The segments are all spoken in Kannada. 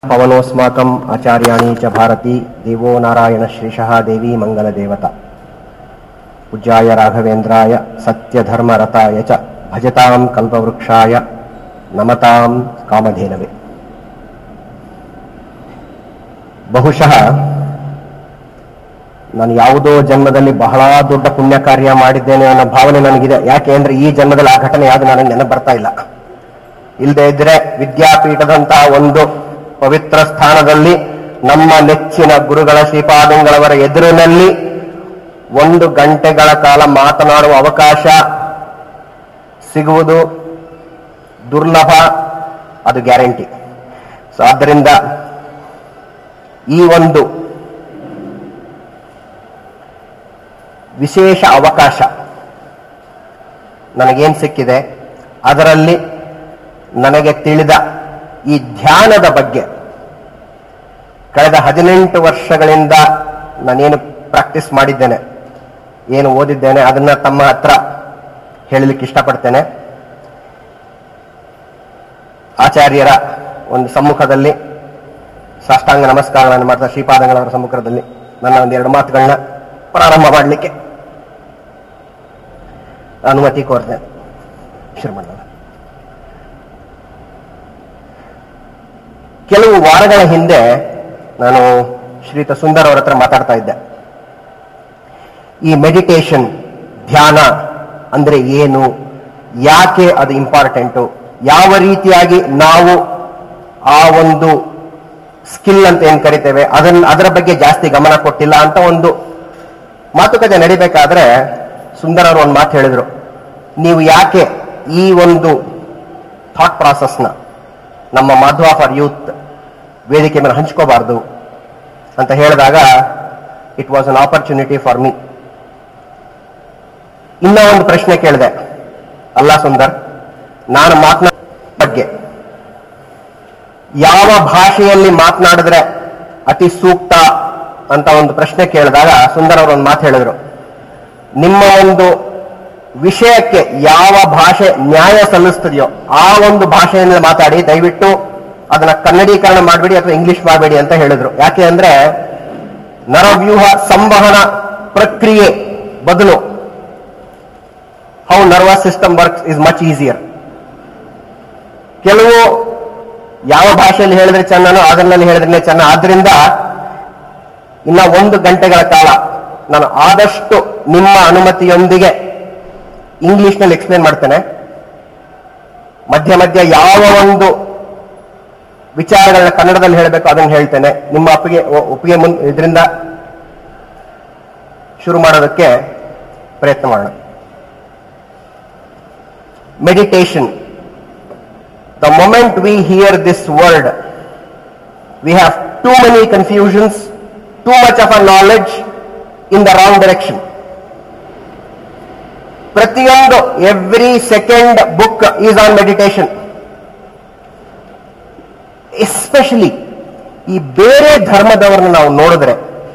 पवनोऽस्माकम् आचार्याणि च भारती देवो नारायणश्रीशः देवी मङ्गलदेवता पूज्याय राघवेन्द्राय सत्यधर्मरताय च भजताम् कल्पवृक्षाय ನಮತಾಂ ಕಾಮಧೇನವೇ ಬಹುಶಃ ನಾನು ಯಾವುದೋ ಜನ್ಮದಲ್ಲಿ ಬಹಳ ದೊಡ್ಡ ಪುಣ್ಯ ಕಾರ್ಯ ಮಾಡಿದ್ದೇನೆ ಅನ್ನೋ ಭಾವನೆ ನನಗಿದೆ ಯಾಕೆ ಅಂದ್ರೆ ಈ ಜನ್ಮದಲ್ಲಿ ಆ ಘಟನೆ ಯಾವುದು ನನಗೆ ನೆನಪು ಬರ್ತಾ ಇಲ್ಲ ಇಲ್ಲದೆ ಇದ್ರೆ ವಿದ್ಯಾಪೀಠದಂತಹ ಒಂದು ಪವಿತ್ರ ಸ್ಥಾನದಲ್ಲಿ ನಮ್ಮ ನೆಚ್ಚಿನ ಗುರುಗಳ ಶ್ರೀಪಾದಂಗಳವರ ಎದುರಿನಲ್ಲಿ ಒಂದು ಗಂಟೆಗಳ ಕಾಲ ಮಾತನಾಡುವ ಅವಕಾಶ ಸಿಗುವುದು ದುರ್ಲಭ ಅದು ಗ್ಯಾರಂಟಿ ಸೊ ಆದ್ದರಿಂದ ಈ ಒಂದು ವಿಶೇಷ ಅವಕಾಶ ನನಗೇನು ಸಿಕ್ಕಿದೆ ಅದರಲ್ಲಿ ನನಗೆ ತಿಳಿದ ಈ ಧ್ಯಾನದ ಬಗ್ಗೆ ಕಳೆದ ಹದಿನೆಂಟು ವರ್ಷಗಳಿಂದ ನಾನೇನು ಪ್ರಾಕ್ಟೀಸ್ ಮಾಡಿದ್ದೇನೆ ಏನು ಓದಿದ್ದೇನೆ ಅದನ್ನ ತಮ್ಮ ಹತ್ರ ಹೇಳಲಿಕ್ಕೆ ಇಷ್ಟಪಡ್ತೇನೆ ಆಚಾರ್ಯರ ಒಂದು ಸಮ್ಮುಖದಲ್ಲಿ ಸಾಷ್ಟಾಂಗ ನಮಸ್ಕಾರಗಳನ್ನು ಮಾಡ್ತಾ ಶ್ರೀಪಾದಂಗಳವರ ಸಮ್ಮುಖದಲ್ಲಿ ನನ್ನ ಒಂದೆರಡು ಮಾತುಗಳನ್ನ ಪ್ರಾರಂಭ ಮಾಡಲಿಕ್ಕೆ ಅನುಮತಿ ಕೋರ್ತೇನೆ ಶ್ರೀಮಂತ ಕೆಲವು ವಾರಗಳ ಹಿಂದೆ ನಾನು ಶ್ರೀತ ಸುಂದರ್ ಅವರ ಹತ್ರ ಮಾತಾಡ್ತಾ ಇದ್ದೆ ಈ ಮೆಡಿಟೇಷನ್ ಧ್ಯಾನ ಅಂದ್ರೆ ಏನು ಯಾಕೆ ಅದು ಇಂಪಾರ್ಟೆಂಟು ಯಾವ ರೀತಿಯಾಗಿ ನಾವು ಆ ಒಂದು ಸ್ಕಿಲ್ ಅಂತ ಏನ್ ಕರಿತೇವೆ ಅದನ್ನ ಅದರ ಬಗ್ಗೆ ಜಾಸ್ತಿ ಗಮನ ಕೊಟ್ಟಿಲ್ಲ ಅಂತ ಒಂದು ಮಾತುಕತೆ ನಡಿಬೇಕಾದ್ರೆ ಸುಂದರ ಅವರು ಒಂದು ಮಾತು ಹೇಳಿದ್ರು ನೀವು ಯಾಕೆ ಈ ಒಂದು ಥಾಟ್ ಪ್ರಾಸೆಸ್ನ ನಮ್ಮ ಮಾಧ್ವ ಫಾರ್ ಯೂತ್ ವೇದಿಕೆ ಮೇಲೆ ಹಂಚ್ಕೋಬಾರ್ದು ಅಂತ ಹೇಳಿದಾಗ it was an opportunity for me ಇನ್ನೂ ಒಂದು ಪ್ರಶ್ನೆ ಕೇಳಿದೆ ಅಲ್ಲ ಸುಂದರ್ ನಾನು ಮಾತನಾಡ ಬಗ್ಗೆ ಯಾವ ಭಾಷೆಯಲ್ಲಿ ಮಾತನಾಡಿದ್ರೆ ಅತಿ ಸೂಕ್ತ ಅಂತ ಒಂದು ಪ್ರಶ್ನೆ ಕೇಳಿದಾಗ ಸುಂದರ್ ಅವರು ಒಂದು ಮಾತು ಹೇಳಿದ್ರು ನಿಮ್ಮ ಒಂದು ವಿಷಯಕ್ಕೆ ಯಾವ ಭಾಷೆ ನ್ಯಾಯ ಸಲ್ಲಿಸ್ತದೆಯೋ ಆ ಒಂದು ಭಾಷೆಯಿಂದ ಮಾತಾಡಿ ದಯವಿಟ್ಟು ಅದನ್ನ ಕನ್ನಡೀಕರಣ ಮಾಡಬೇಡಿ ಅಥವಾ ಇಂಗ್ಲಿಷ್ ಮಾಡಬೇಡಿ ಅಂತ ಹೇಳಿದ್ರು ಯಾಕೆ ಅಂದ್ರೆ ನರವ್ಯೂಹ ಸಂವಹನ ಪ್ರಕ್ರಿಯೆ ಬದಲು how nervous system works is much easier ಕೆಲವು ಯಾವ ಭಾಷೆಯಲ್ಲಿ ಹೇಳಿದ್ರೆ ಚೆನ್ನನೋ ಅದರಲ್ಲಿ ಹೇಳಿದ್ರೆ ಚೆನ್ನ ಆದ್ರಿಂದ ಇನ್ನ ಒಂದು ಗಂಟೆಗಳ ಕಾಲ ನಾನು ಆದಷ್ಟು ನಿಮ್ಮ ಅನುಮತಿಯೊಂದಿಗೆ ಇಂಗ್ಲಿಷ್ನಲ್ಲಿ ಎಕ್ಸ್ಪ್ಲೇನ್ ಮಾಡ್ತೇನೆ ಮಧ್ಯ ಮಧ್ಯ ಯಾವ ಒಂದು ವಿಚಾರಗಳನ್ನ ಕನ್ನಡದಲ್ಲಿ ಹೇಳಬೇಕು ಅದನ್ನು ಹೇಳ್ತೇನೆ ನಿಮ್ಮ ಒಪ್ಪಿಗೆ ಒಪ್ಪಿಗೆ ಮುನ್ ಇದರಿಂದ ಶುರು ಮಾಡೋದಕ್ಕೆ ಪ್ರಯತ್ನ ಮಾಡೋಣ meditation the moment we hear this word, we have too many confusions, too much of a knowledge in the wrong direction. ಪ್ರತಿಯೊಂದು every second book is on meditation especially ಈ ಬೇರೆ ಧರ್ಮದವರನ್ನ ನಾವು ನೋಡಿದ್ರೆ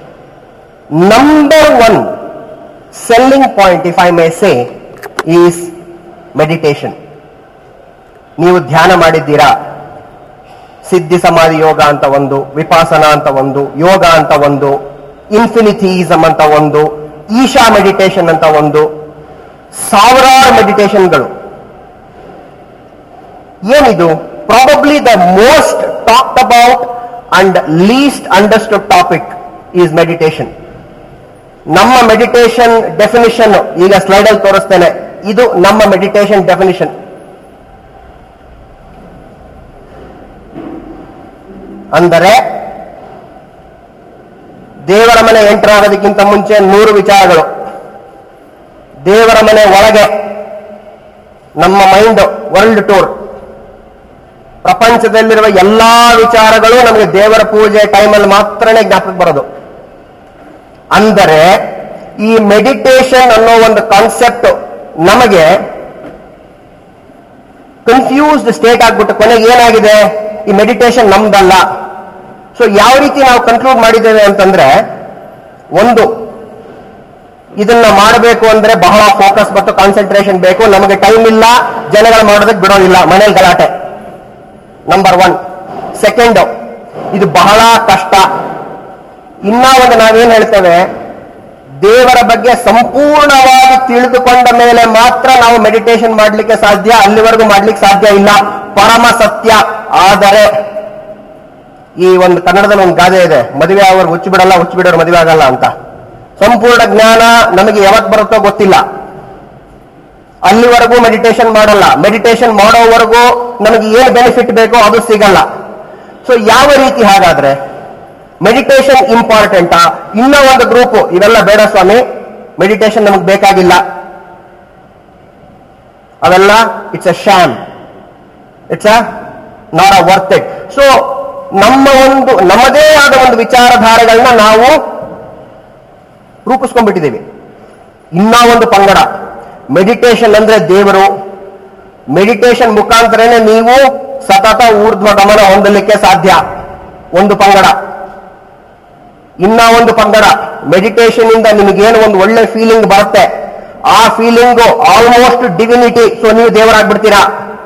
number one selling point if I may say is meditation ನೀವು ಧ್ಯಾನ ಮಾಡಿದ್ದೀರಾ ಸಿದ್ಧಿ ಸಮಾಧಿ ಯೋಗ ಅಂತ ಒಂದು ವಿಪಾಸನ ಅಂತ ಒಂದು ಯೋಗ ಅಂತ ಒಂದು ಇನ್ಫಿನಿಥಿಸಮ್ ಅಂತ ಒಂದು ಈಶಾ ಮೆಡಿಟೇಷನ್ ಅಂತ ಒಂದು ಸಾವಿರಾರು ಮೆಡಿಟೇಷನ್ಗಳು ಏನಿದು probably the most talked about and least understood topic is meditation ನಮ್ಮ ಮೆಡಿಟೇಷನ್ ಡೆಫಿನಿಷನ್ ಈಗ ಸ್ಲೈಡ್ ಅಲ್ಲಿ ತೋರಿಸ್ತೇನೆ ಇದು ನಮ್ಮ ಮೆಡಿಟೇಷನ್ ಡೆಫಿನಿಷನ್ ಅಂದರೆ ದೇವರ ಮನೆ ಎಂಟರ್ ಆಗೋದಕ್ಕಿಂತ ಮುಂಚೆ ನೂರು ವಿಚಾರಗಳು ದೇವರ ಮನೆ ಒಳಗೆ ನಮ್ಮ ಮೈಂಡ್ ವರ್ಲ್ಡ್ ಟೂರ್ ಪ್ರಪಂಚದಲ್ಲಿರುವ ಎಲ್ಲಾ ವಿಚಾರಗಳು ನಮಗೆ ದೇವರ ಪೂಜೆ ಟೈಮಲ್ಲಿ ಮಾತ್ರನೇ ಜ್ಞಾಪಕ ಬರೋದು ಅಂದರೆ ಈ ಮೆಡಿಟೇಷನ್ ಅನ್ನೋ ಒಂದು ಕಾನ್ಸೆಪ್ಟ್ ನಮಗೆ ಕನ್ಫ್ಯೂಸ್ಡ್ ಸ್ಟೇಟ್ ಆಗ್ಬಿಟ್ಟು ಕೊನೆಗೆ ಏನಾಗಿದೆ ಈ ಮೆಡಿಟೇಷನ್ ನಮ್ದಲ್ಲ ಸೊ ಯಾವ ರೀತಿ ನಾವು ಕನ್ಕ್ಲೂಡ್ ಮಾಡಿದ್ದೇವೆ ಅಂತಂದ್ರೆ ಒಂದು ಇದನ್ನ ಮಾಡಬೇಕು ಅಂದ್ರೆ ಬಹಳ ಫೋಕಸ್ ಮತ್ತು ಕಾನ್ಸಂಟ್ರೇಷನ್ ಬೇಕು ನಮಗೆ ಟೈಮ್ ಇಲ್ಲ ಜನಗಳು ಮಾಡೋದಕ್ಕೆ ಬಿಡೋದಿಲ್ಲ ಮನೇಲಿ ಗಲಾಟೆ ನಂಬರ್ ಒನ್ ಸೆಕೆಂಡ್ ಇದು ಬಹಳ ಕಷ್ಟ ಇನ್ನ ಒಂದು ನಾವೇನ್ ಹೇಳ್ತೇವೆ ದೇವರ ಬಗ್ಗೆ ಸಂಪೂರ್ಣವಾಗಿ ತಿಳಿದುಕೊಂಡ ಮೇಲೆ ಮಾತ್ರ ನಾವು ಮೆಡಿಟೇಷನ್ ಮಾಡಲಿಕ್ಕೆ ಸಾಧ್ಯ ಅಲ್ಲಿವರೆಗೂ ಮಾಡ್ಲಿಕ್ಕೆ ಸಾಧ್ಯ ಇಲ್ಲ ಪರಮ ಸತ್ಯ ಆದರೆ ಈ ಒಂದು ಕನ್ನಡದಲ್ಲಿ ಒಂದು ಗಾದೆ ಇದೆ ಮದುವೆ ಆಗೋರು ಹುಚ್ಚು ಬಿಡಲ್ಲ ಹುಚ್ಚು ಬಿಡೋರು ಮದುವೆ ಆಗಲ್ಲ ಅಂತ ಸಂಪೂರ್ಣ ಜ್ಞಾನ ನಮಗೆ ಯಾವತ್ತು ಬರುತ್ತೋ ಗೊತ್ತಿಲ್ಲ ಅಲ್ಲಿವರೆಗೂ ಮೆಡಿಟೇಷನ್ ಮಾಡಲ್ಲ ಮೆಡಿಟೇಷನ್ ಮಾಡೋವರೆಗೂ ನಮಗೆ ಏನು ಬೆನಿಫಿಟ್ ಬೇಕೋ ಅದು ಸಿಗಲ್ಲ ಸೊ ಯಾವ ರೀತಿ ಹಾಗಾದ್ರೆ ಮೆಡಿಟೇಷನ್ ಇಂಪಾರ್ಟೆಂಟಾ ಇನ್ನೂ ಒಂದು ಗ್ರೂಪ್ ಇವೆಲ್ಲ ಬೇಡ ಸ್ವಾಮಿ ಮೆಡಿಟೇಷನ್ ನಮಗೆ ಬೇಕಾಗಿಲ್ಲ ಅವೆಲ್ಲ it's a sham it's a not a worth it so ನಮ್ಮ ಒಂದು ನಮ್ಮದೇ ಆದ ಒಂದು ವಿಚಾರಧಾರೆಗಳನ್ನ ನಾವು ರೂಪಿಸ್ಕೊಂಡ್ಬಿಟ್ಟಿದ್ದೀವಿ ಇನ್ನ ಒಂದು ಪಂಗಡ ಮೆಡಿಟೇಷನ್ ಅಂದ್ರೆ ದೇವರು ಮೆಡಿಟೇಷನ್ ಮುಖಾಂತರನೇ ನೀವು ಸತತ ಊರ್ಧ್ವ ಗಮನ ಹೊಂದಲಿಕ್ಕೆ ಸಾಧ್ಯ ಒಂದು ಪಂಗಡ ಇನ್ನ ಒಂದು ಪಂಗಡ ಮೆಡಿಟೇಷನ್ ಇಂದ ನಿಮಗೇನು ಒಂದು ಒಳ್ಳೆ ಫೀಲಿಂಗ್ ಬರುತ್ತೆ ಆ ಫೀಲಿಂಗ್ ಆಲ್ಮೋಸ್ಟ್ ಡಿವಿನಿಟಿ ಸೊ ನೀವು ದೇವರಾಗ್ಬಿಡ್ತೀರಾ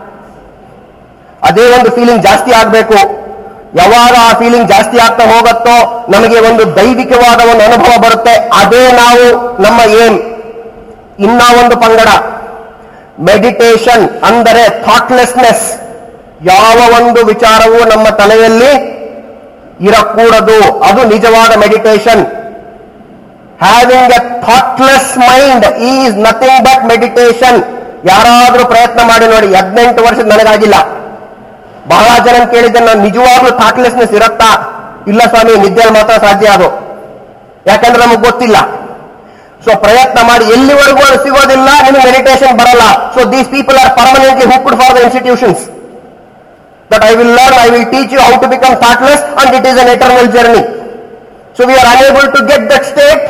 ಅದೇ ಒಂದು ಫೀಲಿಂಗ್ ಜಾಸ್ತಿ ಆಗ್ಬೇಕು ಯಾವಾಗ ಆ ಫೀಲಿಂಗ್ ಜಾಸ್ತಿ ಆಗ್ತಾ ಹೋಗುತ್ತೋ ನಮಗೆ ಒಂದು ದೈವಿಕವಾದ ಒಂದು ಅನುಭವ ಬರುತ್ತೆ ಅದೇ ನಾವು ನಮ್ಮ ಏಮ್ ಇನ್ನ ಒಂದು ಪಂಗಡ ಮೆಡಿಟೇಷನ್ ಅಂದರೆ ಥಾಟ್ಲೆಸ್ನೆಸ್ ಯಾವ ಒಂದು ವಿಚಾರವೂ ನಮ್ಮ ತಲೆಯಲ್ಲಿ ಇರಕೂಡದು ಅದು ನಿಜವಾದ meditation having a thoughtless mind is nothing but meditation ಯಾರಾದ್ರೂ ಪ್ರಯತ್ನ ಮಾಡಿ ನೋಡಿ ಹದಿನೆಂಟು ವರ್ಷದ ನನಗಾಗಿಲ್ಲ ಬಹಳ ಜನ ಕೇಳಿದ್ದೆ ನಾನು ನಿಜವಾಗ್ಲೂ ಥಾಟ್ಲೆಸ್ನೆಸ್ ಇರತ್ತಾ ಇಲ್ಲ ಸ್ವಾಮಿ ನಿದ್ದೆಯಲ್ಲಿ ಮಾತ್ರ ಸಾಧ್ಯ ಅದು ಯಾಕಂದ್ರೆ ನಮಗೆ ಗೊತ್ತಿಲ್ಲ ಸೊ ಪ್ರಯತ್ನ ಮಾಡಿ ಎಲ್ಲಿವರೆಗೂ ಅದು ಸಿಗೋದಿಲ್ಲ ನಿಮಗೆ ಮೆಡಿಟೇಷನ್ ಬರಲ್ಲ so these people are permanently hooked for the institutions that I will learn, I will teach you how to become thoughtless and it is an eternal journey. So we are unable to get that state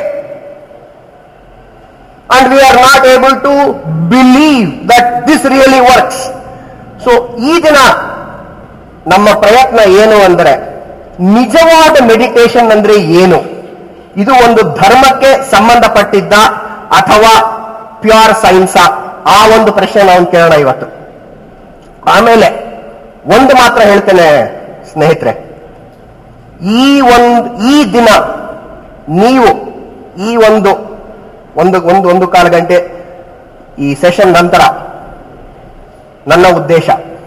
and we are not able to believe that this really works. So ಈ ದಿನ ನಮ್ಮ ಪ್ರಯತ್ನ ಏನು ಅಂದರೆ ನಿಜವಾದ ಮೆಡಿಟೇಷನ್ ಅಂದ್ರೆ ಏನು ಇದು ಒಂದು ಧರ್ಮಕ್ಕೆ ಸಂಬಂಧಪಟ್ಟಿದ್ದ ಅಥವಾ ಪ್ಯೂರ್ ಸೈನ್ಸಾ ಆ ಒಂದು ಪ್ರಶ್ನೆ ನಾವು ಕೇಳೋಣ ಇವತ್ತು ಆಮೇಲೆ ಒಂದು ಮಾತ್ರ ಹೇಳ್ತೇನೆ ಸ್ನೇಹಿತರೆ ಈ ಒಂದು ಈ ದಿನ ನೀವು ಈ ಒಂದು ಒಂದು ಒಂದು ಒಂದು ಕಾಲು ಗಂಟೆ ಈ ಸೆಷನ್ ನಂತರ ನನ್ನ ಉದ್ದೇಶ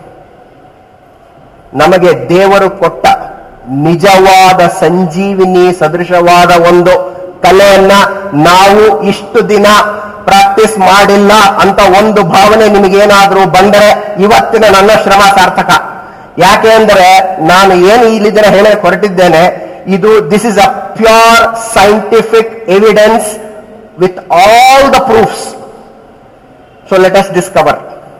ನಮಗೆ ದೇವರು ಕೊಟ್ಟ ನಿಜವಾದ ಸಂಜೀವಿನಿ ಸದೃಶವಾದ ಒಂದು ಕಲೆಯನ್ನ ನಾವು ಇಷ್ಟು ದಿನ ಪ್ರಾಕ್ಟೀಸ್ ಮಾಡಿಲ್ಲ ಅಂತ ಒಂದು ಭಾವನೆ ನಿಮಗೇನಾದ್ರೂ ಬಂದರೆ ಇವತ್ತಿನ ನನ್ನ ಶ್ರಮ ಸಾರ್ಥಕ ಯಾಕೆ ಅಂದರೆ ನಾನು ಏನು ಇಲ್ಲಿ ದಿನ ಹೇಳಕ್ಕೆ ಹೊರಟಿದ್ದೇನೆ ಇದು this is a pure scientific evidence with all the proofs so let us discover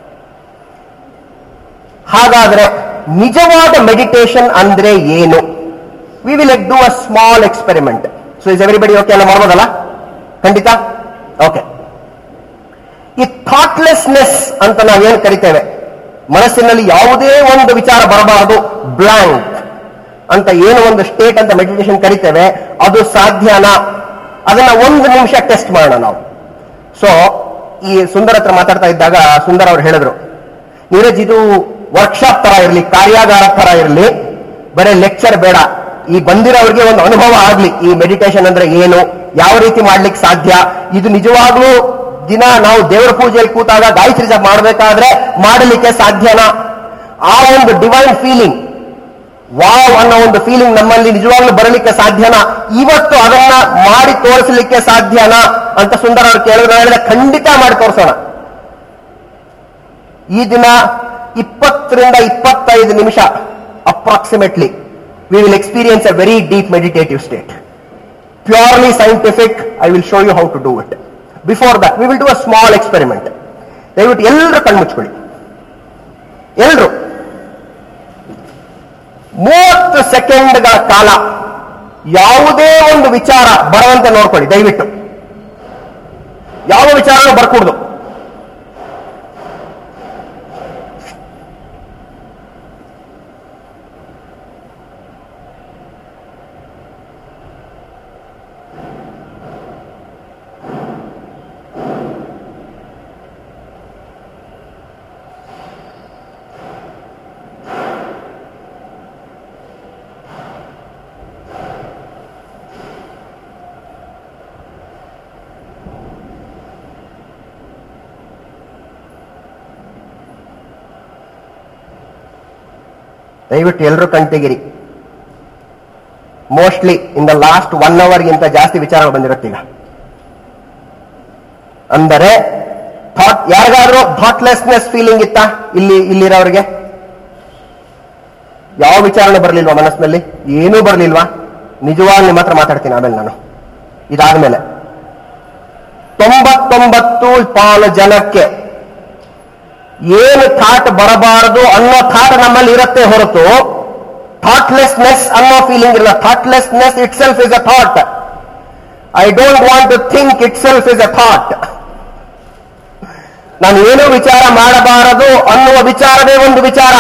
ಹಾಗಾದ್ರೆ ನಿಜವಾದ ಮೆಡಿಟೇಷನ್ ಅಂದ್ರೆ ಏನು we will do a small experiment so is everybody okay ಎಲ್ಲ ಮಾಡ್ಬೋದಲ್ಲ ಖಂಡಿತ ಓಕೆ ಈ ಥಾಟ್ಲೆಸ್ನೆಸ್ ಅಂತ ನಾವೇನು ಕರಿತೇವೆ ಮನಸ್ಸಿನಲ್ಲಿ ಯಾವುದೇ ಒಂದು ವಿಚಾರ ಬರಬಾರದು ಬ್ಲಾಂಕ್ ಅಂತ ಏನು ಒಂದು ಸ್ಟೇಟ್ ಅಂತ ಮೆಡಿಟೇಷನ್ ಕರಿತೇವೆ ಅದು ಸಾಧ್ಯನಾ ಅದನ್ನ ಒಂದು ನಿಮಿಷ ಟೆಸ್ಟ್ ಮಾಡೋಣ ನಾವು ಸೊ ಈ ಸುಂದರ ಹತ್ರ ಮಾತಾಡ್ತಾ ಇದ್ದಾಗ ಸುಂದರ್ ಅವ್ರು ಹೇಳಿದ್ರು ನೀರಜ್ ಇದು ವರ್ಕ್ಶಾಪ್ ತರ ಇರಲಿ ಕಾರ್ಯಾಗಾರ ತರ ಇರಲಿ ಬರೀ ಲೆಕ್ಚರ್ ಬೇಡ ಈ ಬಂದಿರೋರಿಗೆ ಒಂದು ಅನುಭವ ಆಗ್ಲಿ ಈ ಮೆಡಿಟೇಷನ್ ಅಂದ್ರೆ ಏನು ಯಾವ ರೀತಿ ಮಾಡ್ಲಿಕ್ಕೆ ಸಾಧ್ಯ ಇದು ನಿಜವಾಗ್ಲೂ ದಿನ ನಾವು ದೇವರ ಪೂಜೆಯಲ್ಲಿ ಕೂತಾಗ ಗಾಯತ್ರಿ ಜಪ ಮಾಡಬೇಕಾದ್ರೆ ಮಾಡಲಿಕ್ಕೆ ಸಾಧ್ಯನಾ ಆ ಒಂದು ಡಿವೈನ್ ಫೀಲಿಂಗ್ ವಾವ್ ಅನ್ನೋ ಒಂದು ಫೀಲಿಂಗ್ ನಮ್ಮಲ್ಲಿ ನಿಜವಾಗ್ಲೂ ಬರಲಿಕ್ಕೆ ಸಾಧ್ಯನಾ ಇವತ್ತು ಅದನ್ನ ಮಾಡಿ ತೋರಿಸಲಿಕ್ಕೆ ಸಾಧ್ಯನಾ ಅಂತ ಸುಂದರ ಅವ್ರು ಕೇಳಿದ್ರೆ ಹೇಳಿದ್ರೆ ಖಂಡಿತ ಮಾಡಿ ತೋರಿಸೋಣ ಈ ದಿನ ಇಪ್ಪತ್ತರಿಂದ ಇಪ್ಪತ್ತೈದು ನಿಮಿಷ approximately we will experience a very deep meditative state purely scientific I will show you how to do it before that we will do a small experiment ದಯವಿಟ್ಟು ಎಲ್ಲರೂ ಕಣ್ಮುಚ್ಕೊಳ್ಳಿ ಎಲ್ಲರೂ ಮೂವತ್ತು ಸೆಕೆಂಡ್ಗಳ ಕಾಲ ಯಾವುದೇ ಒಂದು ವಿಚಾರ ಬರುವಂತೆ ನೋಡ್ಕೊಳ್ಳಿ ದಯವಿಟ್ಟು ಯಾವ ವಿಚಾರನೂ ಬರ್ಕೂಡ್ದು ದಯವಿಟ್ಟು ಎಲ್ಲರೂ ಕಣ್ತೆಗಿರಿ mostly in the last one ಅವರ್ಗಿಂತ ಜಾಸ್ತಿ ವಿಚಾರ ಬಂದಿರುತ್ತೆ ಈಗ ಅಂದರೆ ಥಾಟ್ ಯಾರಿಗಾದ್ರೂ ಥಾಟ್ಲೆಸ್ನೆಸ್ ಫೀಲಿಂಗ್ ಇತ್ತಾ ಇಲ್ಲಿ ಇಲ್ಲಿರೋರಿಗೆ ಯಾವ ವಿಚಾರಣೆ ಬರಲಿಲ್ವಾ ಮನಸ್ಸಿನಲ್ಲಿ ಏನೂ ಬರಲಿಲ್ವಾ ನಿಜವಾಗಿ ನಿಮ್ಮ ಹತ್ರ ಮಾತಾಡ್ತೀನಿ ಆಮೇಲೆ ನಾನು ಇದಾದ್ಮೇಲೆ ತೊಂಬತ್ತೊಂಬತ್ತು ಪಾಲು ಜನಕ್ಕೆ ಏನು ಥಾಟ್ ಬರಬಾರದು ಅನ್ನೋ ಥಾಟ್ ನಮ್ಮಲ್ಲಿ ಇರುತ್ತೆ ಹೊರತು ಥಾಟ್ಲೆಸ್ನೆಸ್ ಅನ್ನೋ ಫೀಲಿಂಗ್ ಇಲ್ಲ thoughtlessness itself is a thought I don't want to think itself is a thought ನಾನು ಏನೂ ವಿಚಾರ ಮಾಡಬಾರದು ಅನ್ನುವ ವಿಚಾರವೇ ಒಂದು ವಿಚಾರ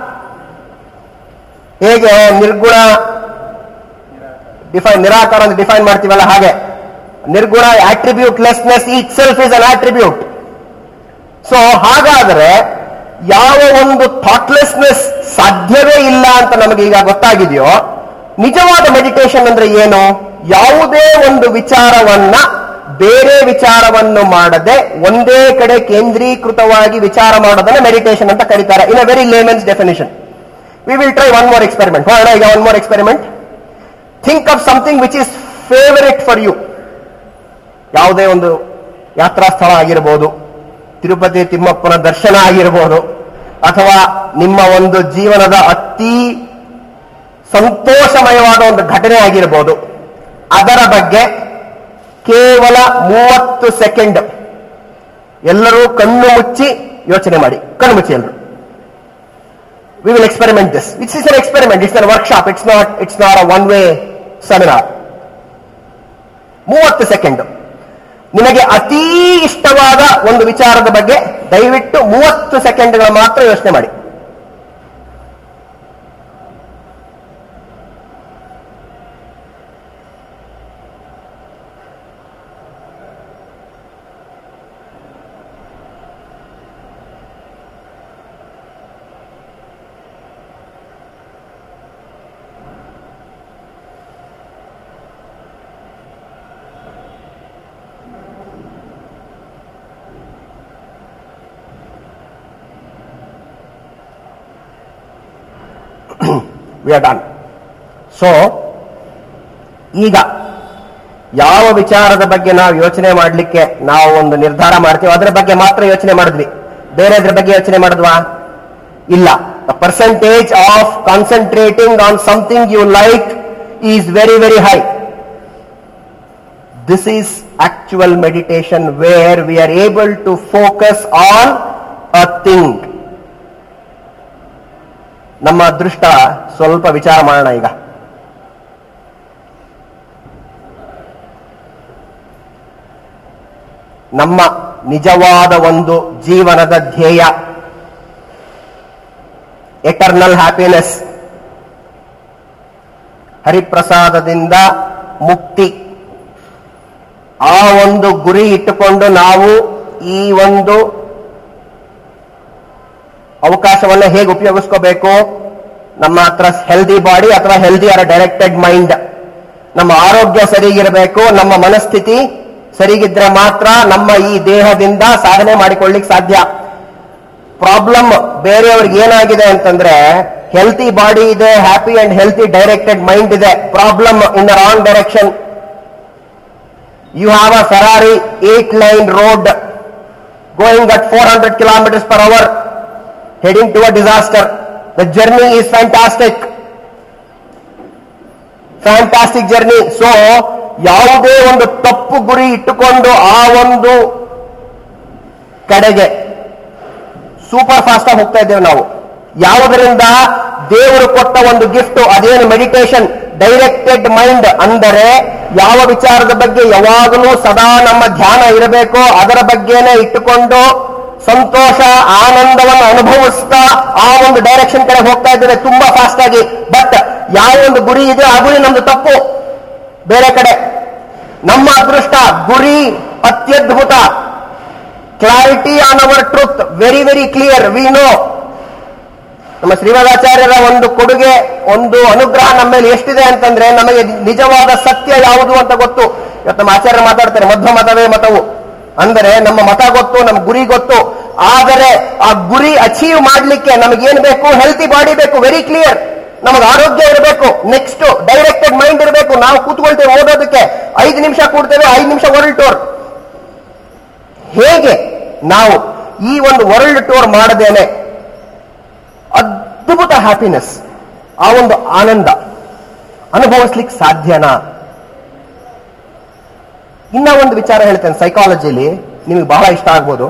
ಹೇಗೆ ನಿರ್ಗುಣ ಡಿಫೈನ್ ನಿರಾಕಾರ ಅಂತ ಡಿಫೈನ್ ಮಾಡ್ತೀವಲ್ಲ ಹಾಗೆ ನಿರ್ಗುಣ attributelessness itself is an attribute so ಹಾಗಾದರೆ ಯಾವ ಒಂದು ಥಾಟ್ಲೆಸ್ನೆಸ್ ಸಾಧ್ಯವೇ ಇಲ್ಲ ಅಂತ ನಮಗೆ ಈಗ ಗೊತ್ತಾಗಿದೆಯೋ ನಿಜವಾದ ಮೆಡಿಟೇಷನ್ ಅಂದ್ರೆ ಏನು ಯಾವುದೇ ಒಂದು ವಿಚಾರವನ್ನ ಬೇರೆ ವಿಚಾರವನ್ನು ಮಾಡದೆ ಒಂದೇ ಕಡೆ ಕೇಂದ್ರೀಕೃತವಾಗಿ ವಿಚಾರ ಮಾಡೋದನ್ನ ಮೆಡಿಟೇಷನ್ ಅಂತ ಕರೀತಾರೆ in a very layman's definition we will try one more experiment ಹೋಗೋಣ ಈಗ one more experiment think of something which is favourite for you ಯಾವುದೇ ಒಂದು ಯಾತ್ರಾ ಸ್ಥಳ ಆಗಿರಬಹುದು ತಿರುಪತಿ ತಿಮ್ಮಪ್ಪನ ದರ್ಶನ ಆಗಿರಬಹುದು ಅಥವಾ ನಿಮ್ಮ ಒಂದು ಜೀವನದ ಅತಿ ಸಂತೋಷಮಯವಾದ ಒಂದು ಘಟನೆ ಆಗಿರಬಹುದು ಅದರ ಬಗ್ಗೆ ಕೇವಲ ಮೂವತ್ತು ಸೆಕೆಂಡ್ ಎಲ್ಲರೂ ಕಣ್ಣು ಮುಚ್ಚಿ ಯೋಚನೆ ಮಾಡಿ ಕಣ್ಣು ಮುಚ್ಚಿ ಎಲ್ಲರೂ we will experiment this it's is an experiment it's an workshop it's not it's not a one way seminar ಮೂವತ್ತು ಸೆಕೆಂಡ್ ನಿಮಗೆ ಅತೀ ಇಷ್ಟವಾದ ಒಂದು ವಿಚಾರದ ಬಗ್ಗೆ ದಯವಿಟ್ಟು ಮೂವತ್ತು ಸೆಕೆಂಡ್ಗಳ ಮಾತ್ರ ಯೋಚನೆ ಮಾಡಿ ವಿ ಆರ್ ಡನ್ ಸೊ ಈಗ ಯಾವ ವಿಚಾರದ ಬಗ್ಗೆ ನಾವು ಯೋಚನೆ ಮಾಡಲಿಕ್ಕೆ ನಾವು ಒಂದು ನಿರ್ಧಾರ ಮಾಡ್ತೀವಿ ಅದರ ಬಗ್ಗೆ ಮಾತ್ರ ಯೋಚನೆ ಮಾಡಿದ್ವಿ ಬೇರೆದ್ರ ಬಗ್ಗೆ ಯೋಚನೆ ಮಾಡಿದ್ವಾ ಇಲ್ಲ the percentage of concentrating on something you like is very very high this is actual meditation where we are able to focus on a thing ನಮ್ಮ ಅದೃಷ್ಟ ಸ್ವಲ್ಪ ವಿಚಾರ ಮಾಡೋಣ ಈಗ ನಮ್ಮ ನಿಜವಾದ ಒಂದು ಜೀವನದ ಧ್ಯೇಯ ಎಟರ್ನಲ್ ಹ್ಯಾಪಿನೆಸ್ ಹರಿಪ್ರಸಾದದಿಂದ ಮುಕ್ತಿ ಆ ಒಂದು ಗುರಿ ಇಟ್ಟುಕೊಂಡು ನಾವು ಈ ಒಂದು ಅವಕಾಶವನ್ನು ಹೇಗೆ ಉಪಯೋಗಿಸ್ಕೋಬೇಕು ನಮ್ಮ ಹತ್ರ ಹೆಲ್ದಿ ಬಾಡಿ ಅಥವಾ ಹೆಲ್ದಿ ಆರ್ ಡೈರೆಕ್ಟೆಡ್ ಮೈಂಡ್ ನಮ್ಮ ಆರೋಗ್ಯ ಸರಿಗಿರಬೇಕು ನಮ್ಮ ಮನಸ್ಥಿತಿ ಸರಿಗಿದ್ರೆ ಮಾತ್ರ ನಮ್ಮ ಈ ದೇಹದಿಂದ ಸಾಧನೆ ಮಾಡಿಕೊಳ್ಳಿಕ್ ಸಾಧ್ಯ ಪ್ರಾಬ್ಲಮ್ ಬೇರೆಯವ್ರಿಗೆ ಏನಾಗಿದೆ ಅಂತಂದ್ರೆ ಹೆಲ್ತಿ ಬಾಡಿ ಇದೆ happy and healthy directed mind ಇದೆ problem in the wrong direction you have a Ferrari eight lane road going at four hundred kilometres per hour heading to a disaster. The journey is fantastic. Fantastic journey so ಯಾವುದೇ ಒಂದು ತಪ್ಪು ಗುರಿ ಇಟ್ಟುಕೊಂಡು ಆ ಒಂದು ಕಡೆಗೆ ಸೂಪರ್ ಫಾಸ್ಟ್ ಆಗಿ ಹೋಗ್ತಾ ಇದ್ದೇವೆ ನಾವು ಯಾವುದರಿಂದ ದೇವರು ಕೊಟ್ಟ ಒಂದು ಗಿಫ್ಟ್ ಅದೇನು ಮೆಡಿಟೇಷನ್ ಡೈರೆಕ್ಟೆಡ್ ಮೈಂಡ್ ಅಂದರೆ ಯಾವ ವಿಚಾರದ ಬಗ್ಗೆ ಯಾವಾಗಲೂ ಸದಾ ನಮ್ಮ ಧ್ಯಾನ ಇರಬೇಕೋ ಅದರ ಬಗ್ಗೆನೇ ಇಟ್ಟುಕೊಂಡು ಸಂತೋಷ ಆನಂದವನ್ನು ಅನುಭವಿಸ್ತಾ ಆ ಒಂದು ಡೈರೆಕ್ಷನ್ ಕಡೆ ಹೋಗ್ತಾ ಇದ್ದೇವೆ ತುಂಬಾ ಫಾಸ್ಟ್ ಆಗಿ ಬಟ್ ಯಾವ ಒಂದು ಗುರಿ ಇದೆ ಆ ಗುರಿ ನಮ್ದು ತಪ್ಪು ಬೇರೆ ಕಡೆ ನಮ್ಮ ಅದೃಷ್ಟ ಗುರಿ ಅತ್ಯದ್ಭುತ clarity on our truth very very clear we know ನಮ್ಮ ಶ್ರೀಮದಾಚಾರ್ಯರ ಒಂದು ಕೊಡುಗೆ ಒಂದು ಅನುಗ್ರಹ ನಮ್ಮ ಮೇಲೆ ಎಷ್ಟಿದೆ ಅಂತಂದ್ರೆ ನಮಗೆ ನಿಜವಾದ ಸತ್ಯ ಯಾವುದು ಅಂತ ಗೊತ್ತು ಇವತ್ತು ನಮ್ಮ ಆಚಾರ್ಯರು ಮಾತಾಡ್ತಾರೆ ಮಧ್ವ ಮತವೇ ಮತವು ಅಂದರೆ ನಮ್ಮ ಮತ ಗೊತ್ತು ನಮ್ಮ ಗುರಿ ಗೊತ್ತು ಆದರೆ ಆ ಗುರಿ ಅಚೀವ್ ಮಾಡ್ಲಿಕ್ಕೆ ನಮಗೇನ್ ಬೇಕು ಹೆಲ್ತಿ ಬಾಡಿ ಬೇಕು ವೆರಿ ಕ್ಲಿಯರ್ ನಮಗೆ ಆರೋಗ್ಯ ಇರಬೇಕು ನೆಕ್ಸ್ಟ್ ಡೈರೆಕ್ಟೆಡ್ ಮೈಂಡ್ ಇರಬೇಕು ನಾವು ಕೂತ್ಕೊಳ್ತೇವೆ ಓದೋದಕ್ಕೆ ಐದು ನಿಮಿಷ ಕೂಡ್ತೇವೆ ಐದು ನಿಮಿಷ ವರ್ಲ್ಡ್ ಟೂರ್ ಹೇಗೆ ನಾವು ಈ ಒಂದು ವರ್ಲ್ಡ್ ಟೂರ್ ಮಾಡದೇನೆ ಅದ್ಭುತ ಹ್ಯಾಪಿನೆಸ್ ಆ ಒಂದು ಆನಂದ ಅನುಭವಿಸ್ಲಿಕ್ಕೆ ಸಾಧ್ಯನಾ ಇನ್ನ ಒಂದು ವಿಚಾರ ಹೇಳ್ತೇನೆ ಸೈಕಾಲಜಿಲಿ ನಿಮಗೆ ಬಹಳ ಇಷ್ಟ ಆಗ್ಬೋದು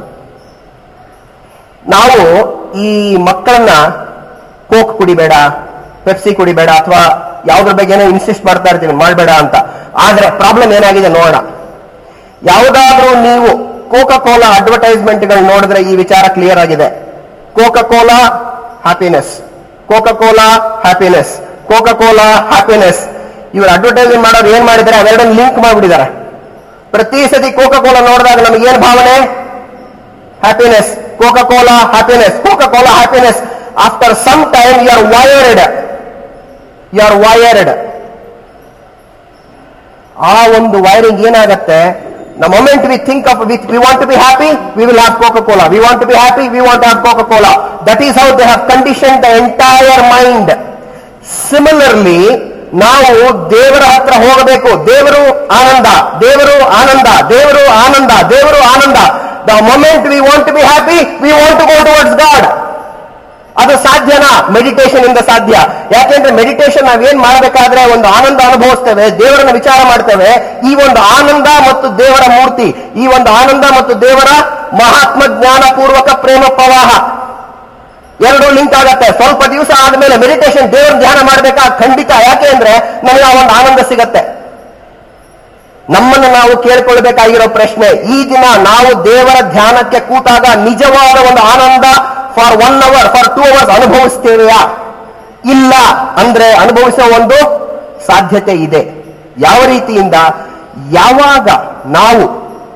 ನಾವು ಈ ಮಕ್ಕಳನ್ನ ಕೋಕ್ ಕುಡಿಬೇಡ ಪೆಪ್ಸಿ ಕುಡಿಬೇಡ ಅಥವಾ ಯಾವ್ದ್ರ ಬಗ್ಗೆನೋ ಇನ್ಸಿಸ್ಟ್ ಮಾಡ್ತಾ ಇರ್ತೀವಿ ಮಾಡಬೇಡ ಅಂತ ಆದ್ರೆ ಪ್ರಾಬ್ಲಮ್ ಏನಾಗಿದೆ ನೋಡೋಣ ಯಾವುದಾದ್ರೂ ನೀವು ಕೋಕಾ ಕೋಲಾ ಅಡ್ವರ್ಟೈಸ್ಮೆಂಟ್ಗಳು ನೋಡಿದ್ರೆ ಈ ವಿಚಾರ ಕ್ಲಿಯರ್ ಆಗಿದೆ Coca Cola happiness Coca Cola happiness Coca Cola happiness ಇವರು ಅಡ್ವರ್ಟೈಸ್ಮೆಂಟ್ ಮಾಡೋರು ಏನ್ ಮಾಡಿದ್ದಾರೆ ಅವೆರಡನ್ನು ಲಿಂಕ್ ಮಾಡಿಬಿಟ್ಟಿದ್ದಾರೆ ಪ್ರತಿ ಸತಿ ಕೋಕಾ ಕೋಲಾ ನೋಡಿದಾಗ ನಮಗೆ ಏನ್ ಭಾವನೆ happiness Coca Cola happiness Coca Cola happiness after some time you are wired you are wired ಆ ಒಂದು ವೈರಿಂಗ್ ಏನಾಗತ್ತೆ the moment we think of with we want to be happy we will have Coca Cola we want to be happy we want have Coca Cola that is how they have condition the entire mind similarly ನಾವು ದೇವರ ಹತ್ರ ಹೋಗಬೇಕು ದೇವರು ಆನಂದ ದೇವರು ಆನಂದ ದೇವರು ಆನಂದ ದೇವರು ಆನಂದ the moment we want to be happy we want to go towards God ಅದು ಸಾಧ್ಯನಾ ಮೆಡಿಟೇಷನ್ ಇಂದ ಸಾಧ್ಯ ಯಾಕೆಂದ್ರೆ ಮೆಡಿಟೇಷನ್ ನಾವೇನ್ ಮಾಡಬೇಕಾದ್ರೆ ಒಂದು ಆನಂದ ಅನುಭವಿಸ್ತೇವೆ ದೇವರನ್ನ ವಿಚಾರ ಮಾಡ್ತೇವೆ ಈ ಒಂದು ಆನಂದ ಮತ್ತು ದೇವರ ಮೂರ್ತಿ ಈ ಒಂದು ಆನಂದ ಮತ್ತು ದೇವರ ಮಹಾತ್ಮ ಜ್ಞಾನ ಪೂರ್ವಕ ಪ್ರೇಮ ಪ್ರವಾಹ ಎರಡು ಲಿಂಕ್ ಆಗತ್ತೆ ಸ್ವಲ್ಪ ದಿವಸ ಆದ್ಮೇಲೆ ಮೆಡಿಟೇಷನ್ ದೇವರ ಧ್ಯಾನ ಮಾಡ್ಬೇಕಾ ಖಂಡಿತ ಯಾಕೆ ಅಂದ್ರೆ ನಮಗೆ ಆ ಒಂದು ಆನಂದ ಸಿಗತ್ತೆ ನಮ್ಮನ್ನು ನಾವು ಕೇಳ್ಕೊಳ್ಬೇಕಾಗಿರೋ ಪ್ರಶ್ನೆ ಈ ದಿನ ನಾವು ದೇವರ ಧ್ಯಾನಕ್ಕೆ ಕೂತಾಗ ನಿಜವಾದ ಒಂದು ಆನಂದ for one hour for two hours ಅನುಭವಿಸ್ತೇವೆಯಾ ಇಲ್ಲ ಅಂದ್ರೆ ಅನುಭವಿಸೋ ಒಂದು ಸಾಧ್ಯತೆ ಇದೆ ಯಾವ ರೀತಿಯಿಂದ ಯಾವಾಗ ನಾವು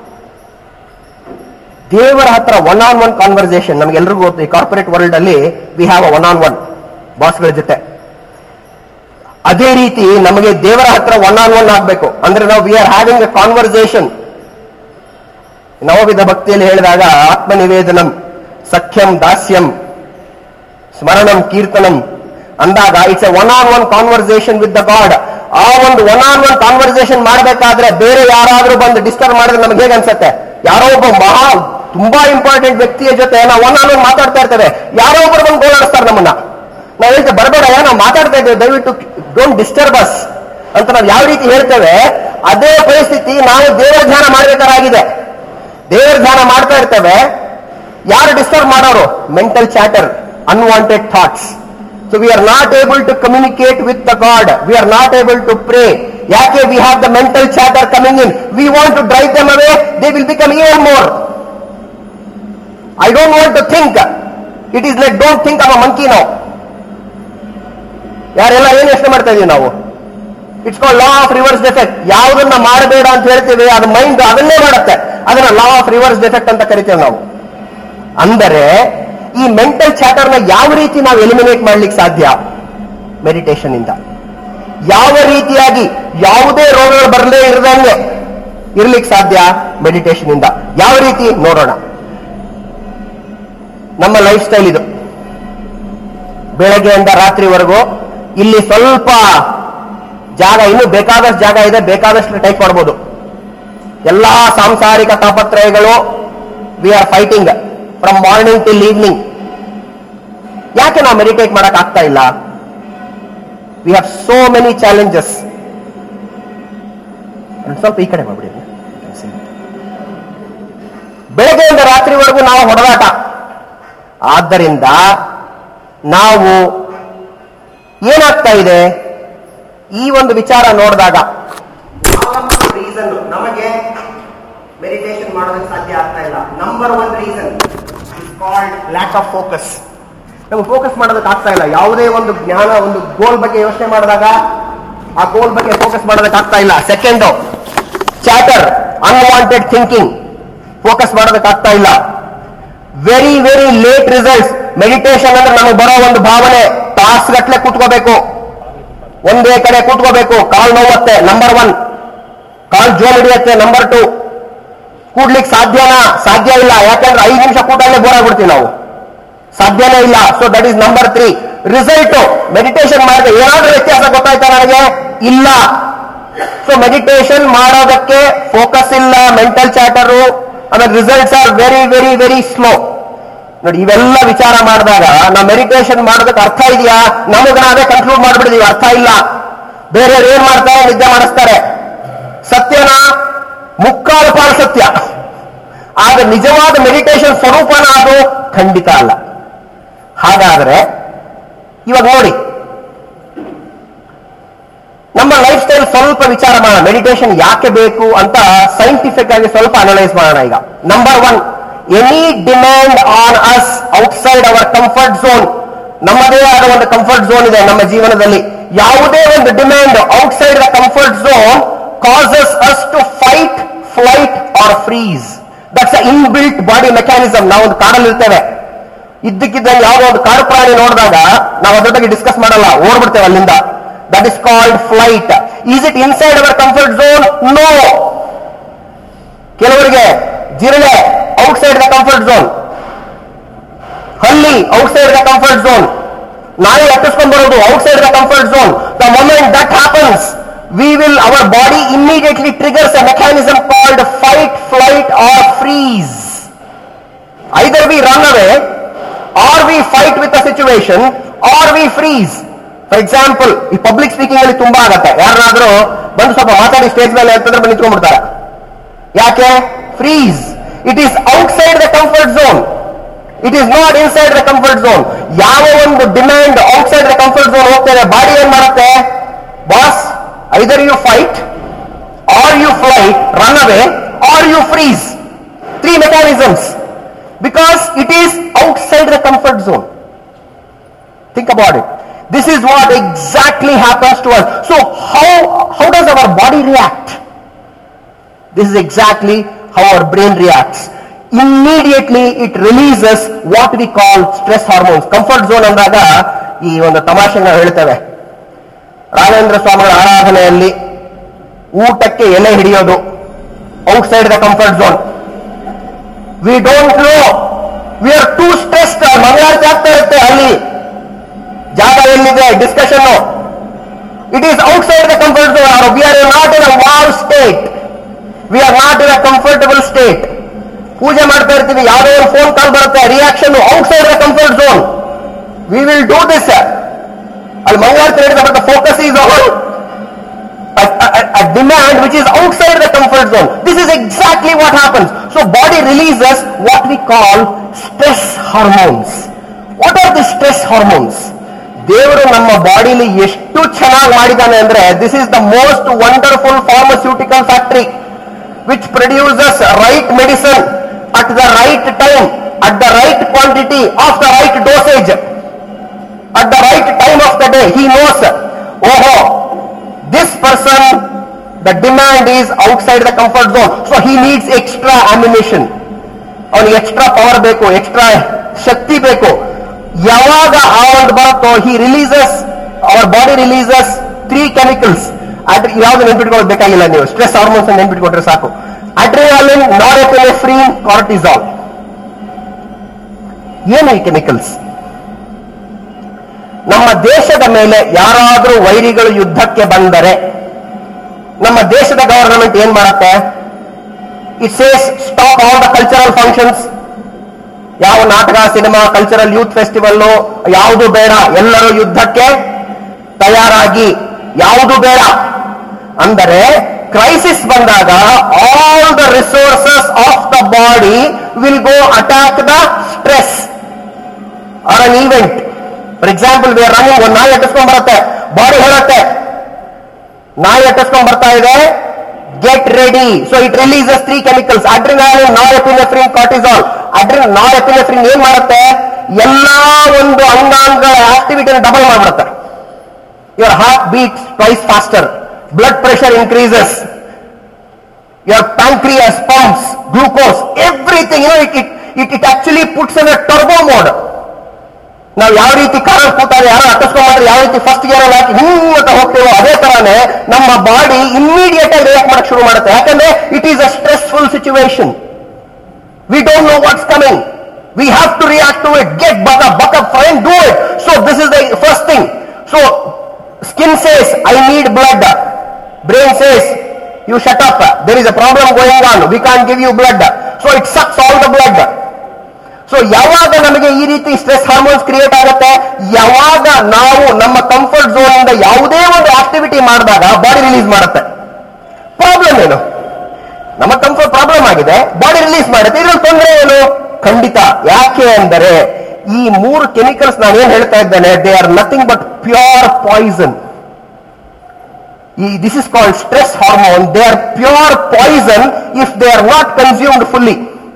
ದೇವರ ಹತ್ರ ಒನ್ ಆನ್ ಒನ್ ಕಾನ್ವರ್ಸೇಷನ್ ನಮ್ಗೆಲ್ರಿಗೂ ಗೊತ್ತು ಈ ಕಾರ್ಪೊರೇಟ್ ವರ್ಲ್ಡ್ ಅಲ್ಲಿ we have one on one ಬಾಸ್ಗಳ ಜೊತೆ ಅದೇ ರೀತಿ ನಮಗೆ ದೇವರ ಹತ್ರ ಒನ್ ಆನ್ ಒನ್ ಆಗ್ಬೇಕು ಅಂದ್ರೆ ನಾವು we are having a conversation ನವವಿಧ ಭಕ್ತಿಯಲ್ಲಿ ಹೇಳಿದಾಗ ಆತ್ಮನಿವೇದನಂ ಸಖ್ಯಂ ದಾಸ್ಯಂ ಸ್ಮರಣಂ ಕೀರ್ತನಂ ಅಂದಾಗ it's a one on one conversation with the God ಆ ಒಂದು ಒನ್ ಆನ್ ಒನ್ ಕಾನ್ವರ್ಸೇಷನ್ ಮಾಡಬೇಕಾದ್ರೆ ಬೇರೆ ಯಾರಾದ್ರೂ ಬಂದು ಡಿಸ್ಟರ್ಬ್ ಮಾಡಿದ್ರೆ ನಮ್ಗೆ ಹೇಗೆ ಅನ್ಸುತ್ತೆ ಯಾರೋ ಒಬ್ಬ ಮಹಾ ತುಂಬಾ ಇಂಪಾರ್ಟೆಂಟ್ ವ್ಯಕ್ತಿಯ ಜೊತೆ ನಾವು ಒನ್ ಆನ್ ಒನ್ ಮಾತಾಡ್ತಾ ಇರ್ತೇವೆ ಯಾರೋ ಒಬ್ಬರು ಬಂದು ಗೋಳಾಡಿಸ್ತಾರೆ ನಮ್ಮನ್ನ ನಾವು ಹೇಳ್ತೇವೆ ಬರಬೇಡ ನಾವು ಮಾತಾಡ್ತಾ ಇದ್ದೇವೆ ದಯವಿಟ್ಟು ಡೋಂಟ್ ಡಿಸ್ಟರ್ಬ್ ಅಸ್ ಅಂತ ನಾವು ಯಾವ ರೀತಿ ಹೇಳ್ತೇವೆ ಅದೇ ಪರಿಸ್ಥಿತಿ ನಾವು ದೇವರ ಧ್ಯಾನ ಮಾಡಬೇಕಾಗಿದೆ ದೇವರ ಧ್ಯಾನ ಮಾಡ್ತಾ ಇರ್ತೇವೆ ಯಾರು ಡಿಸ್ಟರ್ಬ್ ಮಾಡೋರು mental chatter unwanted thoughts so we are not able to communicate with the God we are not able to pray ಯಾಕೆ we have the mental chatter coming in we want to drive them away they will become an more I don't want to think it is like don't think of monkey ನಾವು ಯಾರೆಲ್ಲ ಏನ್ ಯೋಚನೆ ಮಾಡ್ತಾ ಇದೀವಿ ನಾವು it's call law of reverse defect ಯಾವುದನ್ನ ಮಾಡಬೇಡ ಅಂತ ಹೇಳ್ತೀವಿ ಅದು ಮೈಂಡ್ ಅದನ್ನೇ ಮಾಡುತ್ತೆ ಅದನ್ನ ಲಾ ಆಫ್ ರಿವರ್ಸ್ ಡಿಫೆಕ್ಟ್ ಅಂತ ಕರಿತೇವೆ ನಾವು ಅಂದರೆ ಈ ಮೆಂಟಲ್ ಚಾಟರ್ನ ಯಾವ ರೀತಿ ನಾವು ಎಲಿಮಿನೇಟ್ ಮಾಡ್ಲಿಕ್ಕೆ ಸಾಧ್ಯ ಮೆಡಿಟೇಷನ್ ಇಂದ ಯಾವ ರೀತಿಯಾಗಿ ಯಾವುದೇ ರೋಗಗಳು ಬರಲೇ ಇರದಂಗೆ ಇರ್ಲಿಕ್ಕೆ ಸಾಧ್ಯ ಮೆಡಿಟೇಷನ್ ಇಂದ ಯಾವ ರೀತಿ ನೋಡೋಣ ನಮ್ಮ ಲೈಫ್ ಸ್ಟೈಲ್ ಇದು ಬೆಳಗ್ಗೆಯಿಂದ ರಾತ್ರಿವರೆಗೂ ಇಲ್ಲಿ ಸ್ವಲ್ಪ ಜಾಗ ಇನ್ನೂ ಬೇಕಾದಷ್ಟು ಜಾಗ ಇದೆ ಬೇಕಾದಷ್ಟು ಟೈಪ್ ಮಾಡ್ಬೋದು ಎಲ್ಲಾ ಸಾಂಸಾರಿಕ ತಾಪತ್ರಯಗಳು we are fighting from morning till evening ಯಾಕೆ ನಾವು ಮೆಡಿಟೇಟ್ ಮಾಡಕ್ ಆಗ್ತಾ ಇಲ್ಲ we have so many challenges ಸ್ವಲ್ಪ ಈ ಕಡೆ ಮಾಡ್ಬಿಡಿ ಬೆಳಗ್ಗೆಯಿಂದ ರಾತ್ರಿವರೆಗೂ ನಾವು ಹೊಡೆದಾಟ ಆದ್ದರಿಂದ ನಾವು ಏನಾಗ್ತಾ ಇದೆ ಈ ಒಂದು ವಿಚಾರ ನೋಡಿದಾಗ ರೀಸನ್ ನಮಗೆ ಮೆಡಿಟೇಷನ್ ಮಾಡೋದಕ್ಕೆ ಸಾಧ್ಯ ಆಗ್ತಾ ಇಲ್ಲ number one reason is called lack of focus ನಮಗೆ ಫೋಕಸ್ ಮಾಡೋದಕ್ಕೆ ಆಗ್ತಾ ಇಲ್ಲ ಯಾವುದೇ ಒಂದು ಜ್ಞಾನ ಒಂದು ಗೋಲ್ ಬಗ್ಗೆ ಯೋಚನೆ ಮಾಡಿದಾಗ ಆ ಗೋಲ್ ಬಗ್ಗೆ ಫೋಕಸ್ ಮಾಡೋದಕ್ಕೆ ಆಗ್ತಾ ಇಲ್ಲ second chatter unwanted thinking focus ಮಾಡೋದಕ್ಕೆ ಆಗ್ತಾ ಇಲ್ಲ very very late results meditation ಅಂದ್ರೆ ನಮಗೆ ಬರೋ ಒಂದು ಭಾವನೆ ತಾಸುಗಟ್ಲೆ ಕೂತ್ಕೋಬೇಕು ಒಂದೇ ಕಡೆ ಕೂತ್ಕೋಬೇಕು ಕಾಲ್ ನೋವತ್ತೆ ನಂಬರ್ ಒನ್ ಕಾಲ್ ಜೋಲ್ ಹಿಡಿಯತ್ತೆ ನಂಬರ್ ಟು ಕೂಡ್ಲಿಕ್ಕೆ ಸಾಧ್ಯನಾ ಸಾಧ್ಯ ಇಲ್ಲ ಯಾಕಂದ್ರೆ ಐದು ನಿಮಿಷ ಕೂಡಲೇ ಬೋರ್ ಆಗ್ಬಿಡ್ತೀವಿ ನಾವು ಸಾಧ್ಯನೇ ಇಲ್ಲ so that is number three result meditation ಮಾಡಿದ್ರೆ ಏನಾದ್ರೂ ವ್ಯತ್ಯಾಸ ಗೊತ್ತಾಯ್ತಾ ನನಗೆ ಇಲ್ಲ ಸೊ ಮೆಡಿಟೇಷನ್ ಮಾಡೋದಕ್ಕೆ ಫೋಕಸ್ ಇಲ್ಲ ಮೆಂಟಲ್ ಚಾಟರು ಆಮೇಲೆ results are very very very slow ನೋಡಿ ಇವೆಲ್ಲ ವಿಚಾರ ಮಾಡಿದಾಗ ನಾವು ಮೆಡಿಟೇಷನ್ ಮಾಡೋದಕ್ಕೆ ಅರ್ಥ ಇದೆಯಾ ನಮಗೆ ನಾವೇ ಕನ್ಕ್ಲೂಡ್ ಮಾಡ್ಬಿಡಿದೀವಿ ಅರ್ಥ ಇಲ್ಲ ಬೇರೆಯವ್ರು ಏನ್ ಮಾಡ್ತಾರೆ ನಿದ್ದೆ ಮಾಡಿಸ್ತಾರೆ ಸತ್ಯನ ಮುಕ್ಕಾಲು ಪಾಲು ಸತ್ಯ ಆಗ ನಿಜವಾದ ಮೆಡಿಟೇಷನ್ ಸ್ವರೂಪನ ಅದು ಖಂಡಿತ ಅಲ್ಲ ಹಾಗಾದ್ರೆ ಇವಾಗ ನೋಡಿ ನಮ್ಮ ಲೈಫ್ ಸ್ಟೈಲ್ ಸ್ವಲ್ಪ ವಿಚಾರ ಮಾಡೋಣ ಮೆಡಿಟೇಷನ್ ಯಾಕೆ ಬೇಕು ಅಂತ ಸೈಂಟಿಫಿಕ್ ಆಗಿ ಸ್ವಲ್ಪ ಅನಲೈಸ್ ಮಾಡೋಣ ಈಗ number one any demand on us outside our comfort zone ನಮ್ಮದೇ ಆದ ಒಂದು ಕಂಫರ್ಟ್ ಝೋನ್ ಇದೆ ನಮ್ಮ ಜೀವನದಲ್ಲಿ ಯಾವುದೇ ಒಂದು demand outside the comfort zone causes us to fight flight or freeze that's in built body mechanism ನಾವು ಒಂದು ಕಾಡಲ್ಲಿ ಇರ್ತೇವೆ ಇದ್ದಕ್ಕಿದ್ದಂಗೆ ಯಾವುದೋ ಒಂದು ಕಾಡು ಪ್ರಾಣಿ ನೋಡಿದಾಗ ನಾವು ಅದ್ರ ಬಗ್ಗೆ ಡಿಸ್ಕಸ್ ಮಾಡಲ್ಲ ಓಡ್ಬಿಡ್ತೇವೆ ಅಲ್ಲಿಂದ that is called flight is it inside our comfort zone no ಕೆಲವರಿಗೆ ಜಿರಳೆ ಔಟ್ಸೈಡ್ ದ ಕಂಫರ್ಟ್ ಝೋನ್ ಹಲ್ಲಿ ಔಟ್ಸೈಡ್ ದ ಕಂಫರ್ಟ್ ಝೋನ್ ನಾಯಿ ಹತ್ತಿಸ್ಕೊಂಡ್ ಬರೋದು outside the comfort zone the moment that happens we will our body immediately triggers a mechanism called fight flight or freeze either we run away or we fight with the situation or we freeze for example ಈ ಪಬ್ಲಿಕ್ ಸ್ಪೀಕಿಂಗ್ ಅಲ್ಲಿ ತುಂಬಾ ಆಗತ್ತೆ ಯಾರನ್ನಾದ್ರೂ ಬಂದು ಸ್ವಲ್ಪ ಮಾತಾಡಿ ಸ್ಟೇಜ್ ಮೇಲೆ ಅಂತಂದ್ರೆ ಬಂದು ನಿಂತ್ಕೊಂಡ್ಬಿಡ್ತಾರೆ ಯಾಕೆ freeze it is outside the comfort zone it is not inside the comfort zone ಯಾವ ಒಂದು demand outside the comfort zone ಹೋಗ್ತದೆ ಬಾಡಿ ಏನ್ ಮಾಡುತ್ತೆ boss either you fight or you flight run away or you freeze three mechanisms because it is outside the comfort zone. Think about it. This is what exactly happens to us. So how, how does our body react? This is exactly how our brain reacts. Immediately it releases what we call stress hormones. Comfort zone ಅಂದಾಗ ಈ ಒಂದು ತಮಾಷೆ ನಾವು ಹೇಳ್ತೇವೆ ರಾಘವೇಂದ್ರ ಸ್ವಾಮಿಗಳ ಆರಾಧನೆಯಲ್ಲಿ ಊಟಕ್ಕೆ ಎಲೆ ಹಿಡಿಯೋದು outside the comfort zone we don't know we are too stressed ಮಂಗಳಾರತಿ ಆಗ್ತಾ ಇರುತ್ತೆ ಅಲ್ಲಿ ಜಾಗ ಎಲ್ಲಿದೆ discussion it is outside the comfort zone we are not in a wow state we are not in a comfortable state ಪೂಜೆ ಮಾಡ್ತಾ ಇರ್ತೀವಿ ಯಾವುದೋ ಒಂದು ಫೋನ್ ಕಾಲ್ ಬರುತ್ತೆ reaction outside the comfort zone we will do this ಅಲ್ಲಿ ಮಂಗಳಾರತಿ ನಡೆದ but focus is on a, a, a demand which is outside the comfort zone. This is exactly what happens. So body releases what we call stress hormones. What are the stress hormones? ದೇವರು ನಮ್ಮ ಬಾಡಿಲಿ ಎಷ್ಟು ಚೆನ್ನಾಗಿ ಮಾಡಿದ್ದಾನೆ ಅಂದ್ರೆ this is the most wonderful pharmaceutical factory which produces right medicine at the right time at the right quantity of the right dosage at the right time of the day. He knows, oh, this person, the demand is outside the comfort zone. So he needs extra ammunition. ಅವನಿಗೆ ಎಕ್ಸ್ಟ್ರಾ ಪವರ್ ಬೇಕು ಎಕ್ಸ್ಟ್ರಾ ಶಕ್ತಿ ಬೇಕು ಯಾವಾಗ ಆ ಒಂದು ಬರುತ್ತೋ he releases our body releases three chemicals ಯಾವ್ದು ನೆನ್ಪಿಟ್ಕೊಳ್ಳೋದು ಬೇಕಾಗಿಲ್ಲ ನೀವು ಸ್ಟ್ರೆಸ್ ಹಾರ್ಮೋನ್ಸ್ ನೆನ್ಪಿಟ್ಕೊಂಡ್ರೆ ಸಾಕು ಅಡ್ರಿನಾಲಿನ್ ನಾರೆಪಿನೆಫ್ರೀನ್ ಕಾರ್ಟಿಸಾಲ್ ಏನು ಈ ಕೆಮಿಕಲ್ಸ್ ನಮ್ಮ ದೇಶದ ಮೇಲೆ ಯಾರಾದರೂ ವೈರಿಗಳು ಯುದ್ಧಕ್ಕೆ ಬಂದರೆ ನಮ್ಮ ದೇಶದ ಗವರ್ನಮೆಂಟ್ ಏನ್ ಮಾಡುತ್ತೆ it says stop all the cultural functions ಯಾವ ನಾಟಕ ಸಿನಿಮಾ ಕಲ್ಚರಲ್ ಯೂತ್ ಫೆಸ್ಟಿವಲ್ ಯಾವುದು ಬೇಡ ಎಲ್ಲರೂ ಯುದ್ಧಕ್ಕೆ ತಯಾರಾಗಿ ಯಾವುದು ಬೇಡ ಅಂದರೆ ಕ್ರೈಸಿಸ್ ಬಂದಾಗ all the resources of the body will go attack the stress or an event for example we are running ಒಂದು ನಾಯಿ ಅಟ್ಟಿಸ್ಕೊಂಡ್ ಬರುತ್ತೆ ಬಾಡಿ ಹೇಳುತ್ತೆ ನಾಯಿ ಅಟ್ಟಿಸ್ಕೊಂಡ್ ಬರ್ತಾ ಇದೆ get ready so it releases three chemicals adrenaline norepinephrine cortisol ಅಡ್ರಿ ನಾರೆಪಿನೆಫ್ರಿನ್ ಏನ್ ಮಾಡುತ್ತೆ ಎಲ್ಲಾ ಒಂದು ಅಂಗಾಂಗಗಳ ಆಕ್ಟಿವಿಟಿನ ಡಬಲ್ ಮಾಡ್ಬಿಡುತ್ತೆ your heart beat twice faster blood pressure increases your pancreas pumps glucose, everything, you know, it, it, it, it actually puts in a turbo mode. ನಾವು ಯಾವ ರೀತಿ ಕಾರಲ್ಲಿ ಕೂತಾಗ ಯಾರೋ ಹತ್ತಿಸ್ಕೊಂಡ್ರೆ ಯಾವ ರೀತಿ ಫಸ್ಟ್ ಗೇರ್ ಅಲ್ಲಿ ಹಾಕಿ ಹಿಂಗ್ ಅಂತ ಹೋಗ್ತೇವೋ ಅದೇ ತರಾನೇ ನಮ್ಮ ಬಾಡಿ ಇಮ್ಮಿಡಿಯೇಟ್ ಆಗಿ ರಿಯಾಕ್ಟ್ ಮಾಡಕ್ ಶುರು ಮಾಡುತ್ತೆ ಯಾಕಂದ್ರೆ it is a stressful situation We don't know what's coming. We have to react to it. Get buck up, buck up, fine, do it. So this is the first thing. So skin says, I need blood. Brain says, you shut up. There is a problem going on. We can't give you blood. So it sucks all the blood. So ಯಾವಾಗ ನಮಗೆ ಈ ರೀತಿ ಸ್ಟ್ರೆಸ್ ಹಾರ್ಮೋನ್ಸ್ ಕ್ರಿಯೇಟ್ ಆಗುತ್ತೆ ಯಾವಾಗ ನಾವು ನಮ್ಮ ಕಂಫರ್ಟ್ ಝೋನ್ ಇಂದ ಯಾವುದೇ ಒಂದು ಆಕ್ಟಿವಿಟಿ ಮಾಡಿದಾಗ ಬಾಡಿ ರಿಲೀಸ್ ಮಾಡುತ್ತೆ ಪ್ರಾಬ್ಲಮ್ ಏನು ನಮ್ಮ ಕಂಫರ್ಟ್ ಪ್ರಾಬ್ಲಮ್ ಆಗಿದೆ ಬಾಡಿ ರಿಲೀಸ್ ಮಾಡುತ್ತೆ ಇದ್ರಲ್ಲಿ ತೊಂದರೆ ಏನು ಖಂಡಿತ ಯಾಕೆ ಅಂದರೆ ಈ ಮೂರು ಕೆಮಿಕಲ್ಸ್ ನಾನು ಏನ್ ಹೇಳ್ತಾ ಇದ್ದೇನೆ they are nothing but pure poison ಈ this is called stress hormone they are pure poison if they are not consumed fully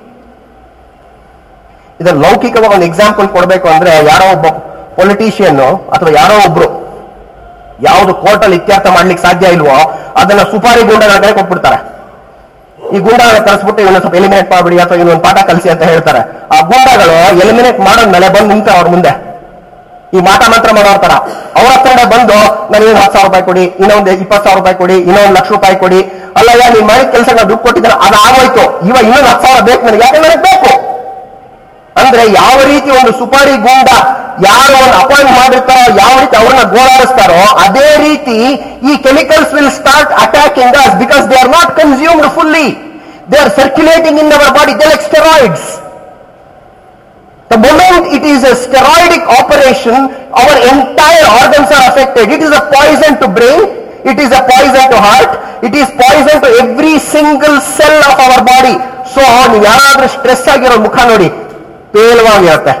ಇದರ ಲೌಕಿಕವಾಗಿ ಒಂದು ಎಕ್ಸಾಂಪಲ್ ಕೊಡಬೇಕು ಅಂದ್ರೆ ಯಾರೋ ಒಬ್ಬ ಪೊಲಿಟಿಷಿಯನ್ ಅಥವಾ ಯಾರೋ ಒಬ್ರು ಯಾವುದು ಕೋರ್ಟಲ್ಲಿ ಇತ್ಯರ್ಥ ಮಾಡ್ಲಿಕ್ಕೆ ಸಾಧ್ಯ ಇಲ್ವೋ ಅದನ್ನ ಸುಪಾರಿ ಗುಂಡಗಳ ಕಡೆ ಕೊಟ್ಬಿಡ್ತಾರೆ ಈ ಗುಂಡಗಳ ಕಳಿಸ್ಬಿಟ್ಟು ಇವನ್ನ ಸ್ವಲ್ಪ ಎಲಿಮಿನೇಟ್ ಮಾಡ್ಬಿಡಿ ಅಥವಾ ಇನ್ನೊಂದು ಪಾಠ ಕಲಿಸಿ ಅಂತ ಹೇಳ್ತಾರೆ ಆ ಗುಂಡಗಳು ಎಲಿಮಿನೇಟ್ ಮಾಡೋದ್ಮೇಲೆ ಬಂದು ನಿಂತ ಅವ್ರ ಮುಂದೆ ಈ ಮಾಟ ಮಂತ್ರ ಮಾಡೋರ್ ತರ ಅವ್ರ ಹತ್ರ ಬಂದು ನನಗೆ ಹತ್ತು ಸಾವಿರ ರೂಪಾಯಿ ಕೊಡಿ ಇನ್ನೊಂದು ಇಪ್ಪತ್ತು ಸಾವಿರ ರೂಪಾಯಿ ಕೊಡಿ ಇನ್ನೊಂದು ಲಕ್ಷ ರೂಪಾಯಿ ಕೊಡಿ ಅಲ್ಲಯ್ಯ ನೀನ್ ಮಾಡಿದ ಕೆಲಸ ನಾನು ದುಡ್ಡು ಕೊಟ್ಟಿದ್ದಾನೆ ಅದು ಆಗೋಯ್ತು ಇವಾಗ ಇನ್ನೊಂದು ಹತ್ತು ಸಾವಿರ ಬೇಕು ನನಗೆ ಯಾಕೆ ನನಗೆ ಬೇಕು ಅಂದ್ರೆ ಯಾವ ರೀತಿ ಒಂದು ಸುಪಾರಿ ಗೂಂಡ ಯಾರು ಒಂದು ಅಪಾಯಿಂಟ್ ಮಾಡಿರ್ತಾರೋ ಯಾವ ರೀತಿ ಅವ್ರನ್ನ ಗೋಳಾಡಿಸ್ತಾರೋ ಅದೇ ರೀತಿ ಈ chemicals will start attacking us because they are not consumed fully they are circulating in our body they like steroids The moment it is a steroidic operation, our entire organs are affected. It is a poison to brain, it is a poison to heart, it is poison to every single cell of our body. So ನೀವು ಯಾರಾದ್ರೂ ಸ್ಟ್ರೆಸ್ ಆಗಿರೋ ಮುಖ ನೋಡಿ ತೇಲವಾಗಿರುತ್ತೆ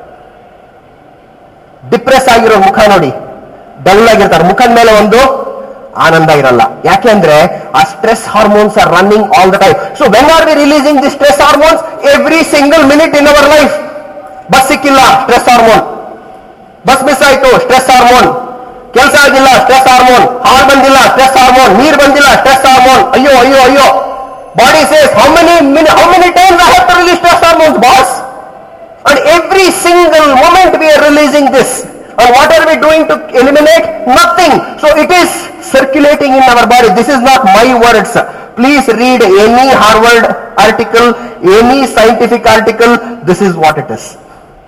ಡಿಪ್ರೆಸ್ ಆಗಿರೋ ಮುಖ ನೋಡಿ ಡಲ್ ಆಗಿರ್ತಾರೆ ಮುಖದ ಮೇಲೆ ಒಂದು ಆನಂದ ಇರಲ್ಲ ಯಾಕೆಂದ್ರೆ ಆ stress hormones are running all the time so when are we releasing the stress hormones every single minute in our life bus ಸಿಕ್ಕಿಲ್ಲ ಸ್ಟ್ರೆಸ್ ಹಾರ್ಮೋನ್ ಬಸ್ ಮಿಸ್ ಆಯ್ತು ಸ್ಟ್ರೆಸ್ ಹಾರ್ಮೋನ್ ಕೆಲಸ ಆಗಿಲ್ಲ ಸ್ಟ್ರೆಸ್ ಹಾರ್ಮೋನ್ ಹಾಲ್ ಬಂದಿಲ್ಲ ಸ್ಟ್ರೆಸ್ ಹಾರ್ಮೋನ್ ನೀರ್ ಬಂದಿಲ್ಲ ಸ್ಟ್ರೆಸ್ ಹಾರ್ಮೋನ್ ಅಯ್ಯೋ ಅಯ್ಯೋ ಅಯ್ಯೋ body says how many how many times I have to release stress hormones boss And every single moment we are releasing this. And what are we doing to eliminate? Nothing. So it is circulating in our body. This is not my words. Please read any Harvard article, any scientific article. This is what it is.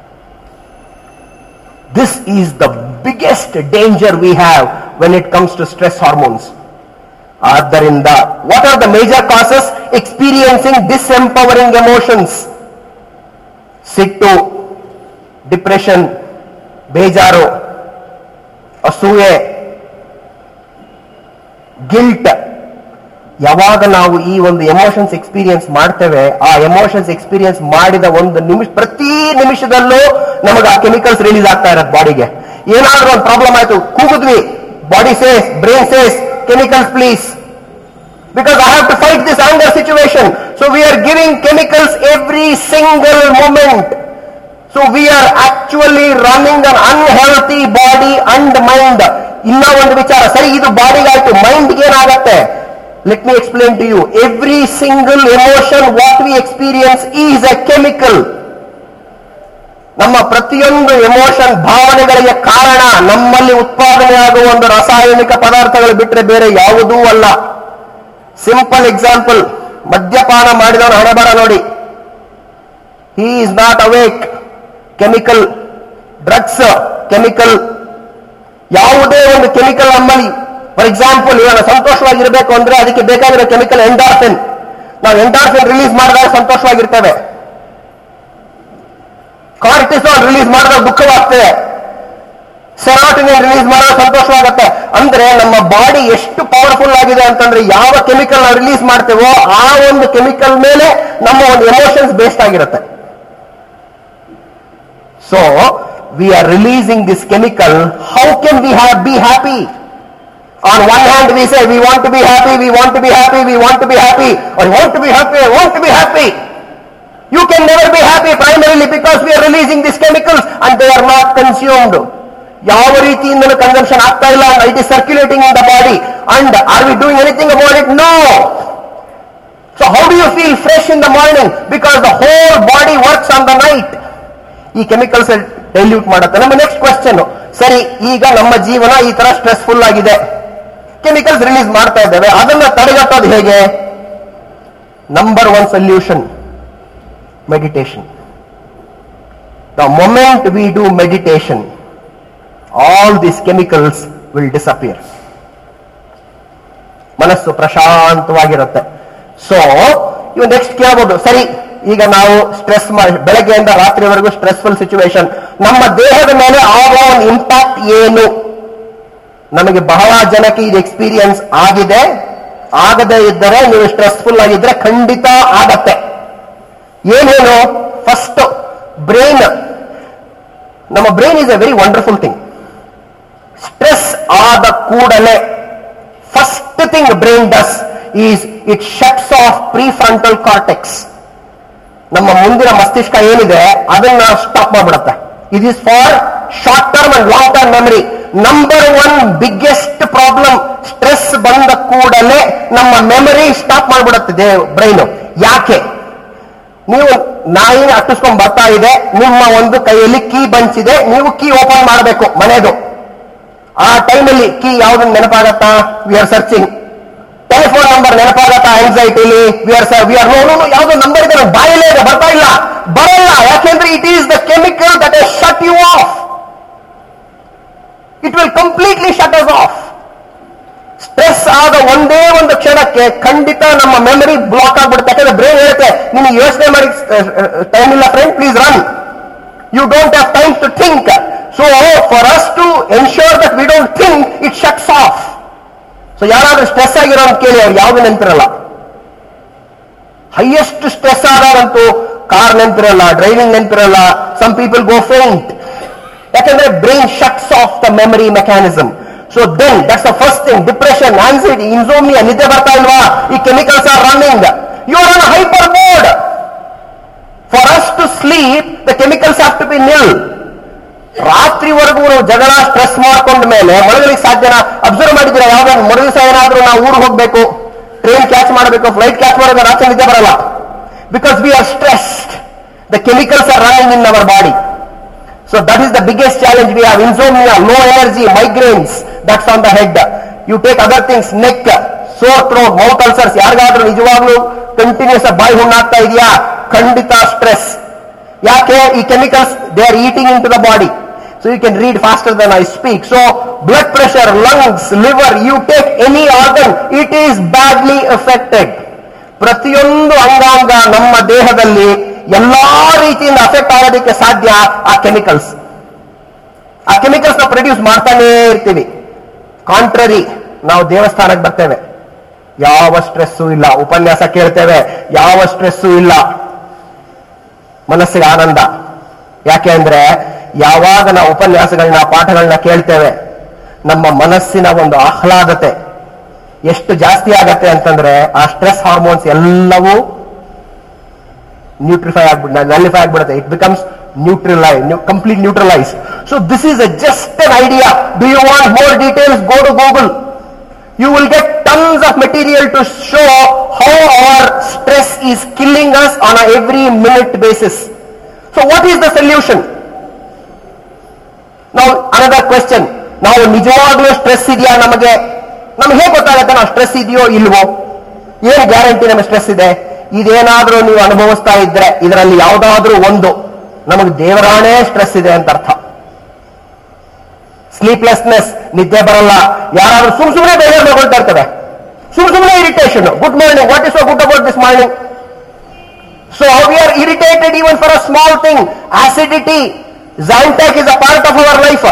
This is the biggest danger we have when it comes to stress hormones. ಆದ್ದರಿಂದ what are the major causes experiencing disempowering emotions ಸಿಟ್ಟು ಡಿಪ್ರೆಷನ್ ಬೇಜಾರು ಅಸೂಯೆ ಗಿಲ್ಟ್ ಯಾವಾಗ ನಾವು ಈ ಒಂದು ಎಮೋಷನ್ಸ್ ಎಕ್ಸ್ಪೀರಿಯನ್ಸ್ ಮಾಡ್ತೇವೆ ಆ ಎಮೋಷನ್ಸ್ ಎಕ್ಸ್ಪೀರಿಯನ್ಸ್ ಮಾಡಿದ ಒಂದು ನಿಮಿಷ ಪ್ರತಿ ನಿಮಿಷದಲ್ಲೂ ನಮಗೆ ಆ ಕೆಮಿಕಲ್ಸ್ ರಿಲೀಸ್ ಆಗ್ತಾ ಇರತ್ತೆ ಬಾಡಿಗೆ ಏನಾದ್ರೂ ಒಂದು ಪ್ರಾಬ್ಲಮ್ ಆಯ್ತು ಕೂಗಿದ್ವಿ body says brain says chemicals please because I have to fight this anger situation. So we are giving chemicals every single moment. So we are actually running an unhealthy body and mind. ಇನ್ನ ಒಂದು ವಿಚಾರ ಸರಿ ಇದು ಬಾಡಿಗಾಯ್ತು ಮೈಂಡ್ಗೆ ಏನಾಗತ್ತೆ let me explain to you every single emotion what we experience is a chemical ನಮ್ಮ ಪ್ರತಿಯೊಂದು ಎಮೋಷನ್ ಭಾವನೆಗಳಿಗೆ ಕಾರಣ ನಮ್ಮಲ್ಲಿ ಉತ್ಪಾದನೆಯಾಗುವ ಒಂದು ರಾಸಾಯನಿಕ ಪದಾರ್ಥಗಳು ಬಿಟ್ಟರೆ ಬೇರೆ ಯಾವುದೂ ಅಲ್ಲ ಸಿಂಪಲ್ ಎಕ್ಸಾಂಪಲ್ ಮದ್ಯಪಾನ ಮಾಡಿದವನು ಹಣೆ ಬರ ನೋಡಿ he is not awake chemical drugs chemical ಯಾವುದೇ ಒಂದು ಕೆಮಿಕಲ್ ನಮ್ಮಲ್ಲಿ ಫಾರ್ ಎಕ್ಸಾಂಪಲ್ ಇವಾಗ ಸಂತೋಷವಾಗಿರ್ಬೇಕು ಅಂದ್ರೆ ಅದಕ್ಕೆ ಬೇಕಾಗಿರೋ ಕೆಮಿಕಲ್ ಎಂಡಾರ್ಫಿನ್ ನಾವು ಎಂಡಾರ್ಫಿನ್ ರಿಲೀಸ್ ಮಾಡಿದಾಗ ಸಂತೋಷವಾಗಿರ್ತೇವೆ ಕಾರ್ಟಿಸಾಲ್ ರಿಲೀಸ್ ಮಾಡಿದಾಗ ದುಃಖವಾಗ್ತದೆ ಸೆರಾಟಿನಿನ್ ರಿಲೀಸ್ ಮಾಡೋ ಸಂತೋಷವಾಗುತ್ತೆ ಅಂದ್ರೆ ನಮ್ಮ ಬಾಡಿ ಎಷ್ಟು ಪವರ್ಫುಲ್ ಆಗಿದೆ ಅಂತಂದ್ರೆ ಯಾವ ಕೆಮಿಕಲ್ ನಾವು ರಿಲೀಸ್ ಮಾಡ್ತೇವೋ ಆ ಒಂದು ಕೆಮಿಕಲ್ ಮೇಲೆ ನಮ್ಮ ಒಂದು ಎಮೋಷನ್ಸ್ ಬೇಸ್ಡ್ ಆಗಿರುತ್ತೆ so we are releasing this chemical how can we have be happy On one hand, we say we want to be happy, we want to be happy, we want to be happy, or want to be happy, I want to be happy. You can never be happy primarily because we are releasing these chemicals and they are not consumed. ಯಾವ ರೀತಿಯಿಂದಲೂ ಕನ್ಸಂಪ್ಷನ್ ಆಗ್ತಾ ಇಲ್ಲ it is circulating in the body and are we doing anything about it no so how do you feel fresh in the morning because the whole body works on the night ಈ ಕೆಮಿಕಲ್ಸ್ ಡೈಲ್ಯೂಟ್ ಮಾಡುತ್ತೆ ನಮ್ಮ ನೆಕ್ಸ್ಟ್ ಕ್ವಶನ್ ಸರಿ ಈಗ ನಮ್ಮ ಜೀವನ ಈ ತರ ಸ್ಟ್ರೆಸ್ಫುಲ್ ಆಗಿದೆ ಕೆಮಿಕಲ್ಸ್ ರಿಲೀಸ್ ಮಾಡ್ತಾ ಇದ್ದೇವೆ ಅದನ್ನ ತಡೆಗಟ್ಟೋದು ಹೇಗೆ number one solution meditation the moment we do meditation all these chemicals will disappear ಮನಸ್ಸು ಪ್ರಶಾಂತವಾಗಿರುತ್ತೆ ಸೊ ಇವು ನೆಕ್ಸ್ಟ್ ಕೇಳ್ಬೋದು ಸರಿ ಈಗ ನಾವು ಸ್ಟ್ರೆಸ್ ಬೆಳಗ್ಗೆಯಿಂದ ರಾತ್ರಿವರೆಗೂ ಸ್ಟ್ರೆಸ್ಫುಲ್ ಸಿಚುವೇಶನ್ ನಮ್ಮ ದೇಹದ ಮೇಲೆ ಆಗುವ ಒಂದು ಇಂಪ್ಯಾಕ್ಟ್ ಏನು ನಮಗೆ ಬಹಳ ಜನಕ್ಕೆ ಇದು ಎಕ್ಸ್ಪೀರಿಯನ್ಸ್ ಆಗಿದೆ ಆಗದೇ ಇದ್ದರೆ ನೀವು ಸ್ಟ್ರೆಸ್ಫುಲ್ ಆಗಿದ್ರೆ ಖಂಡಿತ ಆಗತ್ತೆ ಏನೇನು ಫಸ್ಟ್ ಬ್ರೈನ್ ನಮ್ಮ brain is a very wonderful thing stress ಆದ ಕೂಡಲೇ first thing brain does is it shuts off prefrontal cortex ನಮ್ಮ ಮುಂದಿನ ಮಸ್ತಿಷ್ಕ ಏನಿದೆ ಅದನ್ನ ಸ್ಟಾಪ್ ಮಾಡ್ಬಿಡುತ್ತೆ it is for short term and long term memory number one biggest problem stress ಬಂದ ಕೂಡಲೇ ನಮ್ಮ ಮೆಮರಿ ಸ್ಟಾಪ್ ಮಾಡ್ಬಿಡುತ್ತೆ ಬ್ರೈನ್ ಯಾಕೆ ನೀವು ನಾಯಿ ಅಟ್ಟಿಸ್ಕೊಂಡ್ ಬರ್ತಾ ಇದೆ ನಿಮ್ಮ ಒಂದು ಕೈಯಲ್ಲಿ ಕೀ ಬಂಚಿದೆ ನೀವು ಕೀ ಓಪನ್ ಮಾಡಬೇಕು ಮನೆದು ಆ ಟೈಮಲ್ಲಿ ಕೀ ಯಾವ್ದನ್ನ ನೆನಪಾಗತ್ತಾ we are searching telephone number ನೆನಪಾಗತ್ತಾ anxiously we are we are no no ಯಾವ್ದೋ ನಂಬರ್ ಇದೆ ನನ್ ಬಾಯಲ್ಲೇ ಇದೆ ಬರ್ತಾ ಇಲ್ಲ ಬರಲ್ಲ ಯಾಕೆಂದ್ರೆ it is the chemical that is shut you off it will completely shut us off stress ಆದ ಒಂದೇ ಒಂದು ಕ್ಷಣಕ್ಕೆ ಖಂಡಿತ ನಮ್ಮ ಮೆಮರಿ ಬ್ಲಾಕ್ ಆಗ್ಬಿಡುತ್ತೆ ಯಾಕಂದ್ರೆ ಬ್ರೈನ್ ಹೇಳುತ್ತೆ ನಿಮಗೆ ಯೋಚನೆ ಮಾಡಿ ಟೈಮ್ ಇಲ್ಲ friend please run you don't have time to think so for us to ensure that we don't think it shuts off so ಯಾರಾದ್ರೂ ಸ್ಟ್ರೆಸ್ ಆಗಿರೋ ಅಂತ ಕೇಳಿ ಅವ್ರು ಯಾವ್ದು ನೆನಪಿರಲ್ಲ ಹೈಯೆಸ್ಟ್ ಸ್ಟ್ರೆಸ್ ಆದವರಂತೂ ಕಾರ್ ನೆನಪಿರಲ್ಲ ಡ್ರೈವಿಂಗ್ ನೆನಪಿರಲ್ಲ ಸಮ್ ಪೀಪಲ್ ಗೋ ಫೇಂಟ್ ಯಾಕಂದ್ರೆ brain shuts off the memory mechanism so then that's the first thing depression anxiety insomnia ನಿದ್ದೆ ಬರ್ತಾ ಇಲ್ವಾ ಈ chemicals are running you R on hyper mode for us to sleep the chemicals have to be nil ರಾತ್ರಿವರೆಗೂ ನಾವು ಜಗಳ ಸ್ಟ್ರೆಸ್ ಮಾಡ್ಕೊಂಡ ಮೇಲೆ ಮಲಗಲಿಕ್ಕೆ ಸಾಧ್ಯನಾ ಅಬ್ಸರ್ವ್ ಮಾಡಿದ್ರೆ ಯಾವ್ದಾದ್ರು ಮರು ದಿವಸ ಏನಾದ್ರೂ ನಾವು ಊರಿಗೆ ಹೋಗ್ಬೇಕು ಟ್ರೈನ್ ಕ್ಯಾಚ್ ಮಾಡಬೇಕು ಫ್ಲೈಟ್ ಕ್ಯಾಚ್ ಮಾಡಿದ್ರೆ ರಾತ್ರಿ ನಿದ್ದೆ ಬರಲ್ಲ because we are stressed the chemicals are running in our body so that is the biggest challenge we have insomnia low energy migraines that's on the head you take other things neck sore throat mouth ulcers ಯಾರಿಗಾದ್ರೂ ನಿಜವಾಗ್ಲೂ ಕಂಟಿನ್ಯೂಸ್ ಬಾಯಿ ಹುಣ್ಣಾಗ್ತಾ ಇದೆಯಾ ಖಂಡಿತ ಸ್ಟ್ರೆಸ್ ಯಾಕೆ ಈ chemicals they are eating in to the body so you can read faster than I speak so blood pressure lungs liver you take any organ it is badly affected ಪ್ರತಿಯೊಂದು ಅಂಗಾಂಗ ನಮ್ಮ ದೇಹದಲ್ಲಿ ಎಲ್ಲಾ ರೀತಿಯಿಂದ ಅಫೆಕ್ಟ್ ಆಗೋದಕ್ಕೆ ಸಾಧ್ಯ ಆ ಕೆಮಿಕಲ್ಸ್ ಆ ಕೆಮಿಕಲ್ಸ್ ನಾವು ಪ್ರೊಡ್ಯೂಸ್ ಮಾಡ್ತಾನೇ ಇರ್ತೀವಿ ಕಾಂಟ್ರರಿ ನಾವು ದೇವಸ್ಥಾನಕ್ಕೆ ಬರ್ತೇವೆ ಯಾವ ಸ್ಟ್ರೆಸ್ಸು ಇಲ್ಲ ಉಪನ್ಯಾಸ ಕೇಳ್ತೇವೆ ಯಾವ ಸ್ಟ್ರೆಸ್ಸು ಇಲ್ಲ ಮನಸ್ಸಿಗೆ ಆನಂದ ಯಾಕೆ ಅಂದ್ರೆ ಯಾವಾಗ ನಾವು ಉಪನ್ಯಾಸಗಳನ್ನ ಪಾಠಗಳನ್ನ ಕೇಳ್ತೇವೆ ನಮ್ಮ ಮನಸ್ಸಿನ ಒಂದು ಆಹ್ಲಾದತೆ ಎಷ್ಟು ಜಾಸ್ತಿ ಆಗತ್ತೆ ಅಂತಂದ್ರೆ ಆ ಸ್ಟ್ರೆಸ್ ಹಾರ್ಮೋನ್ಸ್ ಎಲ್ಲವೂ ನ್ಯೂಟ್ರಿಫೈ ಆಗ್ಬಿಡ ನಲಿಫೈ ಆಗ್ಬಿಡುತ್ತೆ ಇಟ್ ಬಿಕಮ್ಸ್ ನ್ಯೂಟ್ರಲೈ complete neutralise so this is a just an idea do you want more details go to Google you will get tons of material to show how our stress is killing us on a every minute basis. So what is the solution? Now another question. ನಾವು ನಿಜವಾಗ್ಲೂ ಸ್ಟ್ರೆಸ್ ಇದೆಯಾ ನಮಗೆ ನಮ್ಗೆ ಹೇಗೆ ಗೊತ್ತಾಗುತ್ತೆ ನಾವು ಸ್ಟ್ರೆಸ್ ಇದೆಯೋ ಇಲ್ವೋ ಏನು ಗ್ಯಾರಂಟಿ ನಮಗೆ ಸ್ಟ್ರೆಸ್ ಇದೆ ಇದೇನಾದ್ರೂ ನೀವು ಅನುಭವಿಸ್ತಾ ಇದ್ರೆ ಇದರಲ್ಲಿ ಯಾವುದಾದ್ರೂ ಒಂದು ನಮಗೆ ದೇವರಾಣೇ ಸ್ಟ್ರೆಸ್ ಇದೆ ಅಂತ ಅರ್ಥ ಸ್ಲೀಪ್ಲೆಸ್ನೆಸ್ ನಿದ್ದೆ ಬರಲ್ಲ ಯಾರಾದ್ರೂ ಸುಮ್ ಸುಮ್ಮನೆ ಬೇರೆ ತಗೊಳ್ತಾ ಇರ್ತದೆ ಸುಮ್ ಸುಮ್ಮನೆ irritation good morning what is so good about this morning so we are irritated even for a small thing acidity Zantac is a part of our life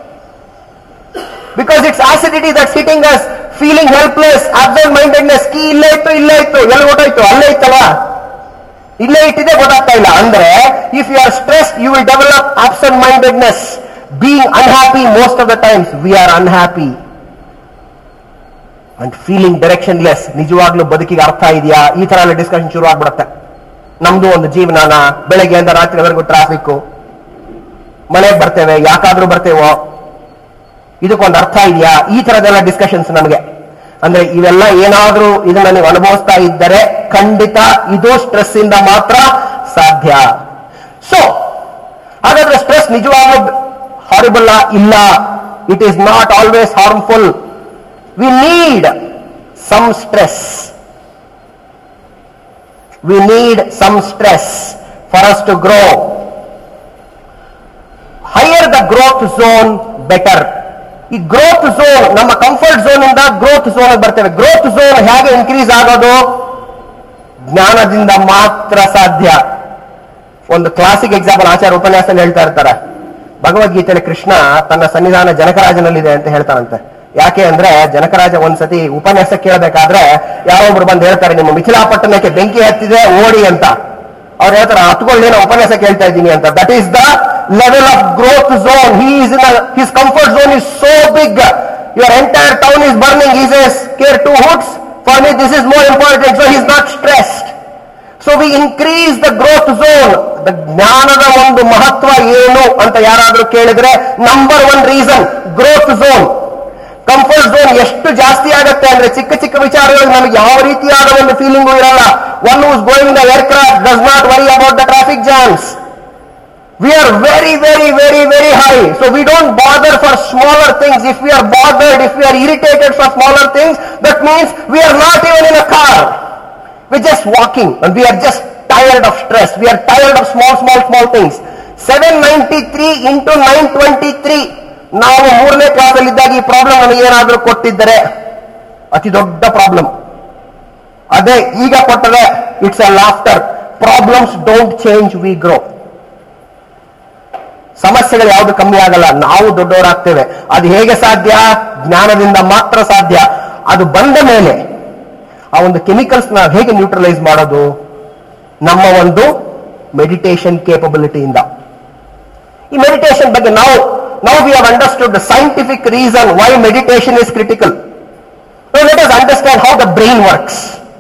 because it's acidity that sitting us feeling helpless absent mindedness key ಇಲ್ಲೇ ಇತ್ತು ಇಲ್ಲೇ ಇತ್ತು ಎಲ್ಲಿ ಹೊಟ್ಟೋಯ್ತು ಅಲ್ಲೇ ಇತ್ತಲ್ಲ ಇಲ್ಲೇ ಇಟ್ಟಿದೆ ಗೊತ್ತಾಗ್ತಾ ಇಲ್ಲ ಅಂದ್ರೆ if you are stress you will develop absent mindedness being unhappy most of the times we are unhappy and feeling directionless ನಿಜವಾಗ್ಲೂ ಬದುಕಿಗೆ ಅರ್ಥ ಇದೆಯಾ ಈ ತರ ಎಲ್ಲ ಡಿಸ್ಕಷನ್ ಶುರು ಆಗ್ಬಿಡುತ್ತೆ ನಮ್ದು ಒಂದು ಜೀವನನ ಬೆಳಗ್ಗೆಯಿಂದ ರಾತ್ರಿವರೆಗೂ ಟ್ರಾಫಿಕ್ ಮನೆಗೆ ಬರ್ತೇವೆ ಯಾಕಾದ್ರೂ ಬರ್ತೇವೋ ಇದಕ್ಕೊಂದು ಅರ್ಥ ಇದೆಯಾ ಈ ತರದೆಲ್ಲ ಡಿಸ್ಕಷನ್ಸ್ ನಮಗೆ ಅಂದ್ರೆ ಇವೆಲ್ಲ ಏನಾದ್ರೂ ಇದನ್ನ ನೀವು ಅನುಭವಿಸ್ತಾ ಇದ್ದರೆ ಖಂಡಿತ ಇದು ಸ್ಟ್ರೆಸ್ ಇಂದ ಮಾತ್ರ ಸಾಧ್ಯ ಸೊ ಹಾಗಾದ್ರೆ ಸ್ಟ್ರೆಸ್ ನಿಜವಾಗ್ಲೂ ಹಾರಿಬಲ್ ಇಲ್ಲ it is not always harmful we need some stress we need some stress for us to grow higher the growth zone better ಈ ಗ್ರೋತ್ ಝೋನ್ ನಮ್ಮ ಕಂಫರ್ಟ್ ಝೋನ್ ಇಂದ ಗ್ರೋತ್ ಝೋನ್ ಬರ್ತೇವೆ ಗ್ರೋತ್ ಝೋನ್ ಹೇಗೆ ಇನ್ಕ್ರೀಸ್ ಆಗೋದು ಜ್ಞಾನದಿಂದ ಮಾತ್ರ ಸಾಧ್ಯ ಒಂದು ಕ್ಲಾಸಿಕ್ ಎಕ್ಸಾಂಪಲ್ ಆಚಾರ್ಯ ಉಪನ್ಯಾಸದಲ್ಲಿ ಹೇಳ್ತಾ ಇರ್ತಾರೆ ಭಗವದ್ಗೀತೆಯಲ್ಲಿ ಕೃಷ್ಣ ತನ್ನ ಸನ್ನಿಧಾನ ಜನಕರಾಜನಲ್ಲಿದೆ ಅಂತ ಹೇಳ್ತಾನಂತೆ ಯಾಕೆ ಅಂದ್ರೆ ಜನಕರಾಜ ಒಂದ್ಸತಿ ಉಪನ್ಯಾಸ ಕೇಳಬೇಕಾದ್ರೆ ಯಾರೊಬ್ರು ಬಂದು ಹೇಳ್ತಾರೆ ನಿಮ್ಮ ಮಿಥಿಲಾಪಟ್ಟಣಕ್ಕೆ ಬೆಂಕಿ ಹತ್ತಿದೆ ಓಡಿ ಅಂತ ಅವ್ರು ಹೇಳ್ತಾರೆ ಹತ್ಕೊಳ್ಳಿ ನಾನು ಉಪನ್ಯಾಸ ಕೇಳ್ತಾ ಇದ್ದೀನಿ ಅಂತ that is the level of growth zone he is in his comfort zone is so big your entire town is burning is is care two hoots for me this is more important so is not stressed so we increase the growth zone ದ ಜ್ಞಾನದ ಒಂದು ಮಹತ್ವ ಏನು ಅಂತ ಯಾರಾದ್ರೂ ಕೇಳಿದ್ರೆ number one reason growth zone comfort zone ಎಷ್ಟು ಜಾಸ್ತಿ ಆಗುತ್ತೆ ಅಂದ್ರೆ ಚಿಕ್ಕ ಚಿಕ್ಕ ವಿಚಾರಗಳು ನಮಗೆ ಯಾವ ರೀತಿಯಾದ ಒಂದು ಫೀಲಿಂಗು ಇರಲ್ಲ one who's going the aircraft does not worry about the traffic jams we are very, very, very, very high. So we don't bother for smaller things. If we are bothered, if we are irritated for smaller things, that means we are not even in a car. We're just walking and we are just tired of stress. We are tired of small, small, small things. 793 into 923. ನಾವು ಮೂರನೇ ಕ್ಲಾಸಲ್ಲಿ ಇದ್ದಾಗ ಈ ಪ್ರಾಬ್ಲಮ್ ನಮಗೆ ಏನಾದರೂ ಕೊಟ್ಟಿದ್ದರೆ ಅತಿ ದೊಡ್ಡ ಪ್ರಾಬ್ಲಮ್ ಅದೇ ಈಗ ಕೊಟ್ಟರೆ it's a laughter problems don't change we grow ಸಮಸ್ಯೆಗಳು ಯಾವುದು ಕಮ್ಮಿ ಆಗಲ್ಲ ನಾವು ದೊಡ್ಡವರಾಗ್ತೇವೆ ಅದು ಹೇಗೆ ಸಾಧ್ಯ ಜ್ಞಾನದಿಂದ ಮಾತ್ರ ಸಾಧ್ಯ ಅದು ಬಂದ ಮೇಲೆ ಆ ಒಂದು ಕೆಮಿಕಲ್ಸ್ ನಾವು ಹೇಗೆ ನ್ಯೂಟ್ರಲೈಸ್ ಮಾಡೋದು ನಮ್ಮ ಒಂದು ಮೆಡಿಟೇಷನ್ ಕೇಪಬಿಲಿಟಿಯಿಂದ ಈ ಮೆಡಿಟೇಷನ್ ಬಗ್ಗೆ ನಾವು ನಾವು we have understood the scientific reason why meditation is critical let us understand how the brain works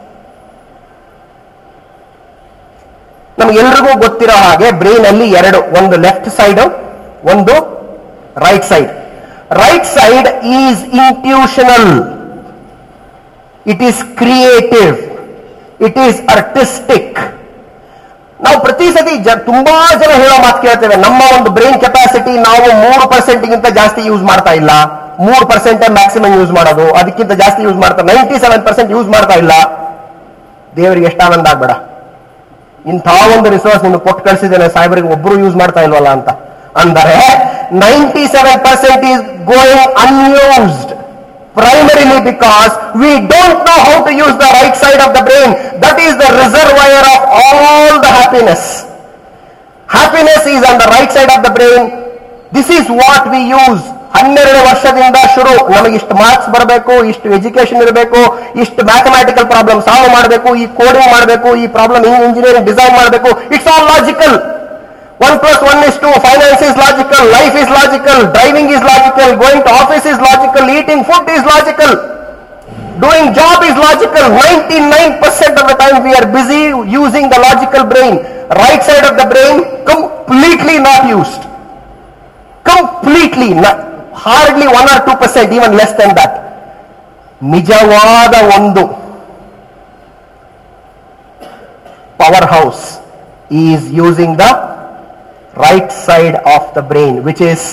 ನಮಗೆಲ್ರಿಗೂ ಗೊತ್ತಿರೋ ಹಾಗೆ ಬ್ರೈನ್ ಅಲ್ಲಿ ಎರಡು ಒಂದು ಲೆಫ್ಟ್ ಸೈಡ್ ಒಂದು right side right side is intuitional it is creative it is artistic ನಾವು ಪ್ರತಿ ಸತಿ ಜ ತುಂಬಾ ಜನ ಹೇಳೋ ಮಾತು ಕೇಳ್ತೇವೆ ನಮ್ಮ ಒಂದು ಬ್ರೈನ್ ಕೆಪಾಸಿಟಿ ನಾವು ಮೂರು ಪರ್ಸೆಂಟ್ಗಿಂತ ಜಾಸ್ತಿ ಯೂಸ್ ಮಾಡ್ತಾ ಇಲ್ಲ ಮೂರು ಪರ್ಸೆಂಟ್ ಮ್ಯಾಕ್ಸಿಮಮ್ ಯೂಸ್ ಮಾಡೋದು ಅದಕ್ಕಿಂತ ಜಾಸ್ತಿ ಯೂಸ್ ಮಾಡ್ತಾ ನೈಂಟಿ ಸೆವೆನ್ ಪರ್ಸೆಂಟ್ ಯೂಸ್ ಮಾಡ್ತಾ ಇಲ್ಲ ದೇವರಿಗೆ ಎಷ್ಟು ಆನಂದ ಆಗ್ಬೇಡ ಇಂಥ ಒಂದು ರಿಸೋರ್ಸ್ ನಿಮ್ಗೆ ಕೊಟ್ಟು ಕಳಿಸಿದ್ದೇನೆ ಸಾಹೇಬರಿಗೆ ಒಬ್ರು ಯೂಸ್ ಮಾಡ್ತಾ ಇಲ್ವಲ್ಲ ಅಂತ ಅಂದರೆ ninety seven percent is going unused primarily because we don't know how to use the right side of the brain. That is the reservoir of all the happiness. Happiness is on the right side of the brain. This is what we use. ಹನ್ನೆರಡು ವರ್ಷದಿಂದ ಶುರು ನಮಗೆ ಇಷ್ಟು ಮಾರ್ಕ್ಸ್ ಬರಬೇಕು ಇಷ್ಟು ಎಜುಕೇಶನ್ ಇರಬೇಕು ಇಷ್ಟು ಮ್ಯಾಥಮ್ಯಾಟಿಕಲ್ ಪ್ರಾಬ್ಲಮ್ ಸಾಲ್ವ್ ಮಾಡಬೇಕು ಈ ಕೋಡಿಂಗ್ ಮಾಡಬೇಕು ಈ ಪ್ರಾಬ್ಲಮ್ ಹಿಂಗ್ ಇಂಜಿನಿಯರಿಂಗ್ ಡಿಸೈನ್ ಮಾಡಬೇಕು it's all logical one plus one is two finance is logical life is logical driving is logical going to office is logical eating food is logical doing job is logical ninety nine percent of the time we are busy using the logical brain right side of the brain completely not used completely hardly one or two percent even less than that ನಿಜವಾದ ಒಂದು power house is using the right side of the brain, which is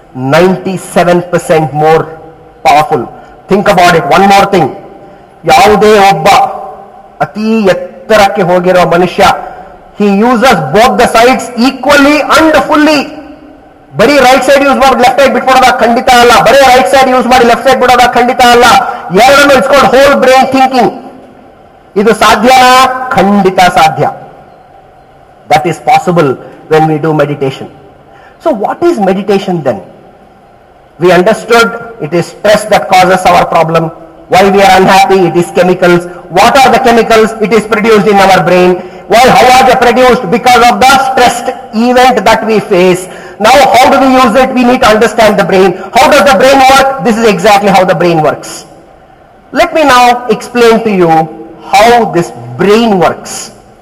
97% more powerful. Think about it. One more thing. ಯಾವುದೇ ಒಬ್ಬ ಅತಿ ಎತ್ತರಕ್ಕೆ ಹೋಗಿರೋ ಮನುಷ್ಯ he uses both the sides equally and fully ಬರೀ ರೈಟ್ ಸೈಡ್ ಯೂಸ್ ಮಾಡಿ ಲೆಫ್ಟ್ ಸೈಡ್ ಬಿಟ್ಬಿಡೋದ ಖಂಡಿತ ಅಲ್ಲ ಬರೀ ರೈಟ್ ಸೈಡ್ ಯೂಸ್ ಮಾಡಿ ಲೆಫ್ಟ್ ಸೈಡ್ ಬಿಡೋದ ಖಂಡಿತ ಅಲ್ಲ ಎರಡನ್ನು ಇಟ್ಕೊಂಡು ಹೋಲ್ ಬ್ರೈನ್ ಥಿಂಕಿಂಗ್ ಇದು ಸಾಧ್ಯನಾ ಖಂಡಿತ ಸಾಧ್ಯ that is possible when we do meditation. So what is meditation then? We understood it is stress that causes our problem. Why we are unhappy? It is chemicals. What are the chemicals? It is produced in our brain. Why? How are they produced? Because of the stressed event that we face. Now how do we use it? We need to understand the brain. How does the brain work? This is exactly how the brain works. Let me now explain to you how this brain works.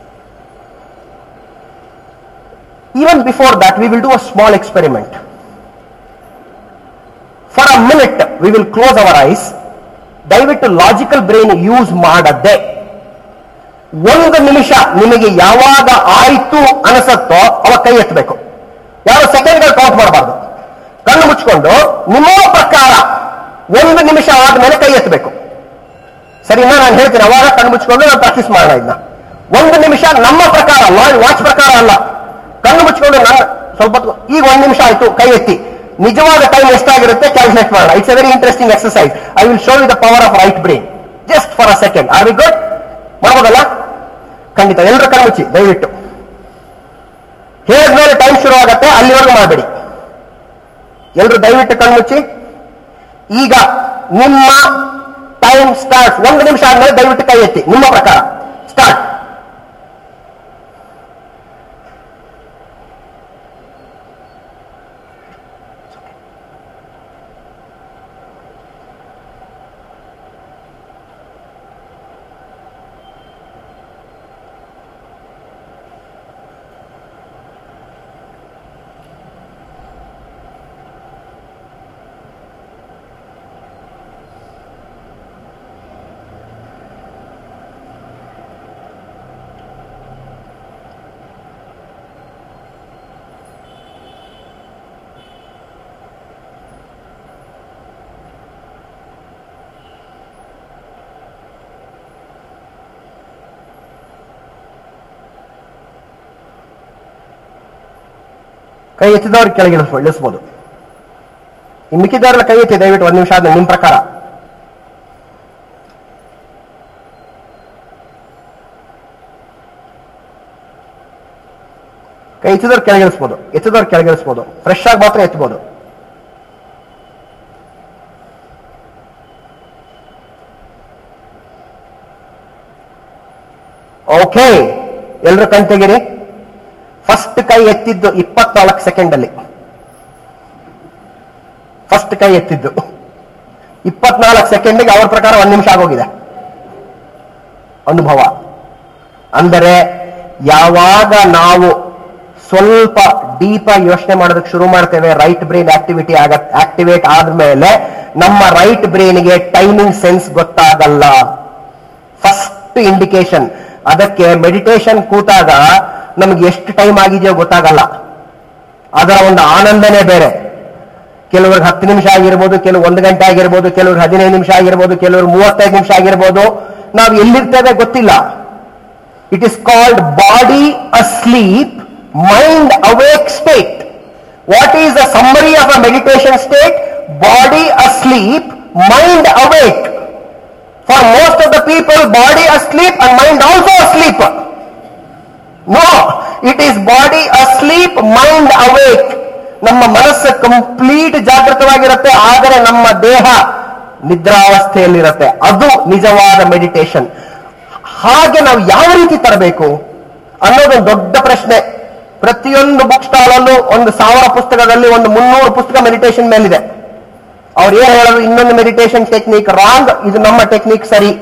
Even before that, we will do a small experiment. For a minute, we will close our eyes. ದಯವಿಟ್ಟು ಲಾಜಿಕಲ್ ಬ್ರೈನ್ ಯೂಸ್ ಮಾಡದೆ ಒಂದು ನಿಮಿಷ ನಿಮಗೆ ಯಾವಾಗ ಆಯ್ತು ಅನಿಸತ್ತೋ ಅವ ಕೈ ಎತ್ತಬೇಕು ಯಾರು ಸೆಕೆಂಡ್ಗಳು ಕೌಂಟ್ ಮಾಡಬಾರ್ದು ಕಣ್ಣು ಮುಚ್ಕೊಂಡು ನಿಮ್ಮ ಪ್ರಕಾರ ಒಂದು ನಿಮಿಷ ಆದ್ಮೇಲೆ ಕೈ ಎತ್ತಬೇಕು ಸರಿನಾ ನಾನು ಹೇಳ್ತೀನಿ ಅವಾಗ ಕಣ್ಣು ಮುಚ್ಕೊಂಡು ನಾನು ಪ್ರಾಕ್ಟೀಸ್ ಮಾಡೋಣ ಇದನ್ನ ಒಂದು ನಿಮಿಷ ನಮ್ಮ ಪ್ರಕಾರ ವಾಚ್ ಪ್ರಕಾರ ಅಲ್ಲ ಕಣ್ಣು ಮುಚ್ಕೊಂಡು ನನ್ನ ಸ್ವಲ್ಪ ಹೊತ್ತು- ಈಗ ಒಂದು ನಿಮಿಷ ಆಯ್ತು ಕೈ ಎತ್ತಿ ನಿಜವಾದ ಟೈಮ್ ಎಷ್ಟಾಗಿರುತ್ತೆ ಕ್ಯಾಲ್ಕುಲೇಟ್ ಮಾಡೋಣ it's a very interesting exercise I will show you the power of right brain just for a second are we good ಮಾಡ್ಬೋದಲ್ಲ ಖಂಡಿತ ಎಲ್ಲರೂ ಕಣ್ಣು ಮುಚ್ಚಿ ದಯವಿಟ್ಟು ಹೇಳಿದ್ಮೇಲೆ ಟೈಮ್ ಶುರು ಆಗತ್ತೆ ಅಲ್ಲಿವರೆಗೂ ಮಾಡಬೇಡಿ ಎಲ್ಲರೂ ದಯವಿಟ್ಟು ಕಣ್ಣು ಮುಚ್ಚಿ ಈಗ ನಿಮ್ಮ ಟೈಮ್ ಸ್ಟಾರ್ಟ್ ಒಂದು ನಿಮಿಷ ಆದ್ಮೇಲೆ ದಯವಿಟ್ಟು ಕೈ ಎತ್ತಿ ನಿಮ್ಮ ಪ್ರಕಾರ ಸ್ಟಾರ್ಟ್ ಕೈ ಎತ್ತಿದವ್ರು ಕೆಳಗೆ ಇಳಿಸ್ಬೋ- ಇಳಿಸ್ಬೋದು ಈ ಮಿಕ್ಕಿದವ್ರೆಲ್ಲ ಕೈ ಎತ್ತಿ ದಯವಿಟ್ಟು ಒಂದು ನಿಮಿಷ ಆದ್ಮೇಲೆ ನಿಮ್ಮ ಪ್ರಕಾರ ಕೈ ಎತ್ತಿದವ್ರು ಕೆಳಗೆ ಇಳಿಸ್ಬೋದು ಎತ್ತಿದವ್ರು ಕೆಳಗೆ ಇಳಿಸ್ಬೋದು ಫ್ರೆಶ್ ಆಗಿ ಮಾತ್ರ ಎತ್ತಬಹುದು ಓಕೆ ಎಲ್ರು ಕಣ್ ತೆಗೀರಿ ಫಸ್ಟ್ ಕೈ ಎತ್ತಿದ್ದು ಇಪ್ಪತ್ನಾಲ್ಕು ಸೆಕೆಂಡ್ ಅಲ್ಲಿ ಫಸ್ಟ್ ಕೈ ಎತ್ತಿದ್ದು ಇಪ್ಪತ್ನಾಲ್ಕು ಸೆಕೆಂಡಿಗೆ ಅವ್ರ ಪ್ರಕಾರ ಒಂದು ನಿಮಿಷ ಆಗೋಗಿದೆ ಅನುಭವ ಅಂದರೆ ಯಾವಾಗ ನಾವು ಸ್ವಲ್ಪ ಡೀಪ್ ಆಗಿ ಯೋಚನೆ ಮಾಡೋದಕ್ಕೆ ಶುರು ಮಾಡ್ತೇವೆ ರೈಟ್ ಬ್ರೈನ್ ಆಕ್ಟಿವಿಟಿ ಆಗ ಆಕ್ಟಿವೇಟ್ ಆದ್ಮೇಲೆ ನಮ್ಮ ರೈಟ್ ಬ್ರೈನ್ಗೆ ಟೈಮಿಂಗ್ ಸೆನ್ಸ್ ಗೊತ್ತಾಗಲ್ಲ ಫಸ್ಟ್ ಇಂಡಿಕೇಶನ್ ಅದಕ್ಕೆ ಮೆಡಿಟೇಷನ್ ಕೂತಾಗ ನಮ್ಗೆ ಎಷ್ಟು ಟೈಮ್ ಆಗಿದೆಯೋ ಗೊತ್ತಾಗಲ್ಲ ಅದರ ಒಂದು ಆನಂದನೇ ಬೇರೆ ಕೆಲವ್ರಿಗೆ ಹತ್ತು ನಿಮಿಷ ಆಗಿರ್ಬೋದು ಕೆಲವು ಒಂದು ಗಂಟೆ ಆಗಿರ್ಬೋದು ಕೆಲವ್ರಿಗೆ ಹದಿನೈದು ನಿಮಿಷ ಆಗಿರ್ಬೋದು ಕೆಲವ್ರಿಗೆ ಮೂವತ್ತೈದು ನಿಮಿಷ ಆಗಿರ್ಬೋದು ನಾವು ಎಲ್ಲಿರ್ತೇವೆ ಗೊತ್ತಿಲ್ಲ it is called body asleep mind awake state what is the summary of a meditation state body asleep mind awake for most of the people body asleep and mind also asleep no it is body asleep mind awake ನಮ್ಮ ಮನಸ್ಸು ಕಂಪ್ಲೀಟ್ ಜಾಗೃತವಾಗಿರುತ್ತೆ ಆದರೆ ನಮ್ಮ ದೇಹ ನಿದ್ರಾವಸ್ಥೆಯಲ್ಲಿರುತ್ತೆ ಅದು ನಿಜವಾದ ಮೆಡಿಟೇಷನ್ ಹಾಗೆ ನಾವು ಯಾವ ರೀತಿ ತರಬೇಕು ಅನ್ನೋದೊಂದು ದೊಡ್ಡ ಪ್ರಶ್ನೆ ಪ್ರತಿಯೊಂದು ಬುಕ್ ಸ್ಟಾಲ್ ಅಲ್ಲೂ ಒಂದು ಸಾವಿರ ಪುಸ್ತಕದಲ್ಲಿ ಒಂದು ಮುನ್ನೂರು ಪುಸ್ತಕ ಮೆಡಿಟೇಷನ್ ಮೇಲಿದೆ ಅವ್ರು ಏನ್ ಹೇಳೋದು ಇನ್ನೊಂದು ಮೆಡಿಟೇಷನ್ ಟೆಕ್ನಿಕ್ ರಾಂಗ್ ಇದು ನಮ್ಮ ಟೆಕ್ನಿಕ್ ಸರಿ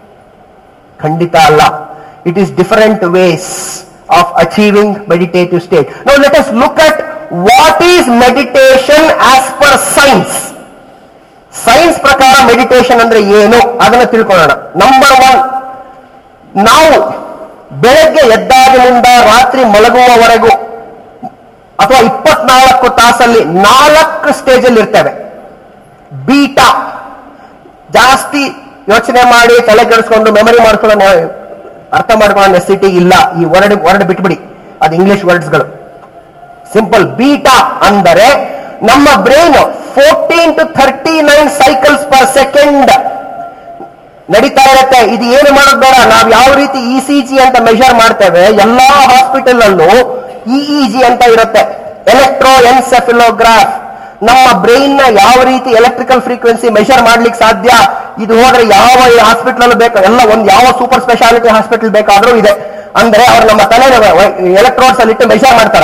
ಖಂಡಿತ ಅಲ್ಲ it is different ways of achieving meditative state no let us look at what is meditation as per science science ಪ್ರಕಾರ ಮೆಡಿಟೇಷನ್ ಅಂದ್ರೆ ಏನು ಅದನ್ನು ತಿಳ್ಕೊಳ್ಳೋಣ ನಂಬರ್ ಒನ್ ನಾವು ಬೆಳಗ್ಗೆ ಎದ್ದಾಗಿನಿಂದ ರಾತ್ರಿ ಮಲಗುವವರೆಗೂ ಅಥವಾ ಇಪ್ಪತ್ನಾಲ್ಕು ತಾಸಲ್ಲಿ ನಾಲ್ಕು ಸ್ಟೇಜ್ ಅಲ್ಲಿ ಇರ್ತೇವೆ ಬೀಟಾ ಜಾಸ್ತಿ ಯೋಚನೆ ಮಾಡಿ ತಲೆ ಕೆಡಿಸ್ಕೊಂಡು ಮೆಮರಿ ಮಾಡ್ಕೊಳ್ಳೋ ನೆ- ಅರ್ಥ ಮಾಡ್ಕೊಳ್ಳೋ ನೆಸಿಟಿ ಇಲ್ಲ ಈ ವರ್ಡ್ ವರ್ಡ್ ಬಿಟ್ಬಿಡಿ ಅದು ಇಂಗ್ಲಿಷ್ ವರ್ಡ್ಸ್ಗಳು ಸಿಂಪಲ್ ಬೀಟಾ ಅಂದರೆ ನಮ್ಮ brain fourteen to thirty nine cycles per second ನಡೀತಾ ಇರುತ್ತೆ ಇದು ಏನು ಮಾಡೋದು ಬೇಡ ನಾವು ಯಾವ ರೀತಿ ಇ ಸಿ ಜಿ ಅಂತ ಮೆಷರ್ ಮಾಡ್ತೇವೆ ಎಲ್ಲಾ ಹಾಸ್ಪಿಟಲ್ ಅಲ್ಲೂ ಇ ಜಿ ಅಂತ ಇರುತ್ತೆ ಎಲೆಕ್ಟ್ರೋ ಎನ್ಸೆಫಿಲೋಗ್ರಾಫ್ ನಮ್ಮ ಬ್ರೈನ್ ನ ಯಾವ ರೀತಿ ಎಲೆಕ್ಟ್ರಿಕಲ್ ಫ್ರೀಕ್ವೆನ್ಸಿ ಮೆಷರ್ ಮಾಡ್ಲಿಕ್ಕೆ ಸಾಧ್ಯ ಇದು ಹೋದ್ರೆ ಯಾವ ಹಾಸ್ಪಿಟಲ್ ಬೇಕು ಎಲ್ಲ ಒಂದು ಯಾವ ಸೂಪರ್ ಸ್ಪೆಷಾಲಿಟಿ ಹಾಸ್ಪಿಟಲ್ ಬೇಕಾದ್ರೂ ಇದೆ ಅಂದ್ರೆ ಅವ್ರು ನಮ್ಮ ತಲೆ ಎಲೆಕ್ಟ್ರೋಡ್ಸ್ ಅಲ್ಲಿ ಇಟ್ಟು ಮೆಷರ್ ಮಾಡ್ತಾರೆ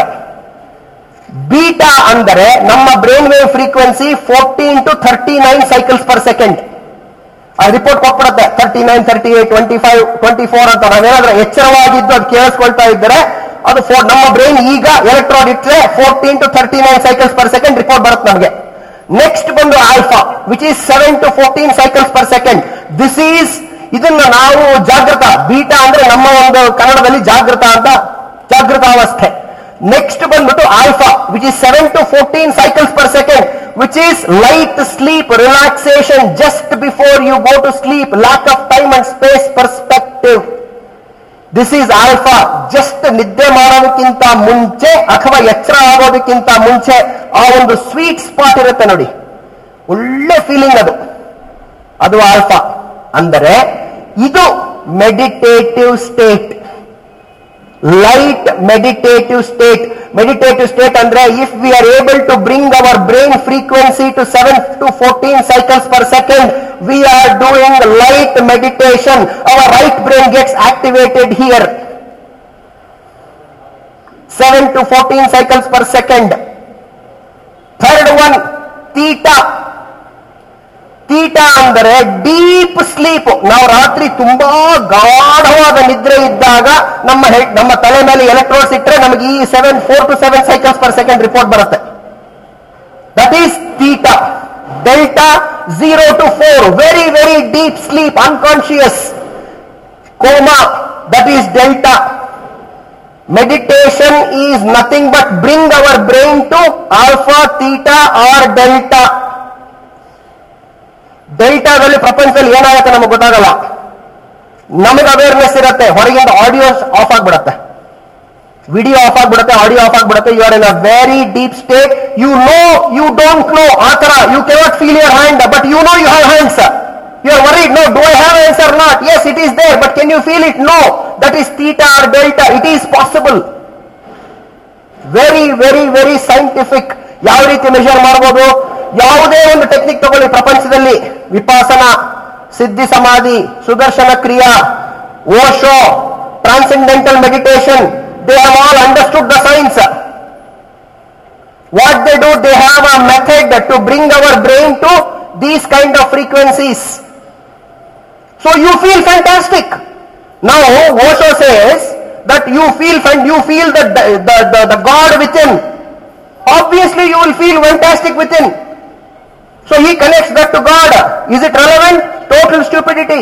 ಬೀಟಾ ಅಂದರೆ ನಮ್ಮ brain wave frequency fourteen to thirty nine cycles per second ಆ ರಿಪೋರ್ಟ್ ಕೊಟ್ಬಿಡುತ್ತೆ thirty nine thirty eight twenty five twenty four ಅಂತ ನಾವೇನಾದ್ರೂ ಎಚ್ಚರವಾಗಿದ್ದು ಅದು ಕೇಳಿಸ್ಕೊಳ್ತಾ ಇದ್ದರೆ ಅದು ಫೋರ್ ನಮ್ಮ ಬ್ರೈನ್ ಈಗ ಎಲೆಕ್ಟ್ರಾನ್ ಇಟ್ಟರೆ fourteen to thirty nine cycles per second report ಬರುತ್ತೆ ನಮಗೆ ನೆಕ್ಸ್ಟ್ ಬಂದು alpha which is seven to fourteen cycles per second this is ಇದನ್ನ ನಾವು ಜಾಗೃತ ಬೀಟಾ ಅಂದ್ರೆ ನಮ್ಮ ಒಂದು ಕನ್ನಡದಲ್ಲಿ ಜಾಗೃತ ಅಂತ ಜಾಗೃತಾವಸ್ಥೆ ನೆಕ್ಸ್ಟ್ ಬಂದ್ಬಿಟ್ಟು alpha which is seven to fourteen cycles per second which is light sleep relaxation just before you go to sleep lack of time and space perspective this is alpha just ನಿದ್ದೆ ಮಾಡೋದಕ್ಕಿಂತ ಮುಂಚೆ ಅಥವಾ ಎಚ್ಚರ ಆಗೋದಕ್ಕಿಂತ ಮುಂಚೆ ಆ ಒಂದು ಸ್ವೀಟ್ ಸ್ಪಾಟ್ ಇರುತ್ತೆ ನೋಡಿ ಒಳ್ಳೆ ಫೀಲಿಂಗ್ ಅದು ಅದು ಆಲ್ಫಾ ಅಂದರೆ ಇದು meditative state light meditative state meditative state ಅಂದ್ರೆ if we are able to bring our brain frequency to seven to fourteen cycles per second we are doing light meditation our right brain gets activated here seven to fourteen cycles per second third one theta theta ಅಂದರೆ ಡೀಪ್ ಸ್ಲೀಪ್ ನಾವು ರಾತ್ರಿ ತುಂಬಾ ಗಾಢವಾದ ನಿದ್ರೆ ಇದ್ದಾಗ ನಮ್ಮ ಹೆಡ್ ನಮ್ಮ ತಲೆ ಮೇಲೆ ಎಲೆಕ್ಟ್ರೋಡ್ಸ್ ಇಟ್ಟರೆ ನಮಗೆ ಈ seven four to seven cycles per second report ಬರುತ್ತೆ that is theta delta zero to four very very deep sleep unconscious coma that is delta meditation is nothing but bring our brain to alpha theta or delta ಡೆಲ್ಟಾದಲ್ಲಿ ಪ್ರಪಂಚದಲ್ಲಿ ಏನಾಗುತ್ತೆ ನಮಗೆ ಗೊತ್ತಾಗಲ್ಲ ನಮಗೆ ಅವೇರ್ನೆಸ್ ಇರುತ್ತೆ ಹೊರಗಿಂದ ಆಡಿಯೋ ಆಫ್ ಆಗ್ಬಿಡತ್ತೆ ವಿಡಿಯೋ ಆಫ್ ಆಗ್ಬಿಡುತ್ತೆ ಆಡಿಯೋ ಆಫ್ ಆಗ್ಬಿಡುತ್ತೆ you are in a very deep state you know you don't know ಆ ತರ you cannot feel your hand but you know you have hands you are worried no do I have hands or not yes it is there but can you feel it no that is theta or delta it is possible very very very scientific ಯಾವ ರೀತಿ ಮೆಷರ್ ಮಾಡಬಹುದು ಯಾವುದೇ ಒಂದು ಟೆಕ್ನಿಕ್ ತಗೊಳ್ಳಿ ಪ್ರಪಂಚದಲ್ಲಿ ವಿಪಾಸನ ಸಿದ್ಧಿ Samadhi Sudarshan Kriya Osho transcendental meditation they have all understood the science what they do they have a method to bring our brain to these kind of frequencies so you feel fantastic Now, Osho says that you feel fan- you feel the, the, the, the God within. Obviously, you will feel fantastic within. So he connects that to God. Is it relevant? Total stupidity.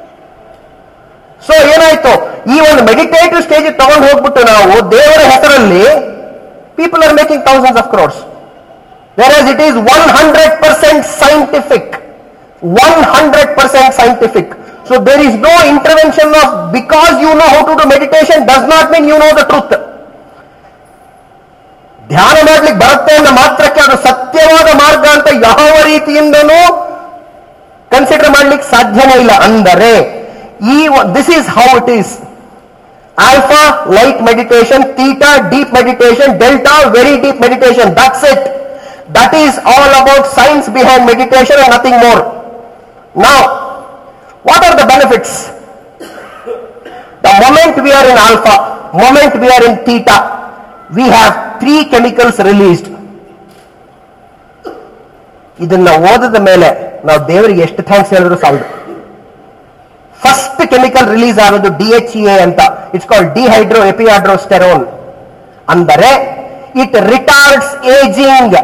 So ಏನಾಯ್ತು ಈ ಒಂದು ಮೆಡಿಟೇಟಿವ್ ಸ್ಟೇಜ್ ತಗೊಂಡು ಹೋಗ್ಬಿಟ್ಟು ನಾವು ದೇವರ ಹೆಸರಲ್ಲಿ people are making thousands of crores whereas it is 100% scientific 100% scientific so there is no intervention of because you know how to do meditation does not mean you know the truth ಧ್ಯಾನ ಮಾಡ್ಲಿಕ್ಕೆ ಬರುತ್ತೆ ಅನ್ನೋ ಮಾತ್ರಕ್ಕೆ ಅದು ಸತ್ಯವಾದ ಮಾರ್ಗ ಅಂತ ಯಾವ ರೀತಿಯಿಂದನೂ ಕನ್ಸಿಡರ್ ಮಾಡ್ಲಿಕ್ಕೆ ಸಾಧ್ಯನೇ ಇಲ್ಲ ಅಂದರೆ ಈ this is how it is alpha light meditation theta deep meditation delta very deep meditation that's it that is all about science behind meditation and nothing more now what are the benefits the moment we are in alpha moment we are in theta we have three chemicals released ಇದನ್ನ ಓದಿದ ಮೇಲೆ ನಾವು ದೇವರಿಗೆ ಎಷ್ಟು ಥ್ಯಾಂಕ್ಸ್ ಹೇಳಿದ್ರು ಸಾಲದು ಫಸ್ಟ್ ಕೆಮಿಕಲ್ ರಿಲೀಸ್ ಆಗೋದು ಡಿ ಎಚ್ ಎ ಅಂತ ಇಟ್ಸ್ ಕಾಲ್ಡ್ ಡಿಹೈಡ್ರೋ ಎಪಿಯಾಡ್ರೋಸ್ಟೆರೋನ್ ಅಂದರೆ ಇಟ್ ರಿಟಾರ್ಡ್ಸ್ ಏಜಿಂಗ್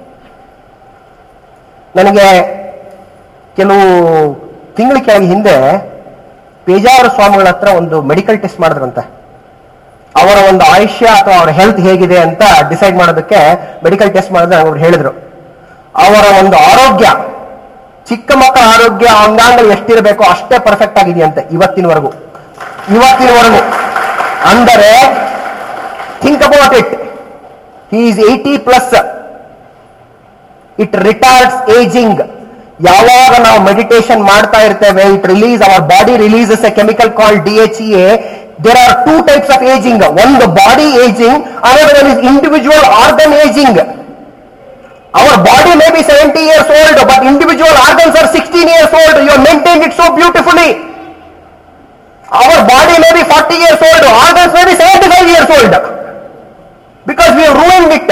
ನನಗೆ ಕೆಲವು ತಿಂಗಳ ಕೆಳಗೆ ಹಿಂದೆ ಪೇಜಾವರ ಸ್ವಾಮಿಗಳ ಹತ್ರ ಒಂದು ಮೆಡಿಕಲ್ ಟೆಸ್ಟ್ ಮಾಡಿದ್ರಂತೆ ಅವರ ಒಂದು ಆಯುಷ್ಯ ಅಥವಾ ಅವರ ಹೆಲ್ತ್ ಹೇಗಿದೆ ಅಂತ ಡಿಸೈಡ್ ಮಾಡೋದಕ್ಕೆ ಮೆಡಿಕಲ್ ಟೆಸ್ಟ್ ಮಾಡಿದ್ರೆ ಅವ್ರು ಹೇಳಿದ್ರು ಅವರ ಒಂದು ಆರೋಗ್ಯ ಚಿಕ್ಕ ಮಕ್ಕಳ ಆರೋಗ್ಯ ಅಂಗಾಂಗಗಳು ಎಷ್ಟಿರಬೇಕೋ ಅಷ್ಟೇ ಪರ್ಫೆಕ್ಟ್ ಆಗಿದೆಯಂತೆ ಇವತ್ತಿನವರೆಗೂ ಇವತ್ತಿನವರೆಗೂ ಅಂದರೆ think about it he is eighty plus it retards ageing ಯಾವಾಗ ನಾವು ಮೆಡಿಟೇಷನ್ ಮಾಡ್ತಾ ಇರ್ತೇವೆ it release our body releases a chemical call D H A there are two types of ageing ಒಂದು body ageing another is individual organ ageing Our body may be 70 years old, but individual organs are 16 years old. You have maintained it so beautifully. Our body may be 40 years old, organs may be 75 years old. Because we have ruined it.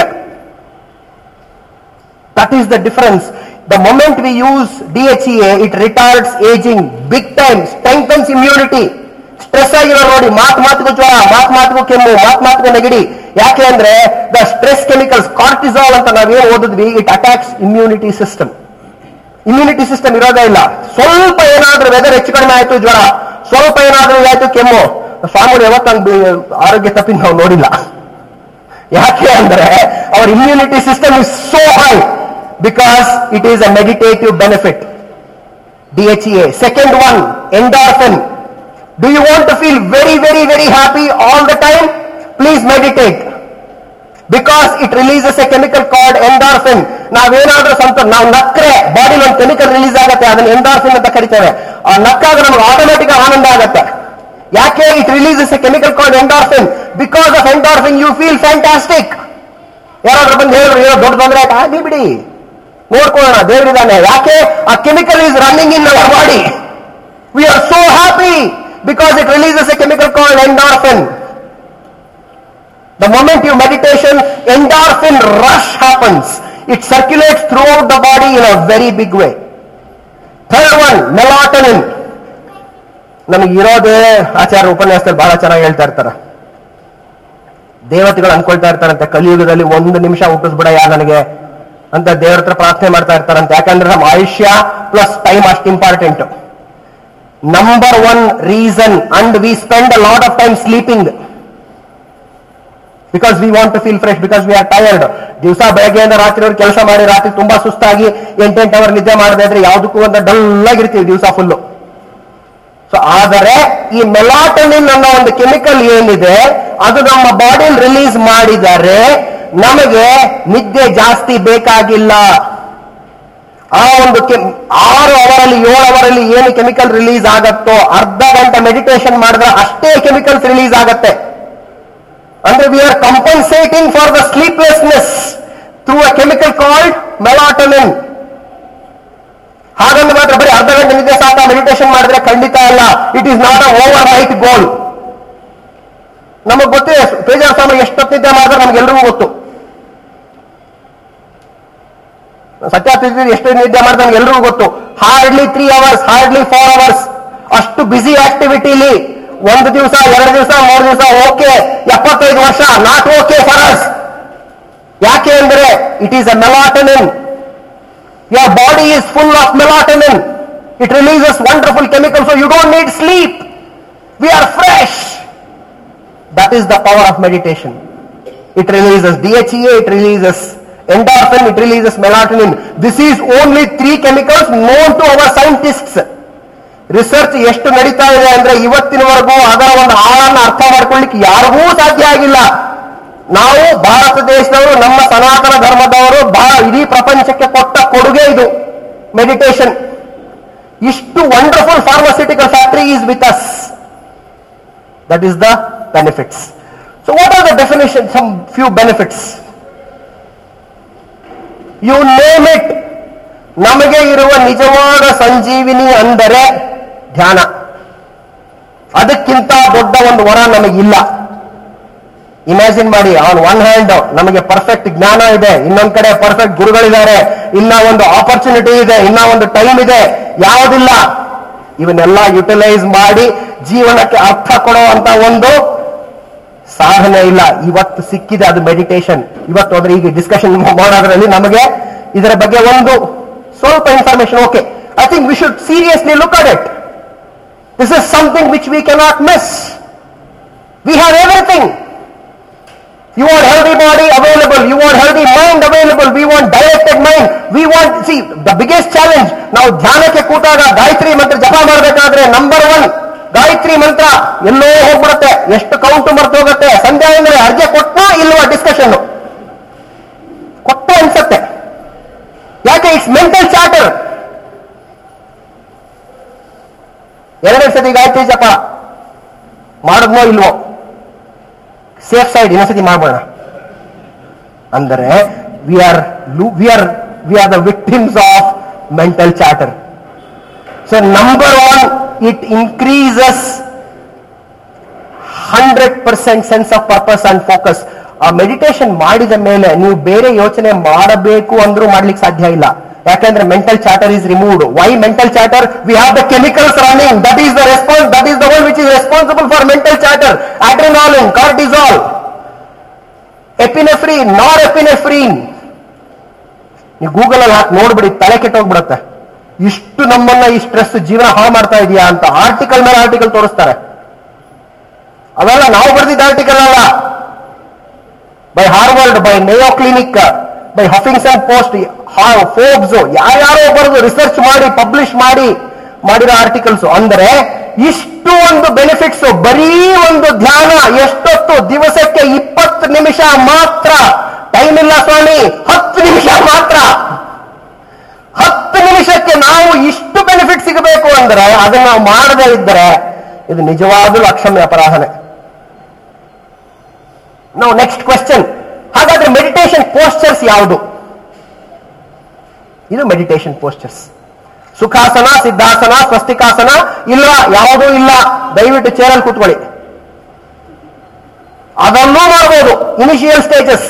That is the difference. The moment we use DHEA, it retards aging big time, strengthens immunity. Stress ಆಗಿರೋ ನೋಡಿ ಮಾತ್ ಮಾತಿಗೂ ಜ್ವರ ಮಾತ್ ಮಾತಿಗೂ ಕೆಮ್ಮು ಮಾತ್ ಮಾತಿಗೂ ನೆಗಡಿ ಯಾಕೆ ಅಂದ್ರೆ ದ ಸ್ಟ್ರೆಸ್ ಕೆಮಿಕಲ್ಸ್ ಕಾರ್ಟಿಸಾಲ್ ಅಂತ ನಾವೇನು ಓದಿದ್ವಿ it attacks immunity system immunity system ಇರೋದೇ ಇಲ್ಲ ಸ್ವಲ್ಪ ಏನಾದ್ರೂ ವೆದರ್ ಹೆಚ್ಚು ಕಡಿಮೆ ಆಯ್ತು ಜ್ವರ ಸ್ವಲ್ಪ ಏನಾದ್ರೂ ಆಯ್ತು ಕೆಮ್ಮು ಸ್ವಾಮಿಗಳು ಯಾವತ್ತು ಹಂಗ್ ಬಿ- ಆರೋಗ್ಯ ತಪ್ಪಿದ್ ನಾವು ನೋಡಿಲ್ಲ ಯಾಕೆ ಅಂದ್ರೆ our immunity system is so high because it is a meditative benefit DHEA. Second one, endorphin. Do you want to feel very, very, very happy all the time? Please meditate. Because it releases a chemical called endorphin. ನಾವೇನಾದ್ರೂ ಸಂತ ನಾವು ನಕ್ರೆ ಬಾಡಿಲಿ ಒಂದು ಕೆಮಿಕಲ್ ರಿಲೀಸ್ ಆಗುತ್ತೆ ಅದನ್ನ ಎಂಡಾರ್ಫಿನ್ ಅಂತ ಕರಿತೇವೆ ಆ ನಕ್ಕಾಗ ನಮ್ಗೆ ಆಟೋಮೆಟಿಕ್ ಆನಂದ ಆಗುತ್ತೆ ಯಾಕೆ it releases a chemical called endorphin because of endorphin you feel fantastic ಯಾರಾದ್ರೂ ಬಂದು ಹೇಳಿದ್ರು ಏನೋ ದೊಡ್ಡ ತೊಂದರೆ ಆಯ್ತಾ ಆಗ್ಲಿ ಬಿಡಿ ನೋಡ್ಕೊಳ್ಳೋಣ ದೇವರಿದ್ದಾನೆ ಯಾಕೆ ಆ chemical is running in our body we are so happy because it releases a chemical called endorphin The moment you meditation, endorphin rush happens. It circulates throughout the body in a very big way. Third one, melatonin. ನಮಗೆ ಇರೋದೇ ಆಚಾರ ಉಪನ್ಯಾಸದಲ್ಲಿ ಬಹಳ ಚೆನ್ನಾಗಿ ಹೇಳ್ತಾ ಇರ್ತಾರೆ ದೇವತೆಗಳು ಅನ್ಕೊಳ್ತಾ ಇರ್ತಾರಂತೆ ಕಲಿಯುಗದಲ್ಲಿ ಒಂದು ನಿಮಿಷ ಹುಟ್ಟಿಸ್ಬಿಡಯ್ಯ ನನಗೆ ಅಂತ ದೇವ್ರ ಹತ್ರ ಪ್ರಾರ್ಥನೆ ಮಾಡ್ತಾ ಇರ್ತಾರಂತೆ ಯಾಕಂದ್ರೆ ನಮ್ಮ ಆಯುಷ್ಯ ಪ್ಲಸ್ ಟೈಮ್ ಅಷ್ಟು important number one reason and we spend a lot of time sleeping because we want to feel fresh because we are tired ದಿವಸ ಬೆಳಗ್ಗೆಯಿಂದ ರಾತ್ರಿವರೆಗೆ ಕೆಲಸ ಮಾಡಿ ರಾತ್ರಿ ತುಂಬಾ ಸುಸ್ತಾಗಿ ಎಂಟೆಂಟು ಅವರ್ ನಿದ್ದೆ ಮಾಡದೆ ಇದ್ರೆ ಯಾವುದಕ್ಕೂ ಒಂದು ಡಲ್ ಆಗಿರ್ತೀವಿ ದಿವಸ ಫುಲ್ಲು ಸೊ ಆದರೆ ಈ ಮೆಲಾಟನಿನ್ ಅನ್ನೋ ಒಂದು ಕೆಮಿಕಲ್ ಏನಿದೆ ಅದು ನಮ್ಮ ಬಾಡಿಯಲ್ಲಿ ರಿಲೀಸ್ ಮಾಡಿದರೆ ನಮಗೆ ನಿದ್ದೆ ಜಾಸ್ತಿ ಬೇಕಾಗಿಲ್ಲ ಆ ಒಂದು ಕೆಮ್- ಆರು ಅವರಲ್ಲಿ ಏಳು ಅವರಲ್ಲಿ ಏನು ಕೆಮಿಕಲ್ ರಿಲೀಸ್ ಆಗತ್ತೋ ಅರ್ಧ ಗಂಟೆ ಮೆಡಿಟೇಷನ್ ಮಾಡಿದ್ರೆ ಅಷ್ಟೇ ಕೆಮಿಕಲ್ಸ್ ರಿಲೀಸ್ ಆಗತ್ತೆ ಅಂದ್ರೆ we are compensating for the sleeplessness through a chemical called melatonin ಹಾಗಂದ್ರೆ ಮಾತ್ರ ಬರೀ ಅರ್ಧ ಗಂಟೆ ನಿದ್ದೆ ಸಾಕ ಮೆಡಿಟೇಷನ್ ಮಾಡಿದ್ರೆ ಖಂಡಿತ ಅಲ್ಲ it is not a overnight goal ನಮಗೆ ಗೊತ್ತಿದೆ ಪೇಜಾರ್ ಸ್ವಾಮಿ ಎಷ್ಟೊತ್ತು ನಿದ್ದೆ ಮಾಡಿದ್ರೆ ನಮ್ಗೆಲ್ರಿಗೂ ಗೊತ್ತು ಸತ್ಯಾರ್ಥಿ ಎಷ್ಟು ನಿದ್ದೆ ಮಾಡಿದ್ರೆ ನಮ್ಗೆ ಎಲ್ರಿಗೂ ಗೊತ್ತು hardly three hours hardly four hours ಅಷ್ಟು ಬಿಸಿ ಆಕ್ಟಿವಿಟಿಲಿ ಒಂದು ದಿವಸ ಎರಡು ದಿವಸ ಮೂರು ದಿವಸ ಓಕೆ ಎಪ್ಪತ್ತೈದು ವರ್ಷ ನಾಟ್ ಓಕೆ ಫಾರ್ ಅಸ್ ಯಾಕೆ ಅಂದ್ರೆ it is a melatonin Your body is full of melatonin. It releases wonderful chemicals, so you don't need sleep. We are fresh. That is the power of meditation. It releases DHEA, it releases endorphin, it releases melatonin. This is only three chemicals known to our scientists. Research ಎಷ್ಟು ನಡೀತಾ ಇದೆ ಅಂದ್ರೆ ಇವತ್ತಿನವರೆಗೂ ಅದರ ಒಂದು ಆಳನ್ನು ಅರ್ಥ ಮಾಡ್ಕೊಳ್ಳಿಕ್ಕೆ ಯಾರಿಗೂ ಸಾಧ್ಯ ಆಗಿಲ್ಲ ನಾವು ಭಾರತ ದೇಶದವರು ನಮ್ಮ ಸನಾತನ ಧರ್ಮದವರು ಬಹಳ ಇಡೀ ಪ್ರಪಂಚಕ್ಕೆ ಕೊಟ್ಟ ಕೊಡುಗೆ ಇದು ಮೆಡಿಟೇಷನ್ ಇಷ್ಟು wonderful pharmaceutical factory is with us that is the benefits so what are the definition some few benefits you name it ನಮಗೆ ಇರುವ ನಿಜವಾದ ಸಂಜೀವಿನಿ ಅಂದರೆ ಧ್ಯಾನ ಅದಕ್ಕಿಂತ ದೊಡ್ಡ ಒಂದು ವರ ನಮಗಿಲ್ಲ ಇಮ್ಯಾಜಿನ್ ಮಾಡಿ ಆನ್ ಒನ್ ಹ್ಯಾಂಡ್ ನಮಗೆ ಪರ್ಫೆಕ್ಟ್ ಜ್ಞಾನ ಇದೆ ಇನ್ನೊಂದ್ ಕಡೆ ಪರ್ಫೆಕ್ಟ್ ಗುರುಗಳಿದ್ದಾರೆ ಇನ್ನ ಒಂದು ಆಪರ್ಚುನಿಟಿ ಇದೆ ಇನ್ನ ಒಂದು ಟೈಮ್ ಇದೆ ಯಾವುದಿಲ್ಲ ಇವನ್ನೆಲ್ಲ ಯುಟಿಲೈಸ್ ಮಾಡಿ ಜೀವನಕ್ಕೆ ಅರ್ಥ ಕೊಡುವಂತ ಒಂದು ಸಾಧನೆ ಇಲ್ಲ ಇವತ್ತು ಸಿಕ್ಕಿದೆ ಅದು ಮೆಡಿಟೇಷನ್ ಇವತ್ತು ಅಂದ್ರೆ ಈಗ ಡಿಸ್ಕಷನ್ ಮಾಡೋದ್ರಲ್ಲಿ ನಮಗೆ ಇದರ ಬಗ್ಗೆ ಒಂದು ಸ್ವಲ್ಪ information okay I think we should seriously look at it this is something which we cannot miss we have everything You want healthy body available. You want healthy mind available. We want directed mind. We want, see, the biggest challenge, ನಾವು ಧ್ಯಾನಕ್ಕೆ ಕೂತಾಗ ಗಾಯತ್ರಿ ಮಂತ್ರ ಜಪ ಮಾಡಬೇಕಾದ್ರೆ ನಂಬರ್ ಒನ್ ಗಾಯತ್ರಿ ಮಂತ್ರ ಎಲ್ಲೋ ಹೋಗ್ಬಿಡುತ್ತೆ ಎಷ್ಟು ಕೌಂಟ್ ಮರ್ತು ಹೋಗುತ್ತೆ ಸಂಧ್ಯಾ ಅಂದ್ರೆ ಅರ್ಜೆ ಕೊಟ್ಟ ಇಲ್ವಾ ಡಿಸ್ಕಷನ್ ಕೊಟ್ಟ ಅನ್ಸತ್ತೆ ಯಾಕೆ ಇಟ್ಸ್ ಮೆಂಟಲ್ ಚಾರ್ಟರ್ ಎರಡನೇ ಸತಿ ಗಾಯತ್ರಿ ಜಪ ಮಾಡಿದ್ನೋ ಇಲ್ವೋ ಸೇಫ್ ಸೈಡ್ ಇನ್ನೊಂದ್ಸತಿ ಮಾಡೋಣ ಅಂದರೆ we are we are we are the victims of mental chatter so number one it increases hundred percent sense of purpose and focus ಆ ಮೆಡಿಟೇಷನ್ ಮಾಡಿದ ಮೇಲೆ ನೀವು ಬೇರೆ ಯೋಚನೆ ಮಾಡಬೇಕು ಅಂದ್ರೂ ಮಾಡ್ಲಿಕ್ಕೆ ಸಾಧ್ಯ ಇಲ್ಲ ಯಾಕಂದ್ರೆ mental chatter is removed why mental chatter we have the chemicals running that is the response that is the one which is responsible for mental chatter adrenaline cortisol epinephrine norepinephrine ನೀವು ಗೂಗಲ್ ಅಲ್ಲಿ ಹಾಕಿ ನೋಡ್ಬಿಡಿ ತಲೆ ಕೆಟ್ಟೋಗ್ಬಿಡತ್ತೆ ಇಷ್ಟು ನಮ್ಮನ್ನ ಈ ಸ್ಟ್ರೆಸ್ ಜೀವನ ಹಾಳು ಮಾಡ್ತಾ ಇದೆಯಾ ಅಂತ ಆರ್ಟಿಕಲ್ ಮೇಲೆ ಆರ್ಟಿಕಲ್ ತೋರಿಸ್ತಾರೆ ಅವೆಲ್ಲ ನಾವು ಬರೆದಿದ್ದ ಆರ್ಟಿಕಲ್ ಅಲ್ಲ by Harvard by Mayo Clinic by Huffington Post Forbes ಯಾರ್ಯಾರೋ ಬರೆದು ರಿಸರ್ಚ್ ಮಾಡಿ ಪಬ್ಲಿಷ್ ಮಾಡಿ ಮಾಡಿರೋ ಆರ್ಟಿಕಲ್ಸ್ ಅಂದ್ರೆ ಇಷ್ಟು ಒಂದು ಬೆನಿಫಿಟ್ಸ್ ಬರೀ ಒಂದು ಧ್ಯಾನ ಎಷ್ಟೊತ್ತು ದಿವಸಕ್ಕೆ ಇಪ್ಪತ್ತು ನಿಮಿಷ ಮಾತ್ರ ಟೈಮ್ ಇಲ್ಲ ಸ್ವಾಮಿ ಹತ್ತು ನಿಮಿಷ ಮಾತ್ರ ಹತ್ತು ನಿಮಿಷಕ್ಕೆ ನಾವು ಇಷ್ಟು ಬೆನಿಫಿಟ್ ಸಿಗಬೇಕು ಅಂದ್ರೆ ಅದನ್ನ ನಾವು ಮಾಡದೇ ಇದ್ದರೆ ಇದು ನಿಜವಾಗಲೂ ಅಕ್ಷಮ್ಯ ಅಪರಾಧನೆ ನಾವು ನೆಕ್ಸ್ಟ್ ಕ್ವೆಶ್ಚನ್ ಹಾಗಾದ್ರೆ ಮೆಡಿಟೇಷನ್ ಪೋಸ್ಚರ್ಸ್ ಯಾವುದು ಇದು ಮೆಡಿಟೇಷನ್ ಪೋಸ್ಚರ್ಸ್ ಸುಖಾಸನ ಸಿದ್ಧಾಸನ ಸ್ವಸ್ತಿಕಾಸನ ಇಲ್ಲ ಯಾವುದೂ ಇಲ್ಲ ದಯವಿಟ್ಟು ಚೇರಲ್ಲಿ ಕೂತ್ಕೊಳ್ಳಿ ಅದನ್ನೂ ಮಾಡಬಹುದು initial stages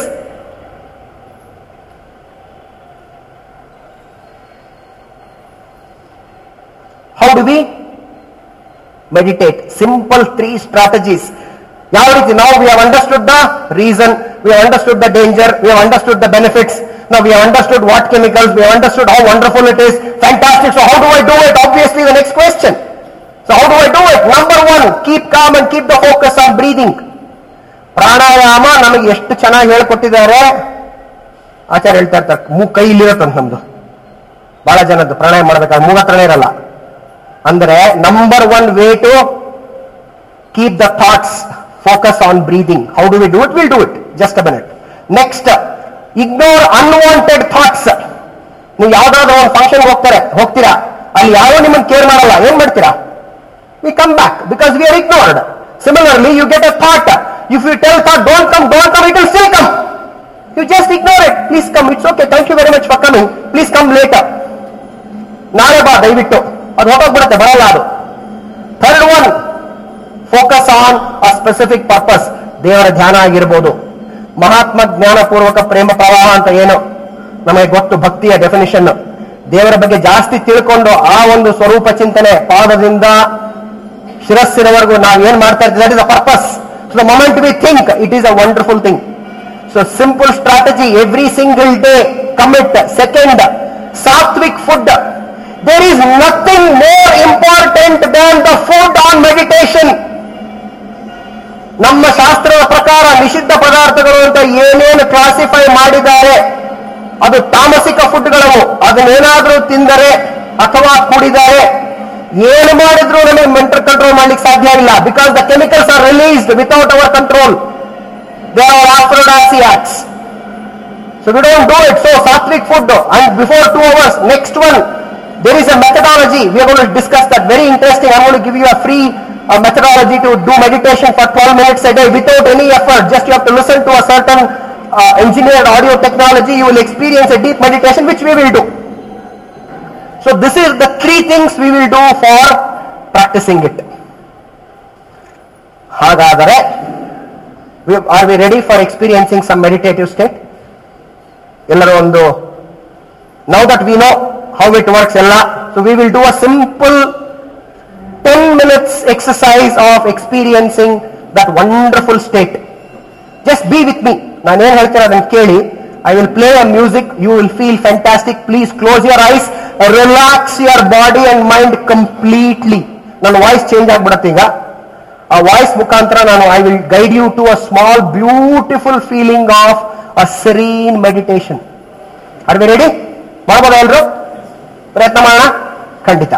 how do we meditate simple three strategies ಯಾವ ರೀತಿ ನಾವು we have understood the reason we have understood the danger we have understood the benefits ನಾವು we have understood what chemicals we have understood how wonderful it is fantastic so how do I do it obviously the next question so how do I do it number one keep calm and keep the focus on breathing pranayama ನಮಗೆ ಎಷ್ಟು ಚೆನ್ನಾಗಿ ಹೇಳ್ಕೊಟ್ಟಿದ್ದಾರೆ ಆಚಾರ್ಯ ಹೇಳ್ತಾ ಇರ್ತಾರೆ ಮೂ ಕೈ ಇಲ್ಲಿರತ್ತಂತ ನಮ್ದು ಬಹಳ ಜನದ್ದು ಪ್ರಾಣಾಯಾಮ ಮಾಡ್ಬೇಕಾದ್ರೆ ಮೂಗ ಹತ್ರನೇ ಇರಲ್ಲ ಅಂದ್ರೆ number one way to keep the thoughts focus on breathing how do we do it will do it just a minute next ignore unwanted thoughts ನೀವು ಯಾವ್ದಾದ್ರು ಒಂದು ಫಂಕ್ಷನ್ ಹೋಗ್ತಾರೆ ಹೋಗ್ತೀರಾ ಅಲ್ಲಿ ಯಾರೋ ನಿಮ್ಮನ್ನ ಕೇರ್ ಮಾಡಲ್ಲ ಏನ್ ಮಾಡ್ತೀರಾ we come back because we are ignored. Similarly, you get a thought. If you tell thought, don't come, don't come, it will still come. You just ignore it. Please come. It's okay. Thank you very much for coming. Please come later. ನಾಳೆ ಬಾ ದಯವಿಟ್ಟು ಅದು ಹೊರಟೋಗ್ಬಿಡುತ್ತೆ ಬರಲ್ಲ ಅದು third one focus on a specific purpose ದೇವರ ಧ್ಯಾನ ಆಗಿರ್ಬೋದು ಮಹಾತ್ಮ ಜ್ಞಾನಪೂರ್ವಕ ಪ್ರೇಮ ಪ್ರವಾಹ ಅಂತ ಏನು ನಮಗೆ ಗೊತ್ತು ಭಕ್ತಿಯ ಡೆಫಿನಿಷನ್ ದೇವರ ಬಗ್ಗೆ ಜಾಸ್ತಿ ತಿಳ್ಕೊಂಡು ಆ ಒಂದು ಸ್ವರೂಪ ಚಿಂತನೆ ಪಾದದಿಂದ ಶಿರಸ್ಸಿನವರೆಗೂ ನಾವು ಏನ್ ಮಾಡ್ತಾ ಇರ್ತೀವಿ that is a purpose so the moment we think it is a wonderful thing so simple strategy every single day commit second sattvic food there is nothing more important than the food on meditation ನಮ್ಮ ಶಾಸ್ತ್ರದ ಪ್ರಕಾರ ನಿಷಿದ್ಧ ಪದಾರ್ಥಗಳು ಅಂತ ಏನೇನು ಕ್ಲಾಸಿಫೈ ಮಾಡಿದ್ದಾರೆ ಅದು ತಾಮಸಿಕ ಫುಡ್ಗಳವು ಅದನ್ನೇನಾದ್ರೂ ತಿಂದರೆ ಅಥವಾ ಕುಡಿದರೆ ಏನು ಮಾಡಿದ್ರು ನಮಗೆ ಮೆಂಟಲ್ ಕಂಟ್ರೋಲ್ ಮಾಡ್ಲಿಕ್ಕೆ ಸಾಧ್ಯ ಇಲ್ಲ because the chemicals are released without our control they are aphrodisiacs So we don't do it. So sattvic food and before two hours, next one, there is a methodology. We are going to discuss that. Very interesting. I'm going to give you a free uh, methodology to do meditation for 12 minutes a day without any effort. Just you have to listen to a certain uh, engineered audio technology. You will experience a deep meditation, which we will do. So this is the three things we will do for practicing it. ಹಾಗಾದರೆ are we ready for experiencing some meditative state ಎಲ್ಲರೂ ಒಂದು now that we know how it works ಎಲ್ಲ so we will do a simple ten minutes exercise of experiencing that wonderful state just be with me ನಾನೇನ್ ಹೇಳ್ತೇನೆ ಅದನ್ನ ಕೇಳಿ I will play a music you will feel fantastic please close your eyes relax your body and mind completely ನನ್ನ ವಾಯ್ಸ್ ಚೇಂಜ್ ಆಗ್ಬಿಡತ್ತೆ ಈಗ ಆ ವಾಯ್ಸ್ ಮುಖಾಂತರ ನಾನು I will guide you to a small beautiful feeling of a serene meditation are we ready ಮಾಡ್ಬೋದಾ ಎಲ್ರು ಪ್ರಯತ್ನ ಮಾಡೋಣ ಖಂಡಿತ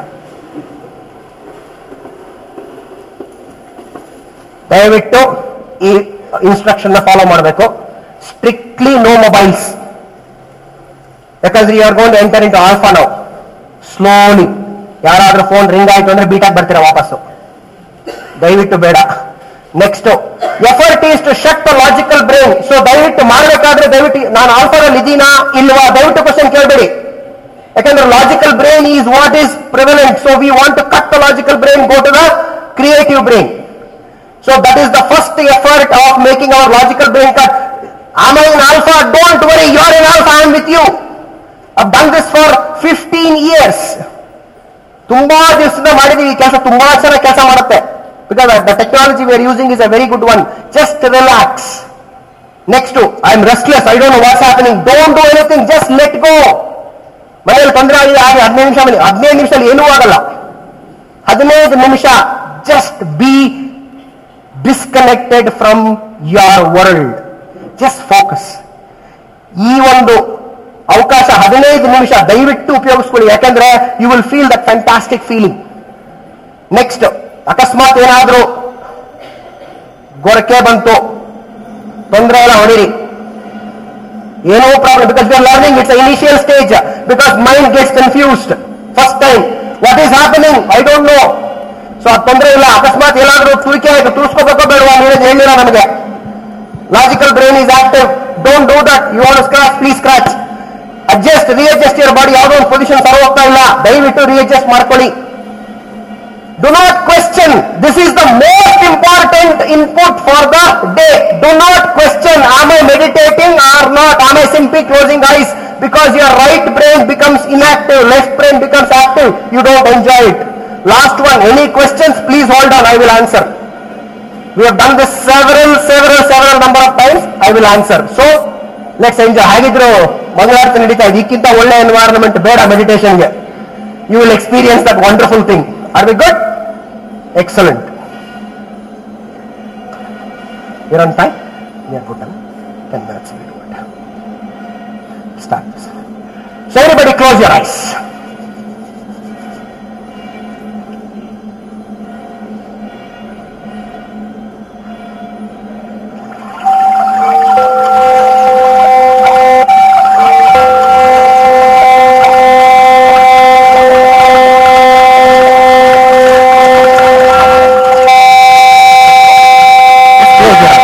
ದಯವಿಟ್ಟು ಈ ಇನ್ಸ್ಟ್ರಕ್ಷನ್ ಫಾಲೋ ಮಾಡಬೇಕು ಸ್ಟ್ರಿಕ್ಟ್ಲಿ ನೋ ಮೊಬೈಲ್ಸ್ ಯಾಕಂದ್ರೆ you are gonna enter into alpha ನಾವು ಸ್ಲೋಲಿ ಯಾರಾದ್ರೂ ಫೋನ್ ರಿಂಗ್ ಆಯ್ತು ಅಂದ್ರೆ ಬೀಟಾಗಿ ಬರ್ತೀರಾ ವಾಪಸ್ಸು ದಯವಿಟ್ಟು ಬೇಡ next effort is to shut the logical brain so ದಯವಿಟ್ಟು ಮಾಡಬೇಕಾದ್ರೆ ದಯವಿಟ್ಟು ನಾನು ಆಲ್ಫಾದಲ್ಲಿ ಇದೀನಾ ಇಲ್ವಾ ದಯವಿಟ್ಟು ಕ್ವಶನ್ ಕೇಳಬೇಡಿ ಯಾಕಂದ್ರೆ logical brain is what is prevalent so we want to cut the logical brain go to the creative brain so that is the first effort of making our logical brain cut am I in alpha don't worry you are in alpha I am with you I've done this for 15 years. ತುಂಬಾ ದಿವಸದಿಂದ ಮಾಡಿದೀವಿ ಈ ಕೆಲಸ ತುಂಬಾ ಚೆನ್ನಾಗಿ ಕೆಲಸ ಮಾಡುತ್ತೆ because the technology we are using is a very good one just relax next I am restless I don't know what's happening don't do anything just let go ಮನೆಯಲ್ಲಿ ತೊಂದರೆ ಆಗಿದೆ ಹಾಗೆ ಹದಿನೈದು ನಿಮಿಷ ಮನೆ ಹದಿನೈದು ನಿಮಿಷದಲ್ಲಿ ಏನೂ ಆಗಲ್ಲ ಹದಿನೈದು ನಿಮಿಷ just be disconnected from your world just focus ಈ ಒಂದು ಅವಕಾಶ ಹದಿನೈದು ನಿಮಿಷ ದಯವಿಟ್ಟು ಉಪಯೋಗಿಸ್ಕೊಳ್ಳಿ ಯಾಕಂದ್ರೆ you will feel that fantastic feeling next ಅಕಸ್ಮಾತ್ ಏನಾದ್ರೂ ಗೊರಕೆ ಬಂತು ತೊಂದರೆ ಎಲ್ಲ ಹೊಡಿರಿ ಏನೋ problem because we are learning it's initial stage because mind gets confused first time what is happening I don't know so ಅದು ತೊಂದರೆ ಇಲ್ಲ ಅಕಸ್ಮಾತ್ ಏನಾದ್ರೂ ತುಳಿಕೆ ಆಯ್ತು ತೂರ್ಸ್ಕೋಬೇಕೋ ಬೇಡವಾ ನೀವೇ ಹೇಳಿಲ್ಲ ನಮಗೆ logical brain is active don't do that you want scratch please scratch adjust readjust your body ಯಾವುದೋ ಒಂದು ಪೊಸಿಷನ್ ಸರಿ ಹೋಗ್ತಾ ಇಲ್ಲ ದಯವಿಟ್ಟು ರಿಅಡ್ಜಸ್ಟ್ ಮಾಡ್ಕೊಳ್ಳಿ Do not question. This is the most important input for the day. Do not question, am I meditating or not? Am I simply closing eyes? Because your right brain becomes inactive, left brain becomes active. You don't enjoy it. Last one, any questions? Please hold on, I will answer. We have done this several, several, several number of times. I will answer. So, let's enjoy. ಹಾಗಿದ್ರು ಮಂಗಳಾರತಿ ನಡೀತಾ ಇದೆ ಇದಕ್ಕಿಂತ ಒಳ್ಳೆ ಎನ್ವೈರನ್ಮೆಂಟ್ ಬೇಡ ಮೆಡಿಟೇಷನ್ಗೆ you will experience that wonderful thing are we good excellent You're on time? Yeah, good. Huh? 10 minutes. will do it. Start this. So everybody close your eyes. Close your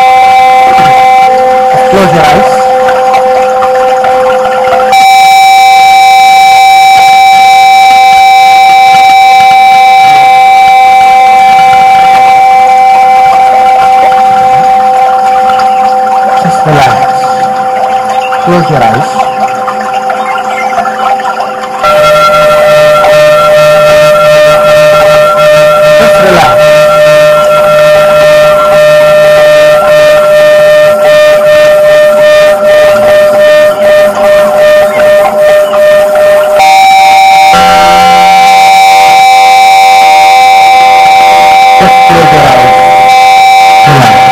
eyes. Close your eyes. Just relax. Close your eyes. Just relax. Just close your eyes. Relax.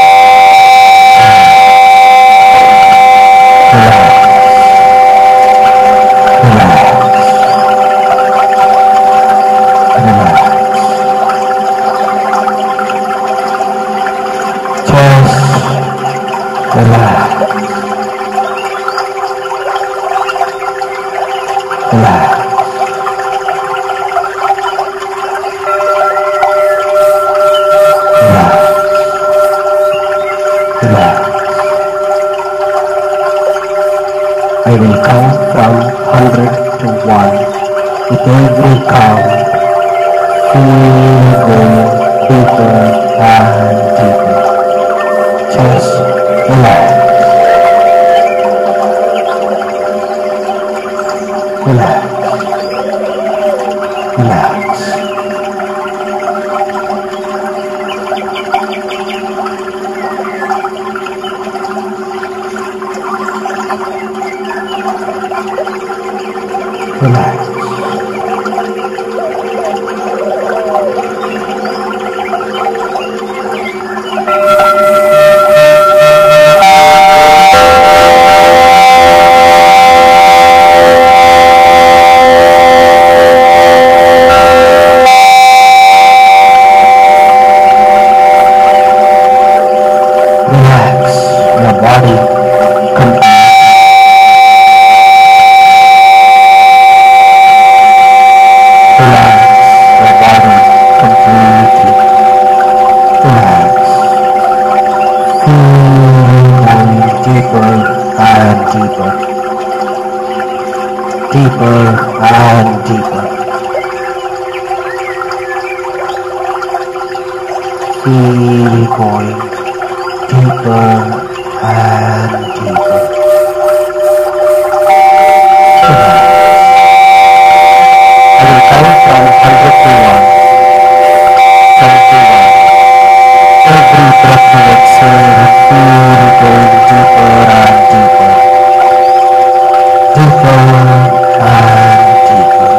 I will count from 100 to 1. With every count, feel going deeper and deeper. Just relax. Relax. Relax. Relax. Relax your body completely. Relax your body completely. Relax. Feel going deeper and deeper. Deeper and deeper. Feel going deeper and deeper. I will count from 100 to 1. Count to 1. Every breath you exhale, feel going deeper and deeper. Deeper and deeper.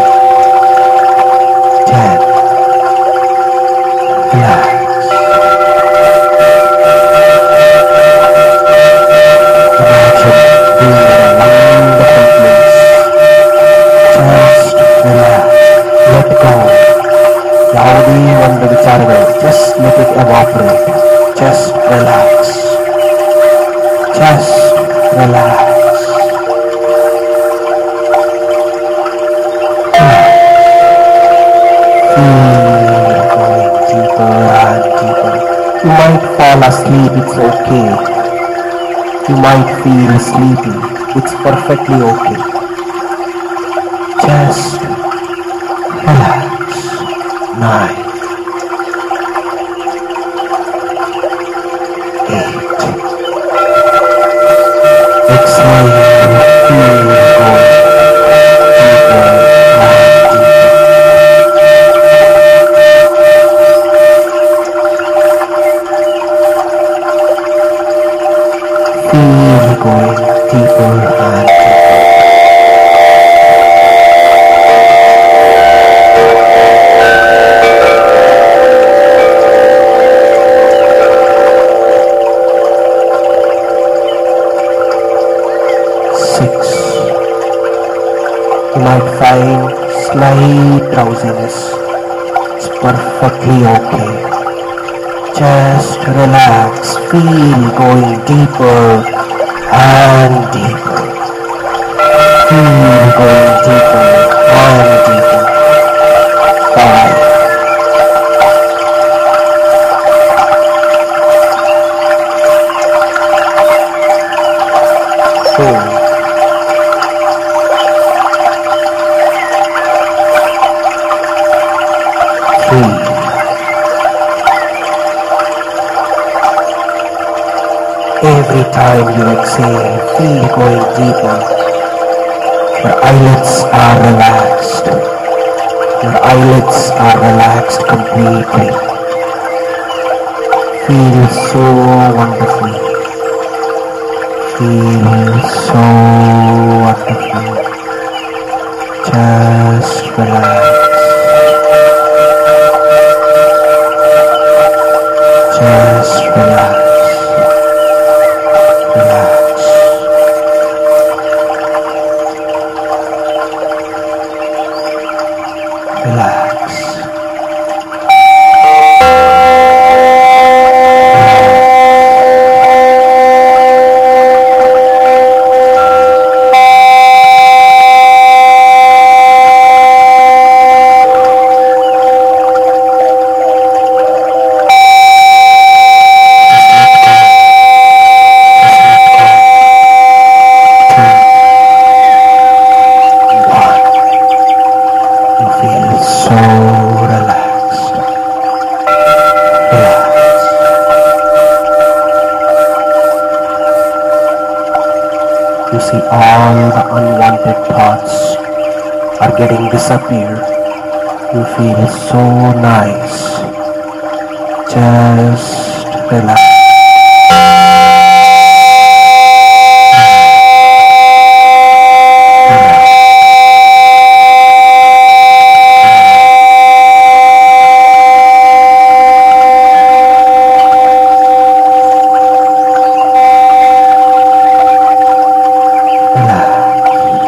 10. Relax. ಯಾವುದೇ ಒಂದು ವಿಚಾರಗಳು just let it evaporate just relax just relax going deeper and deeper. You might fall asleep, it's okay. You might feel sleepy, it's perfectly okay. Just relax. Nine. Eight. Exhale, feel going deeper and deeper. Feel going deeper and deeper. Six. You might find slight drowsiness. It's perfectly okay. Just relax, feel going deeper and deeper. Feel going deeper and deeper. Five. Four. Three. Every time you exhale, feel going deeper. Your eyelids are relaxed. Your eyelids are relaxed completely. Feel so wonderful. Feel so wonderful. Just relax. Just relax. Relax. Relax. One. You feel so relaxed. Relax. You see all the unwanted thoughts are getting disappear. You feel so nice. Just relax. Relax.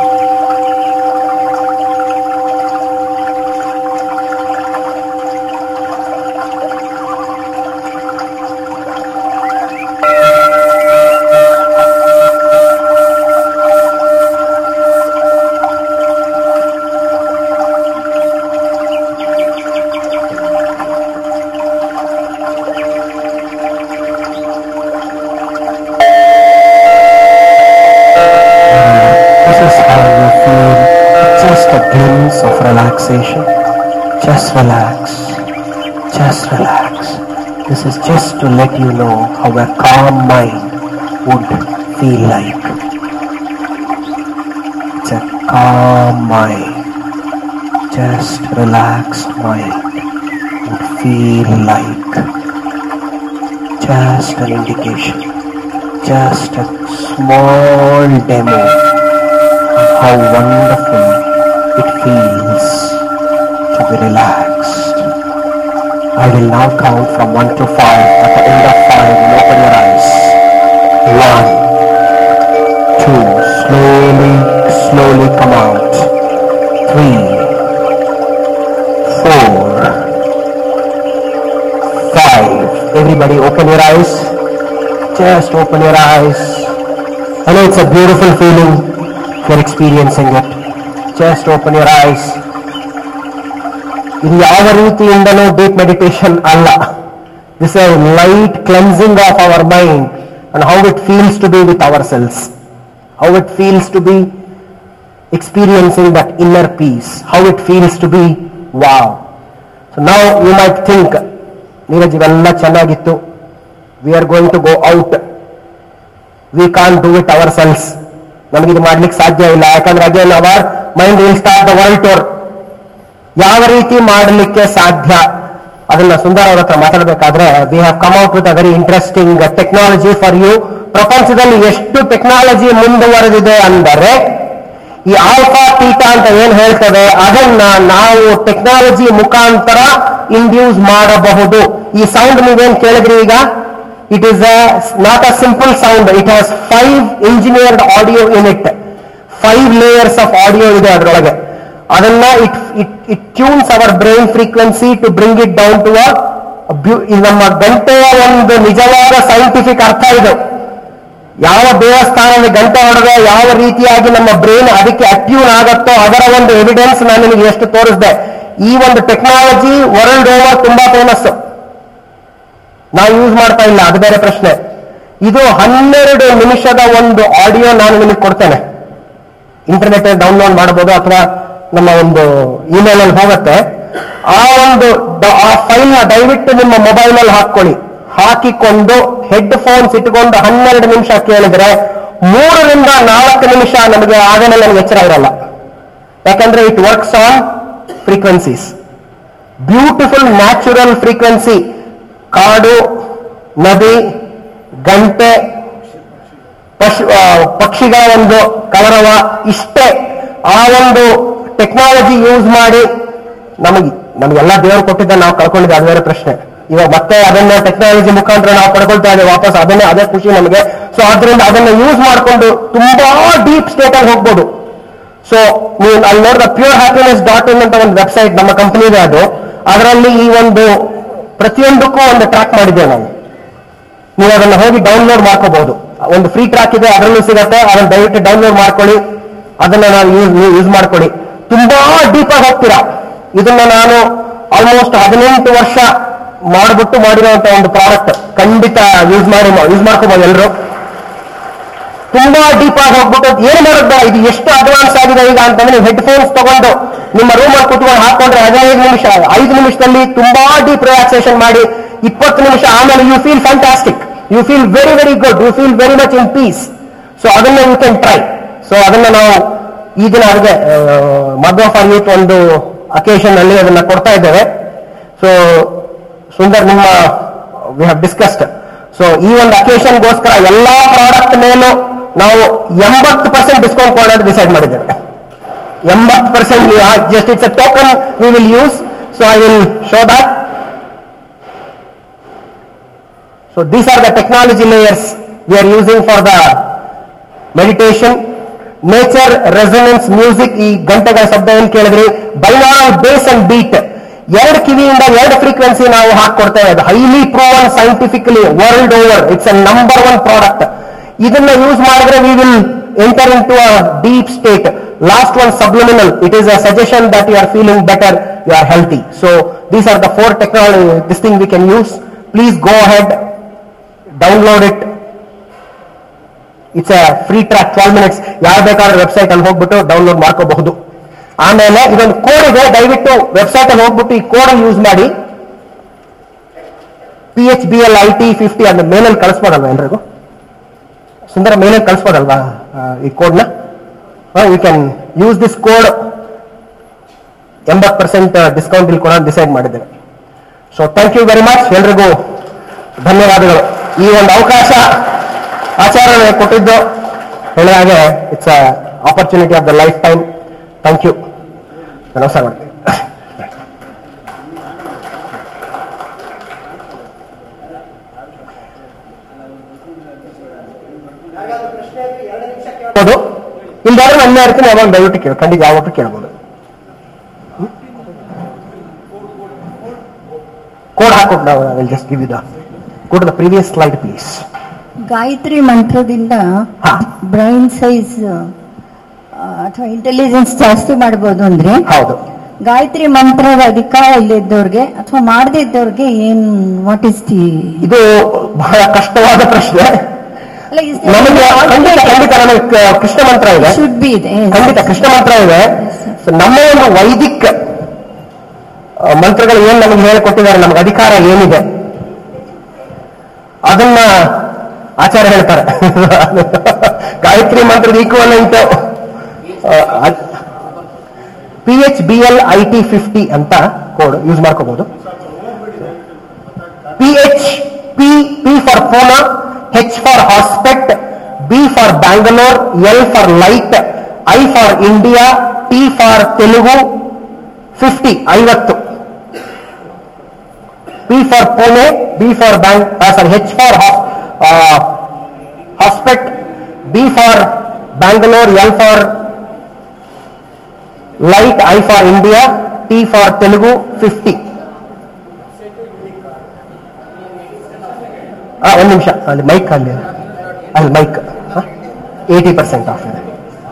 This is how you feel. Just a glimpse of relaxation. Just relax. Just relax. This is just to let you know how a calm mind would feel like. It's a calm mind. Just relaxed mind would feel like. Just an indication. Just a small demo of how wonderful it feels to be relaxed. I will now count from 1 to 5. At the end of 5, you open your eyes. 1, 2, slowly, slowly come out. 3, 4, everybody, open your eyes. Just open your eyes. I know it's a beautiful feeling if you're experiencing it. Just open your eyes. ಇದು ಯಾವ ರೀತಿಯಿಂದನೂ ಡೀಪ್ ಮೆಡಿಟೇಷನ್ ಅಲ್ಲ this a light cleansing of our mind and how it feels to be with ourselves how it feels to be experiencing that inner peace, how it feels to be wow. So now you might think, Neeraj ಇವೆಲ್ಲ ಚೆನ್ನಾಗಿತ್ತು we are going to go out we can do it ourselves ನಮಗಿದು ಮಾಡ್ಲಿಕ್ಕೆ ಸಾಧ್ಯ ಇಲ್ಲ ಯಾಕಂದ್ರೆ again our mind will start the world tour ಯಾವ ರೀತಿ ಮಾಡಲಿಕ್ಕೆ ಸಾಧ್ಯ ಅದನ್ನ ಸುಂದರ ಅವ್ರ ಹತ್ರ ಮಾತಾಡಬೇಕಾದ್ರೆ we have come out with a very interesting technology for you ಪ್ರಪಂಚದಲ್ಲಿ ಎಷ್ಟು ಟೆಕ್ನಾಲಜಿ ಮುಂದುವರೆದಿದೆ ಅಂದರೆ ಈ ಆಲ್ಫಾ ತೀಟಾ ಅಂತ ಏನ್ ಹೇಳ್ತೇವೆ ಅದನ್ನ ನಾವು ಟೆಕ್ನಾಲಜಿ ಮುಖಾಂತರ ಇಂಡ್ಯೂಸ್ ಮಾಡಬಹುದು ಈ ಸೌಂಡ್ ನೀವೇನ್ ಕೇಳಿದ್ರಿ ಈಗ it is not a simple sound it has five engineered audio in it five layers of audio ಇದೆ ಅದರೊಳಗೆ ಅದನ್ನ it it it tunes our brain frequency to bring it down to a ನಮ್ಮ ಗಂಟೆಯ ಒಂದು ನಿಜವಾದ ಸೈಂಟಿಫಿಕ್ ಅರ್ಥ ಇದು ಯಾವ ದೇವಸ್ಥಾನದ ಗಂಟೆ ಹೊಡೆದ ಯಾವ ರೀತಿಯಾಗಿ ನಮ್ಮ ಬ್ರೈನ್ ಅದಕ್ಕೆ ಅಟ್ಯೂನ್ ಆಗತ್ತೋ ಅದರ ಒಂದು ಎವಿಡೆನ್ಸ್ ನಾನು ನಿಮಗೆ ಎಷ್ಟು ತೋರಿಸಿದೆ ಈ ಒಂದು ಟೆಕ್ನಾಲಜಿ ವರ್ಲ್ಡ್ ಓವರ್ ತುಂಬಾ ಫೇಮಸ್ ನಾವು ಯೂಸ್ ಮಾಡ್ತಾ ಇಲ್ಲ ಅದು ಬೇರೆ ಪ್ರಶ್ನೆ ಇದು ಹನ್ನೆರಡು ನಿಮಿಷದ ಒಂದು ಆಡಿಯೋ ನಾನು ನಿಮಗೆ ಕೊಡ್ತೇನೆ ಇಂಟರ್ನೆಟ್ ಡೌನ್ಲೋಡ್ ಮಾಡಬಹುದು ಅಥವಾ ನಮ್ಮ ಒಂದು ಇಮೇಲ್ ಅಲ್ಲಿ ಹೋಗುತ್ತೆ ಆ ಒಂದು ಡ- ಆ ಫೈಲ್ ನ ದಯವಿಟ್ಟು ನಿಮ್ಮ ಮೊಬೈಲ್ ಅಲ್ಲಿ ಹಾಕೊಳ್ಳಿ ಹಾಕಿಕೊಂಡು ಹೆಡ್ ಫೋನ್ಸ್ ಇಟ್ಕೊಂಡು ಹನ್ನೆರಡು ನಿಮಿಷ ಕೇಳಿದ್ರೆ ಮೂರರಿಂದ ನಾಲ್ಕು ನಿಮಿಷ ನಮಗೆ ಆಗಲೇ ನನಗೆ ಎಚ್ಚರ ಇರಲ್ಲ ಯಾಕಂದ್ರೆ it works on frequencies beautiful natural frequency ಕಾಡು ನದಿ ಗಂಟೆ ಪಶು ಆ, ಪಕ್ಷಿಗಳ ಒಂದು ಕಲರವ ಇಷ್ಟೇ ಆ ಒಂದು ಟೆಕ್ನಾಲಜಿ ಯೂಸ್ ಮಾಡಿ ನಮಗೆ ನಮಗೆಲ್ಲ ದೇವರು ಕೊಟ್ಟಿದ್ದ ನಾವು ಕಳ್ಕೊಂಡಿದ್ದೆ ಅದು ಬೇರೆ ಪ್ರಶ್ನೆ ಇವಾಗ ಮತ್ತೆ ಅದನ್ನ ಟೆಕ್ನಾಲಜಿ ಮುಖಾಂತರ ನಾವು ಪಡ್ಕೊಳ್ತಾ ಇದ್ದೇವೆ ವಾಪಸ್ ಅದನ್ನೇ ಅದೇ ಖುಷಿ ನಮಗೆ ಸೊ ಅದರಿಂದ ಅದನ್ನ ಯೂಸ್ ಮಾಡಿಕೊಂಡು ತುಂಬಾ ಡೀಪ್ ಸ್ಟೇಟ್ ಅಲ್ಲಿ ಹೋಗ್ಬೋದು ಸೊ ನೀವು ಅಲ್ಲಿ ನೋಡಿದ ಪ್ಯೂರ್ ಹ್ಯಾಪಿನೆಸ್ ಡಾಟ್ ಇನ್ ಅಂತ ಒಂದು ವೆಬ್ಸೈಟ್ ನಮ್ಮ ಕಂಪನಿದೆ ಅದು ಅದರಲ್ಲಿ ಈ ಒಂದು ಪ್ರತಿಯೊಂದಕ್ಕೂ ಒಂದು ಟ್ರ್ಯಾಕ್ ಮಾಡಿದ್ದೇವೆ ನಾವು ನೀವು ಅದನ್ನ ಹೋಗಿ ಡೌನ್ಲೋಡ್ ಮಾಡ್ಕೋಬಹುದು ಒಂದು ಫ್ರೀ ಟ್ರ್ಯಾಕ್ ಇದೆ ಅದರಲ್ಲೂ ಸಿಗತ್ತೆ ಅದನ್ನ ದಯವಿಟ್ಟು ಡೌನ್ಲೋಡ್ ಮಾಡ್ಕೊಳ್ಳಿ ಅದನ್ನ ನಾವು ಯೂಸ್ ಯೂಸ್ ಮಾಡ್ಕೊಳ್ಳಿ ತುಂಬಾ ಡೀಪ್ ಆಗಿ ಹೋಗ್ತೀರಾ ಇದನ್ನ ನಾನು ಆಲ್ಮೋಸ್ಟ್ ಹದಿನೆಂಟು ವರ್ಷ ಮಾಡ್ಬಿಟ್ಟು ಮಾಡಿರುವಂತ ಒಂದು ಪ್ರಾಡಕ್ಟ್ ಖಂಡಿತ ಯೂಸ್ ಮಾಡಿ ಯೂಸ್ ಮಾಡ್ಕೋಬಹುದು ಎಲ್ಲರೂ ತುಂಬಾ ಡೀಪ್ ಆಗಿ ಹೋಗ್ಬಿಟ್ಟು ಏನ್ ಮಾಡೋದು ಇದು ಎಷ್ಟು ಅಡ್ವಾನ್ಸ್ ಆಗಿದೆ ಈಗ ಅಂತಂದ್ರೆ ನೀವು ಹೆಡ್ ಫೋನ್ಸ್ ತಗೊಂಡು ನಿಮ್ಮ ರೂಮ್ ಅಲ್ಲಿ ಕುತ್ಕೊಂಡು ಹಾಕೊಂಡ್ರೆ ಹದಿನೈದು ನಿಮಿಷ ಐದು ನಿಮಿಷದಲ್ಲಿ ತುಂಬಾ ಡೀಪ್ ರಿಲ್ಯಾಕ್ಸೇಷನ್ ಮಾಡಿ ಇಪ್ಪತ್ತು ನಿಮಿಷ ಆಮೇಲೆ you feel fantastic you feel very very good you feel very much in peace so ಅದನ್ನ ಯು ಕ್ಯಾನ್ ಟ್ರೈ ಸೊ ಅದನ್ನ ನಾವು ಈ ದಿನ ಅದಕ್ಕೆ ಮದ್ ಫಾರ್ ಯೂತ್ ಒಂದು ಅಕೇಶನ್ ಅಲ್ಲಿ ಅದನ್ನ ಕೊಡ್ತಾ ಇದ್ದೇವೆ ಸೊ ಸುಂದರ್ ನಿಮ್ಮ ವಿ ಹ್ಯಾವ್ ಡಿಸ್ಕಸ್ಡ್ ಸೊ ಈ ಒಂದು ಅಕೇಶನ್ಗೋಸ್ಕರ ಎಲ್ಲಾ ಪ್ರಾಡಕ್ಟ್ ಮೇಲೂ ನಾವು ಎಂಬತ್ತು ಪರ್ಸೆಂಟ್ ಡಿಸ್ಕೌಂಟ್ ಕೊಡೋದು ಡಿಸೈಡ್ ಮಾಡಿದ್ದೇವೆ ಎಂಬತ್ತು percent just it's a token we will use so I will show that so these are the technology layers we are using for the meditation nature resonance music ಈ ಗಂಟೆಗಳ ಶಬ್ದ ಏನ್ ಕೇಳಿದ್ರಿ ಬೈನಾರಲ್ ಬೇಸ್ ಅಂಡ್ ಬೀಟ್ ಎರಡು ಕಿವಿಯಿಂದ ಎರಡು ಫ್ರೀಕ್ವೆನ್ಸಿ ನಾವು ಹಾಕೊಡ್ತೇವೆ ಅದು highly proven scientifically world over it's a number one product ಇದನ್ನ ಯೂಸ್ ಮಾಡಿದ್ರೆ we will enter into a deep state last one subliminal it is a suggestion that you are feeling better you are healthy so these are the four technology this thing we can use please go head download it it's a free track twelve minutes ಯಾರು ಬೇಕಾದ್ರೆ ವೆಬ್ಸೈಟ್ ಅಲ್ಲಿ ಹೋಗ್ಬಿಟ್ಟು ಡೌನ್ಲೋಡ್ ಮಾಡ್ಕೋಬಹುದು ಆಮೇಲೆ ಇದೊಂದು ಕೋಡ್ ಇದೆ ದಯವಿಟ್ಟು ವೆಬ್ಸೈಟ್ ಅಲ್ಲಿ ಹೋಗ್ಬಿಟ್ಟು ಈ ಕೋಡ್ ಯೂಸ್ ಮಾಡಿ P H B L I T fifty ಅದ್ರ ಮೇಲಲ್ಲಿ ಕಳಿಸ್ಬೋದಲ್ವಾ ಎಲ್ರಿಗೂ ಸುಂದರ ಮೇಲಲ್ಲಿ ಕಳಿಸ್ಬೋದಲ್ವಾ ಆ, ಈ ಕೋಡ್ನ you can use this code ಎಂಬತ್ತು ಪರ್ಸೆಂಟ್ ಡಿಸ್ಕೌಂಟ್ ಇಲ್ಲಿ ಕೂಡ ಡಿಸೈಡ್ ಮಾಡಿದ್ದೇವೆ so thank you very much ಎಲ್ರಿಗೂ ಧನ್ಯವಾದಗಳು ಈ ಒಂದು ಅವಕಾಶ ಆಚಾರ್ಯ ಕೊಟ್ಟಿದ್ದು ಹೇಳಿದ ಹಾಗೆ it's a opportunity of the lifetime thank you ನಮಸ್ಕಾರ ಮಾಡ್ತೀನಿ ಕೇಳ್ಬೋದು ಇಲ್ದಾದ್ರೆ ನನ್ನ ಇರ್ತೀನಿ ಯಾವಾಗ ದಯವಿಟ್ಟು ಕೇಳಿ ಖಂಡಿತ ಯಾವತ್ತೂ ಕೇಳ್ಬೋದು ಕೋಡ್ ಹಾಕೊಟ್ಟು ನಾವು ವಿಲ್ ಜಸ್ಟ್ ಗಿವ್ ಇದ go to the previous slide please Gayatri ಮಂತ್ರದಿಂದ ಹಾ. ಬ್ರೈನ್ ಸೈಜ್ ಅಥವಾ ಇಂಟೆಲಿಜೆನ್ಸ್ ಜಾಸ್ತಿ ಮಾಡ್ಬೋದು ಅಂದ್ರೆ ಹೌದು ಗಾಯತ್ರಿ ಮಂತ್ರದ ಅಧಿಕಾರ ಇಲ್ಲಿದ್ದವ್ರಿಗೆ ಅಥವಾ ಮಾಡದೇ ಇದ್ದವ್ರಿಗೆ ಏನ್ ವಾಟ್ ಇಸ್ ದಿ ಇದು ಬಹಳ ಕಷ್ಟವಾದ ಪ್ರಶ್ನೆ ನಮಗೆ ಖಂಡಿತ ಖಂಡಿತ ನನಗೆ ಕ- ಕೃಷ್ಣ ಮಂತ್ರ ಇದೆ ಶುಡ್ ಬಿ ಇದೆ ಖಂಡಿತ ಕೃಷ್ಣ ಮಂತ್ರ ಇದೆ So, ನಮ್ಮ ಒಂದು ವೈದಿಕ ಆ, ಮಂತ್ರಗಳು ಏನ್ ನಮಗೆ ಹೇಳಿಕೊಟ್ಟಿದ್ದಾರೆ ನಮಗೆ ಅಧಿಕಾರ ಏನಿದೆ ಅದನ್ನ ಆಚಾರ್ಯ ಹೇಳ್ತಾರೆ ಗಾಯತ್ರಿ ಮಂತ್ರದ equivalent P H B L I T fifty ಅಂತ ಕೋಡ್ ಯೂಸ್ ಮಾಡ್ಕೋಬಹುದು P H P P for Poona H for Hospet B for Bangalore L for light I for India T for Telugu fifty ಐವತ್ತು P for Pune B for Bang sorry H for Hospet B for Bangalore L for light I for India T for Telugu fifty ಒಂದು ನಿಮಿಷ ಅಲ್ಲಿ ಮೈಕ್ ಅಲ್ಲಿ ಅಲ್ಲಿ ಮೈಕ್ ಏಯ್ಟಿ ಪರ್ಸೆಂಟ್ ಆಫ್ ಇದೆ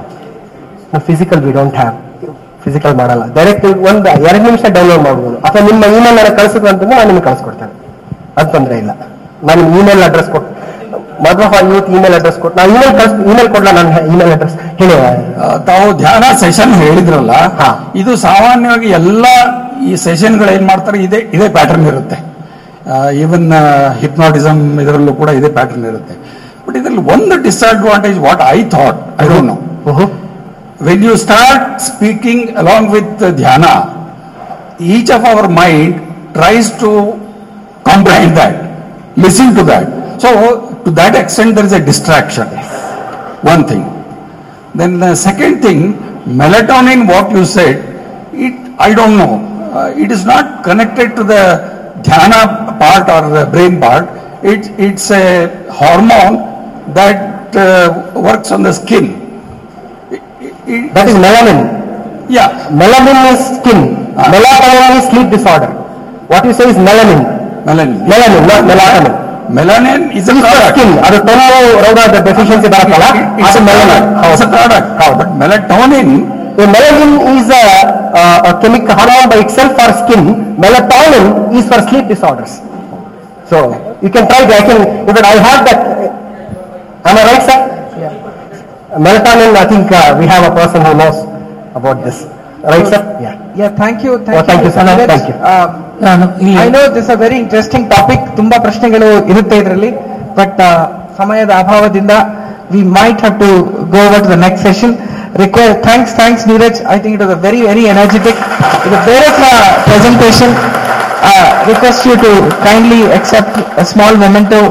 physical we don't have physical ಮಾಡಲ್ಲ ಡೈರೆಕ್ಟ್ ಒಂದು ಎರಡು ನಿಮಿಷ ಡೌನ್ಲೋಡ್ ಮಾಡ್ಬೋದು ಅಥವಾ ನಿಮ್ಮ ಇಮೇಲ್ ನನಗೆ ಕಳಿಸಿದ್ರು ಅಂತಂದ್ರೆ ನಾನು ನಿಮ್ಗೆ ಕಳಿಸ್ಕೊಡ್ತೇನೆ ಅದು ತೊಂದರೆ ಇಲ್ಲ ನಾನು ಇಮೇಲ್ ಅಡ್ರೆಸ್ ಕೊಟ್ಟು ಮದುವೆ ಯೂತ್ ಇಮೇಲ್ ಅಡ್ರೆಸ್ ಕೊಟ್ಟು ನಾನು ಇಮೇಲ್ ಕಳಿಸ್ ಇಮೇಲ್ ಕೊಡಲ್ಲ ನನ್ನ ಇಮೇಲ್ ಅಡ್ರೆಸ್ ಹೇಳಿ ಆ, ತಾವು ಧ್ಯಾನ ಸೆಷನ್ ಹೇಳಿದ್ರಲ್ಲ ಹಾ. ಇದು ಸಾಮಾನ್ಯವಾಗಿ ಎಲ್ಲ ಈ ಸೆಷನ್ಗಳು ಏನ್ ಮಾಡ್ತಾರೆ ಇದೇ ಇದೇ ಪ್ಯಾಟರ್ನ್ ಇರುತ್ತೆ ಈವನ್ ಹಿಪ್ನಾಟಿಸಮ್ ಇದರಲ್ಲೂ ಕೂಡ ಇದೇ ಪ್ಯಾಟರ್ನ್ ಇರುತ್ತೆ ಬಟ್ ಇದರಲ್ಲಿ ಒಂದು disadvantage what I thought I don't know when you start speaking along with dhyana each of our mind tries to comprehend that, listen to that. So, to that extent, there is a distraction. One thing. Then the second thing, melatonin, what you said, it, I don't know. Uh, it is not connected to the dhyana part or the brain part. It, it's a hormone that uh, works on the skin. It- it- that is melanin yeah, melanin is skin Ah. Melatonin is sleep disorder what you say is melanin melanin. Melanin not melatonin Melanin is a product. Skin ಅದು ತೊನ್ನು ರೋಗದ ಡೆಫಿಷಿಯನ್ಸಿ ಬರುತ್ತಲ್ಲ It's ಅದು a ಮೆಲಮಿನ್ product. It's a product. But melatonin, The melanin is a, uh, a chemical hormone by itself for skin. Melatonin is for sleep disorders. So you can try. it. I can. But I heard that. Am I right, sir? Melatonin. I think uh, we have a person who knows about this. Right, sir? Yeah. Yeah, thank you. Thank Oh, thank you, sir. Neeraj. Thank you. Uh, ನಾನು I know this is a very interesting topic. ತುಂಬಾ ಪ್ರಶ್ನೆಗಳು ಇರುತ್ತೆ ಇದರಲ್ಲಿ ಬಟ್ ಸಮಯದ ಅಭಾವದಿಂದ we might have to go over to the next session require thanks thanks Neeraj I think it was a very very energetic ಇದು ಬೇರೆ presentation request you to kindly accept small memento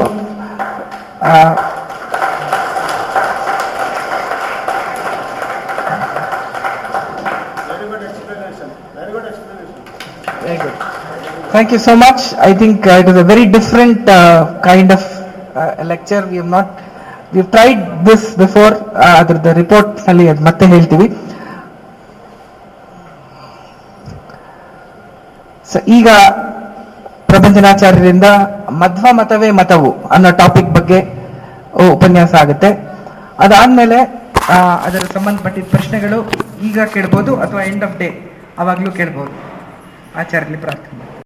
Thank you so much. I think uh, it is a very different uh, kind of uh, lecture. We have not, we have tried this before. Uh, ಅದ್ರದ್ದು ರಿಪೋರ್ಟ್ ಅಲ್ಲಿ ಅದ್ ಮತ್ತೆ ಹೇಳ್ತೀವಿ ಸೊ ಈಗ ಪ್ರಪಂಚನಾಚಾರ್ಯರಿಂದ ಮಧ್ವ ಮತವೇ ಮತವು ಅನ್ನೋ ಟಾಪಿಕ್ ಬಗ್ಗೆ ಉಪನ್ಯಾಸ ಆಗುತ್ತೆ ಅದಾದ್ಮೇಲೆ ಆ, ಅದರ ಸಂಬಂಧಪಟ್ಟಿದ ಪ್ರಶ್ನೆಗಳು ಈಗ ಕೇಳ್ಬೋದು ಅಥವಾ ಎಂಡ್ ಆಫ್ ಡೇ ಅವಾಗ್ಲೂ ಕೇಳ್ಬೋದು ಆಚಾರ್ಯಲಿ ಪ್ರಾರ್ಥನೆ